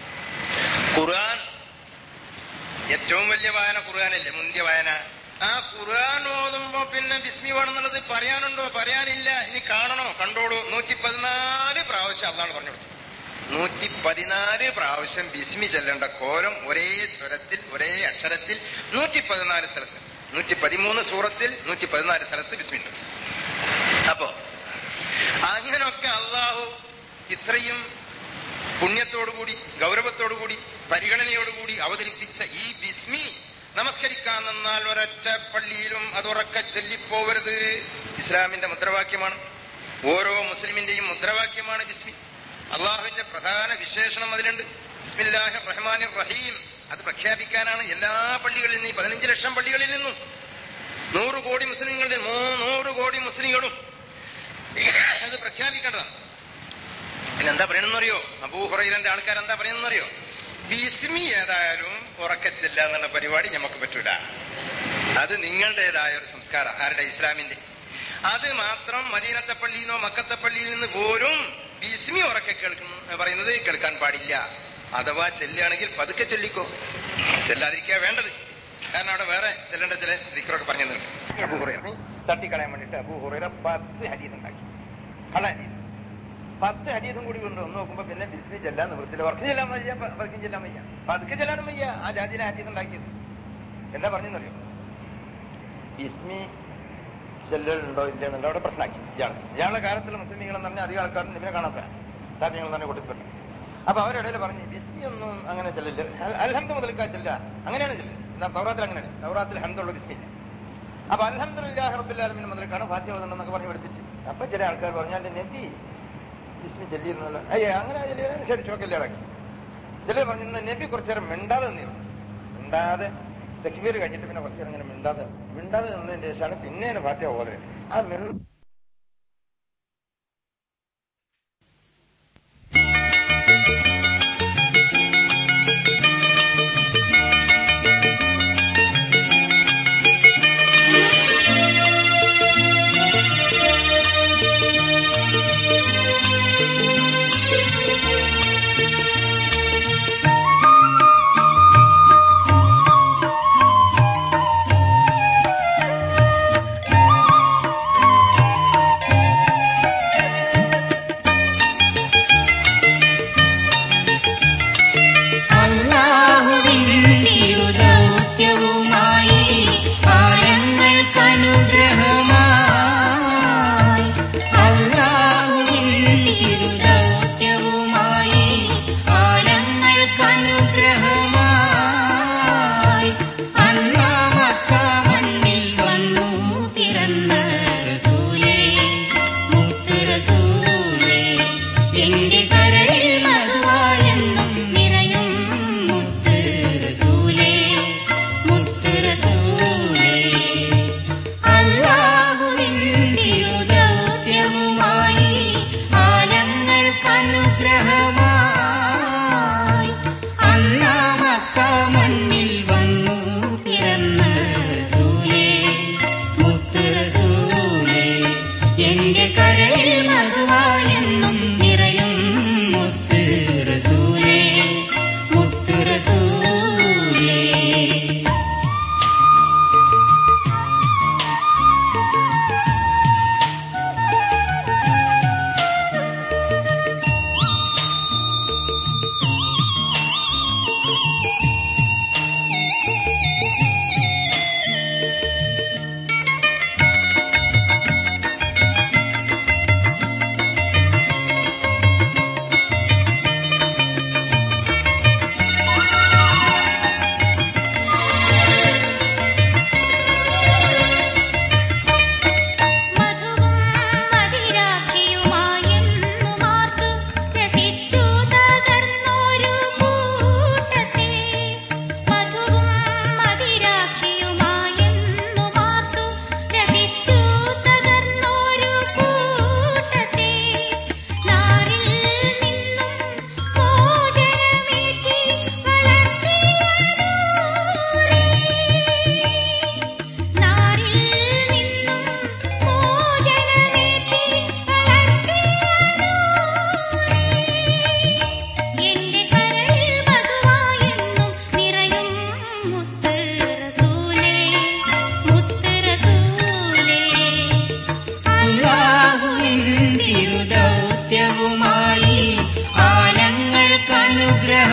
ഖുർആൻ ഏറ്റവും വലിയ വായന ഖുർആനല്ലേ മുന്തിയ വായന ആ ഖുർആൻ ഓതുമ്പോ പിന്നെ ബിസ്മി വേണമെന്നുള്ളത് പറയാനുണ്ടോ പറയാനില്ല ഇനി കാണണോ കണ്ടോളൂ നൂറ്റി പതിനാല് പ്രാവശ്യം അതാണ് പറഞ്ഞു കൊടുത്തു നൂറ്റി പതിനാല് പ്രാവശ്യം ബിസ്മി ചെല്ലേണ്ട കോലം ഒരേ സ്വരത്തിൽ ഒരേ അക്ഷരത്തിൽ നൂറ്റി പതിനാല് സ്ഥലത്ത് നൂറ്റി പതിമൂന്ന് സൂറത്തിൽ നൂറ്റി പതിനാല് സ്ഥലത്ത് ബിസ്മി ഉണ്ട് അപ്പോ അങ്ങനൊക്കെ അള്ളാഹു ഇത്രയും പുണ്യത്തോടുകൂടി ഗൗരവത്തോടുകൂടി പരിഗണനയോടുകൂടി അവതരിപ്പിച്ച ഈ ബിസ്മി നമസ്കരിക്കാൻ നിന്നാൽ ഒരൊറ്റ പള്ളിയിലും അത് ഉറക്കെ ചൊല്ലിപ്പോവരുത് ഇസ്ലാമിന്റെ മുദ്രാവാക്യമാണ് ഓരോ മുസ്ലിമിന്റെയും മുദ്രാവാക്യമാണ് ബിസ്മി അള്ളാഹുവിന്റെ പ്രധാന വിശേഷണം അതിലുണ്ട് ബിസ്മില്ലാഹി റഹ്മാൻ റഹീം അത് പ്രഖ്യാപിക്കാനാണ് എല്ലാ പള്ളികളിൽ നിന്നും ഈ പതിനഞ്ച് ലക്ഷം പള്ളികളിൽ നിന്നും നൂറ് കോടി മുസ്ലിങ്ങളുടെ നൂറ് കോടി മുസ്ലിങ്ങളും അത് പ്രഖ്യാപിക്കേണ്ടതാണ് പിന്നെ എന്താ പറയണമെന്നറിയോ അബൂഹുറൈരന്റെ ആൾക്കാർ എന്താ പറയുന്നറിയോ ബിസ്മി ഏതായാലും ഉറക്കച്ചില്ല എന്നുള്ള പരിപാടി നമുക്ക് പറ്റൂല അത് നിങ്ങളുടേതായ ഒരു സംസ്കാരം ആരുടെ ഇസ്ലാമിന്റെ അത് മാത്രം മദീനത്തെ പള്ളിയിൽ നിന്നോ മക്കത്തെ പള്ളിയിൽ നിന്ന് പോലും ബിസ്മി ഉറക്കെ കേൾക്കുന്ന പറയുന്നത് കേൾക്കാൻ പാടില്ല അഥവാ ചെല്ലുകയാണെങ്കിൽ പതുക്കെ ചെല്ലിക്കോ ചെല്ലാതിരിക്കുക വേണ്ടത് കാരണം അവിടെ വേറെ ചെല്ലേണ്ട ചില ദിക്കറൊക്കെ പറഞ്ഞു തന്നിട്ടുണ്ട് അബൂഹുറൈറ തട്ടിക്കളയാൻ വേണ്ടിട്ട് അബൂഹുറൈറ പത്ത് ഹദീസ് ഉണ്ടാക്കി കള്ള ഹദീസ് പത്ത് ഹദീസും കൂടി കൊണ്ട് ഒന്ന് നോക്കുമ്പോ പിന്നെ ബിസ്മി ചെല്ലാൻ നിവൃത്തില്ല ഉറക്കം ചെല്ലാൻ വയ്യ പതുക്കെ ചെല്ലാൻ വയ്യ പതുക്കെ ചെല്ലാനും വയ്യ ആ ജാതിയിലെ ഹദീസ് ഉണ്ടാക്കിയത് എന്താ പറഞ്ഞെന്നറിയോ ബിസ്മി ചെല്ലുണ്ടോ ഇല്ലെന്നുണ്ടോ അവിടെ പ്രശ്നമാക്കി ഇയാൾ ഇയാളുടെ കാലത്തുള്ള മുസ്ലിങ്ങൾ എന്ന് പറഞ്ഞാൽ അധികം ആൾക്കാരും ഇവരെ കാണാത്ത താപ്യങ്ങൾ തന്നെ കൊടുത്തിട്ടുണ്ട് അപ്പൊ അവരിടയിൽ പറഞ്ഞു ബിസ്മി ഒന്നും അങ്ങനെ ചെല്ലില്ല അൽഹംദ് മുതൽക്കാ ചെല്ല അങ്ങനെയാണ് ചെല്ല് എന്നാ തൗറാത്തിൽ അങ്ങനെയാണ് തൗറാത്തിൽ ഹംദുള്ള ബിസ്മി ഇല്ല അപ്പൊ അൽഹംദുലില്ലാഹി റബ്ബിൽ ആലമീൻ മുതൽക്കാണ് ഫാത്തിഹ ഓതുന്നതെന്നൊക്കെ പറഞ്ഞ് പഠിപ്പിച്ച് അപ്പൊ ചില ആൾക്കാർ പറഞ്ഞാൽ നബി ബിസ്മി ചെല്ലിയിരുന്നല്ലോ അയ്യേ അങ്ങനെ ചെല്ലിയ ശരി ചോക്കല്ലാടാക്കി ചിലർ പറഞ്ഞു നബി കുറച്ചു നേരം മിണ്ടാതെ നിന്നിരുന്നു മിണ്ടാതെ തെക്കുപേർ കഴിഞ്ഞിട്ട് പിന്നെ കുറച്ചു നേരം ഇങ്ങനെ മിണ്ടാതെ മിണ്ടാതെ നിന്നതിന് ശേഷമാണ് പിന്നെയാണ് ഫാത്തിഹ ഓതുന്നത് ആ മിണ്ട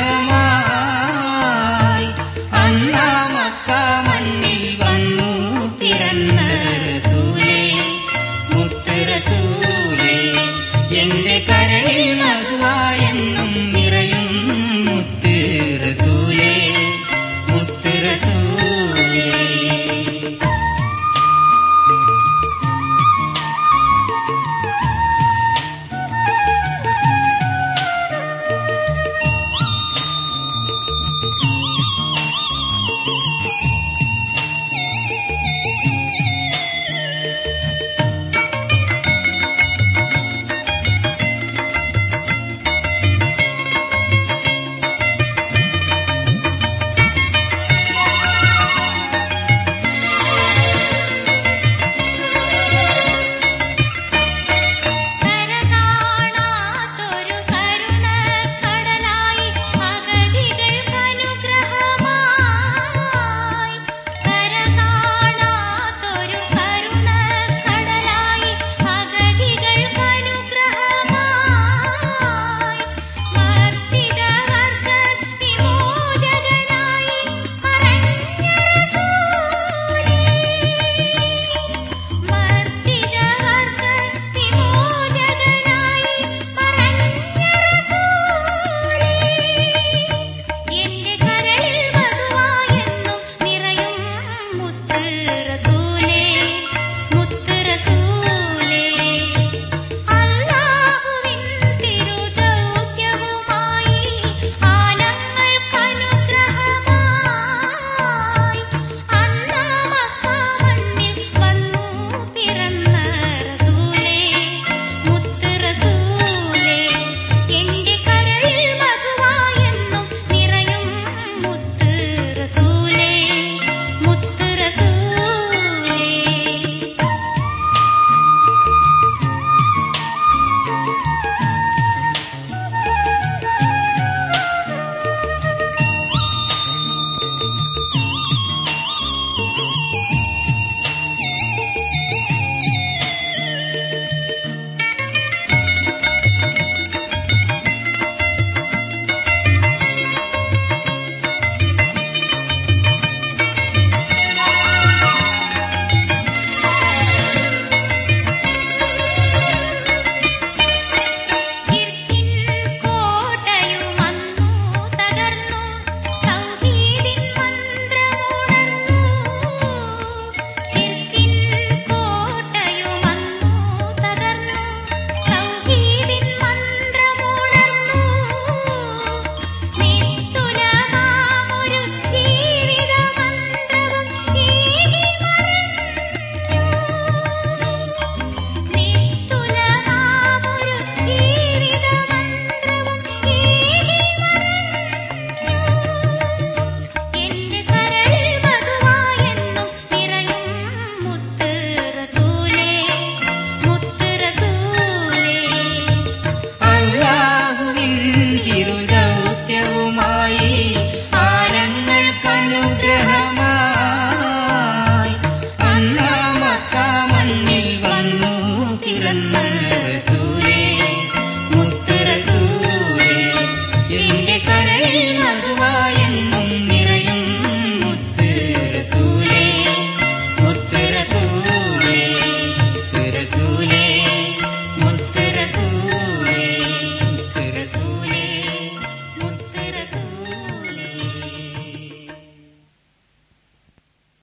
മായ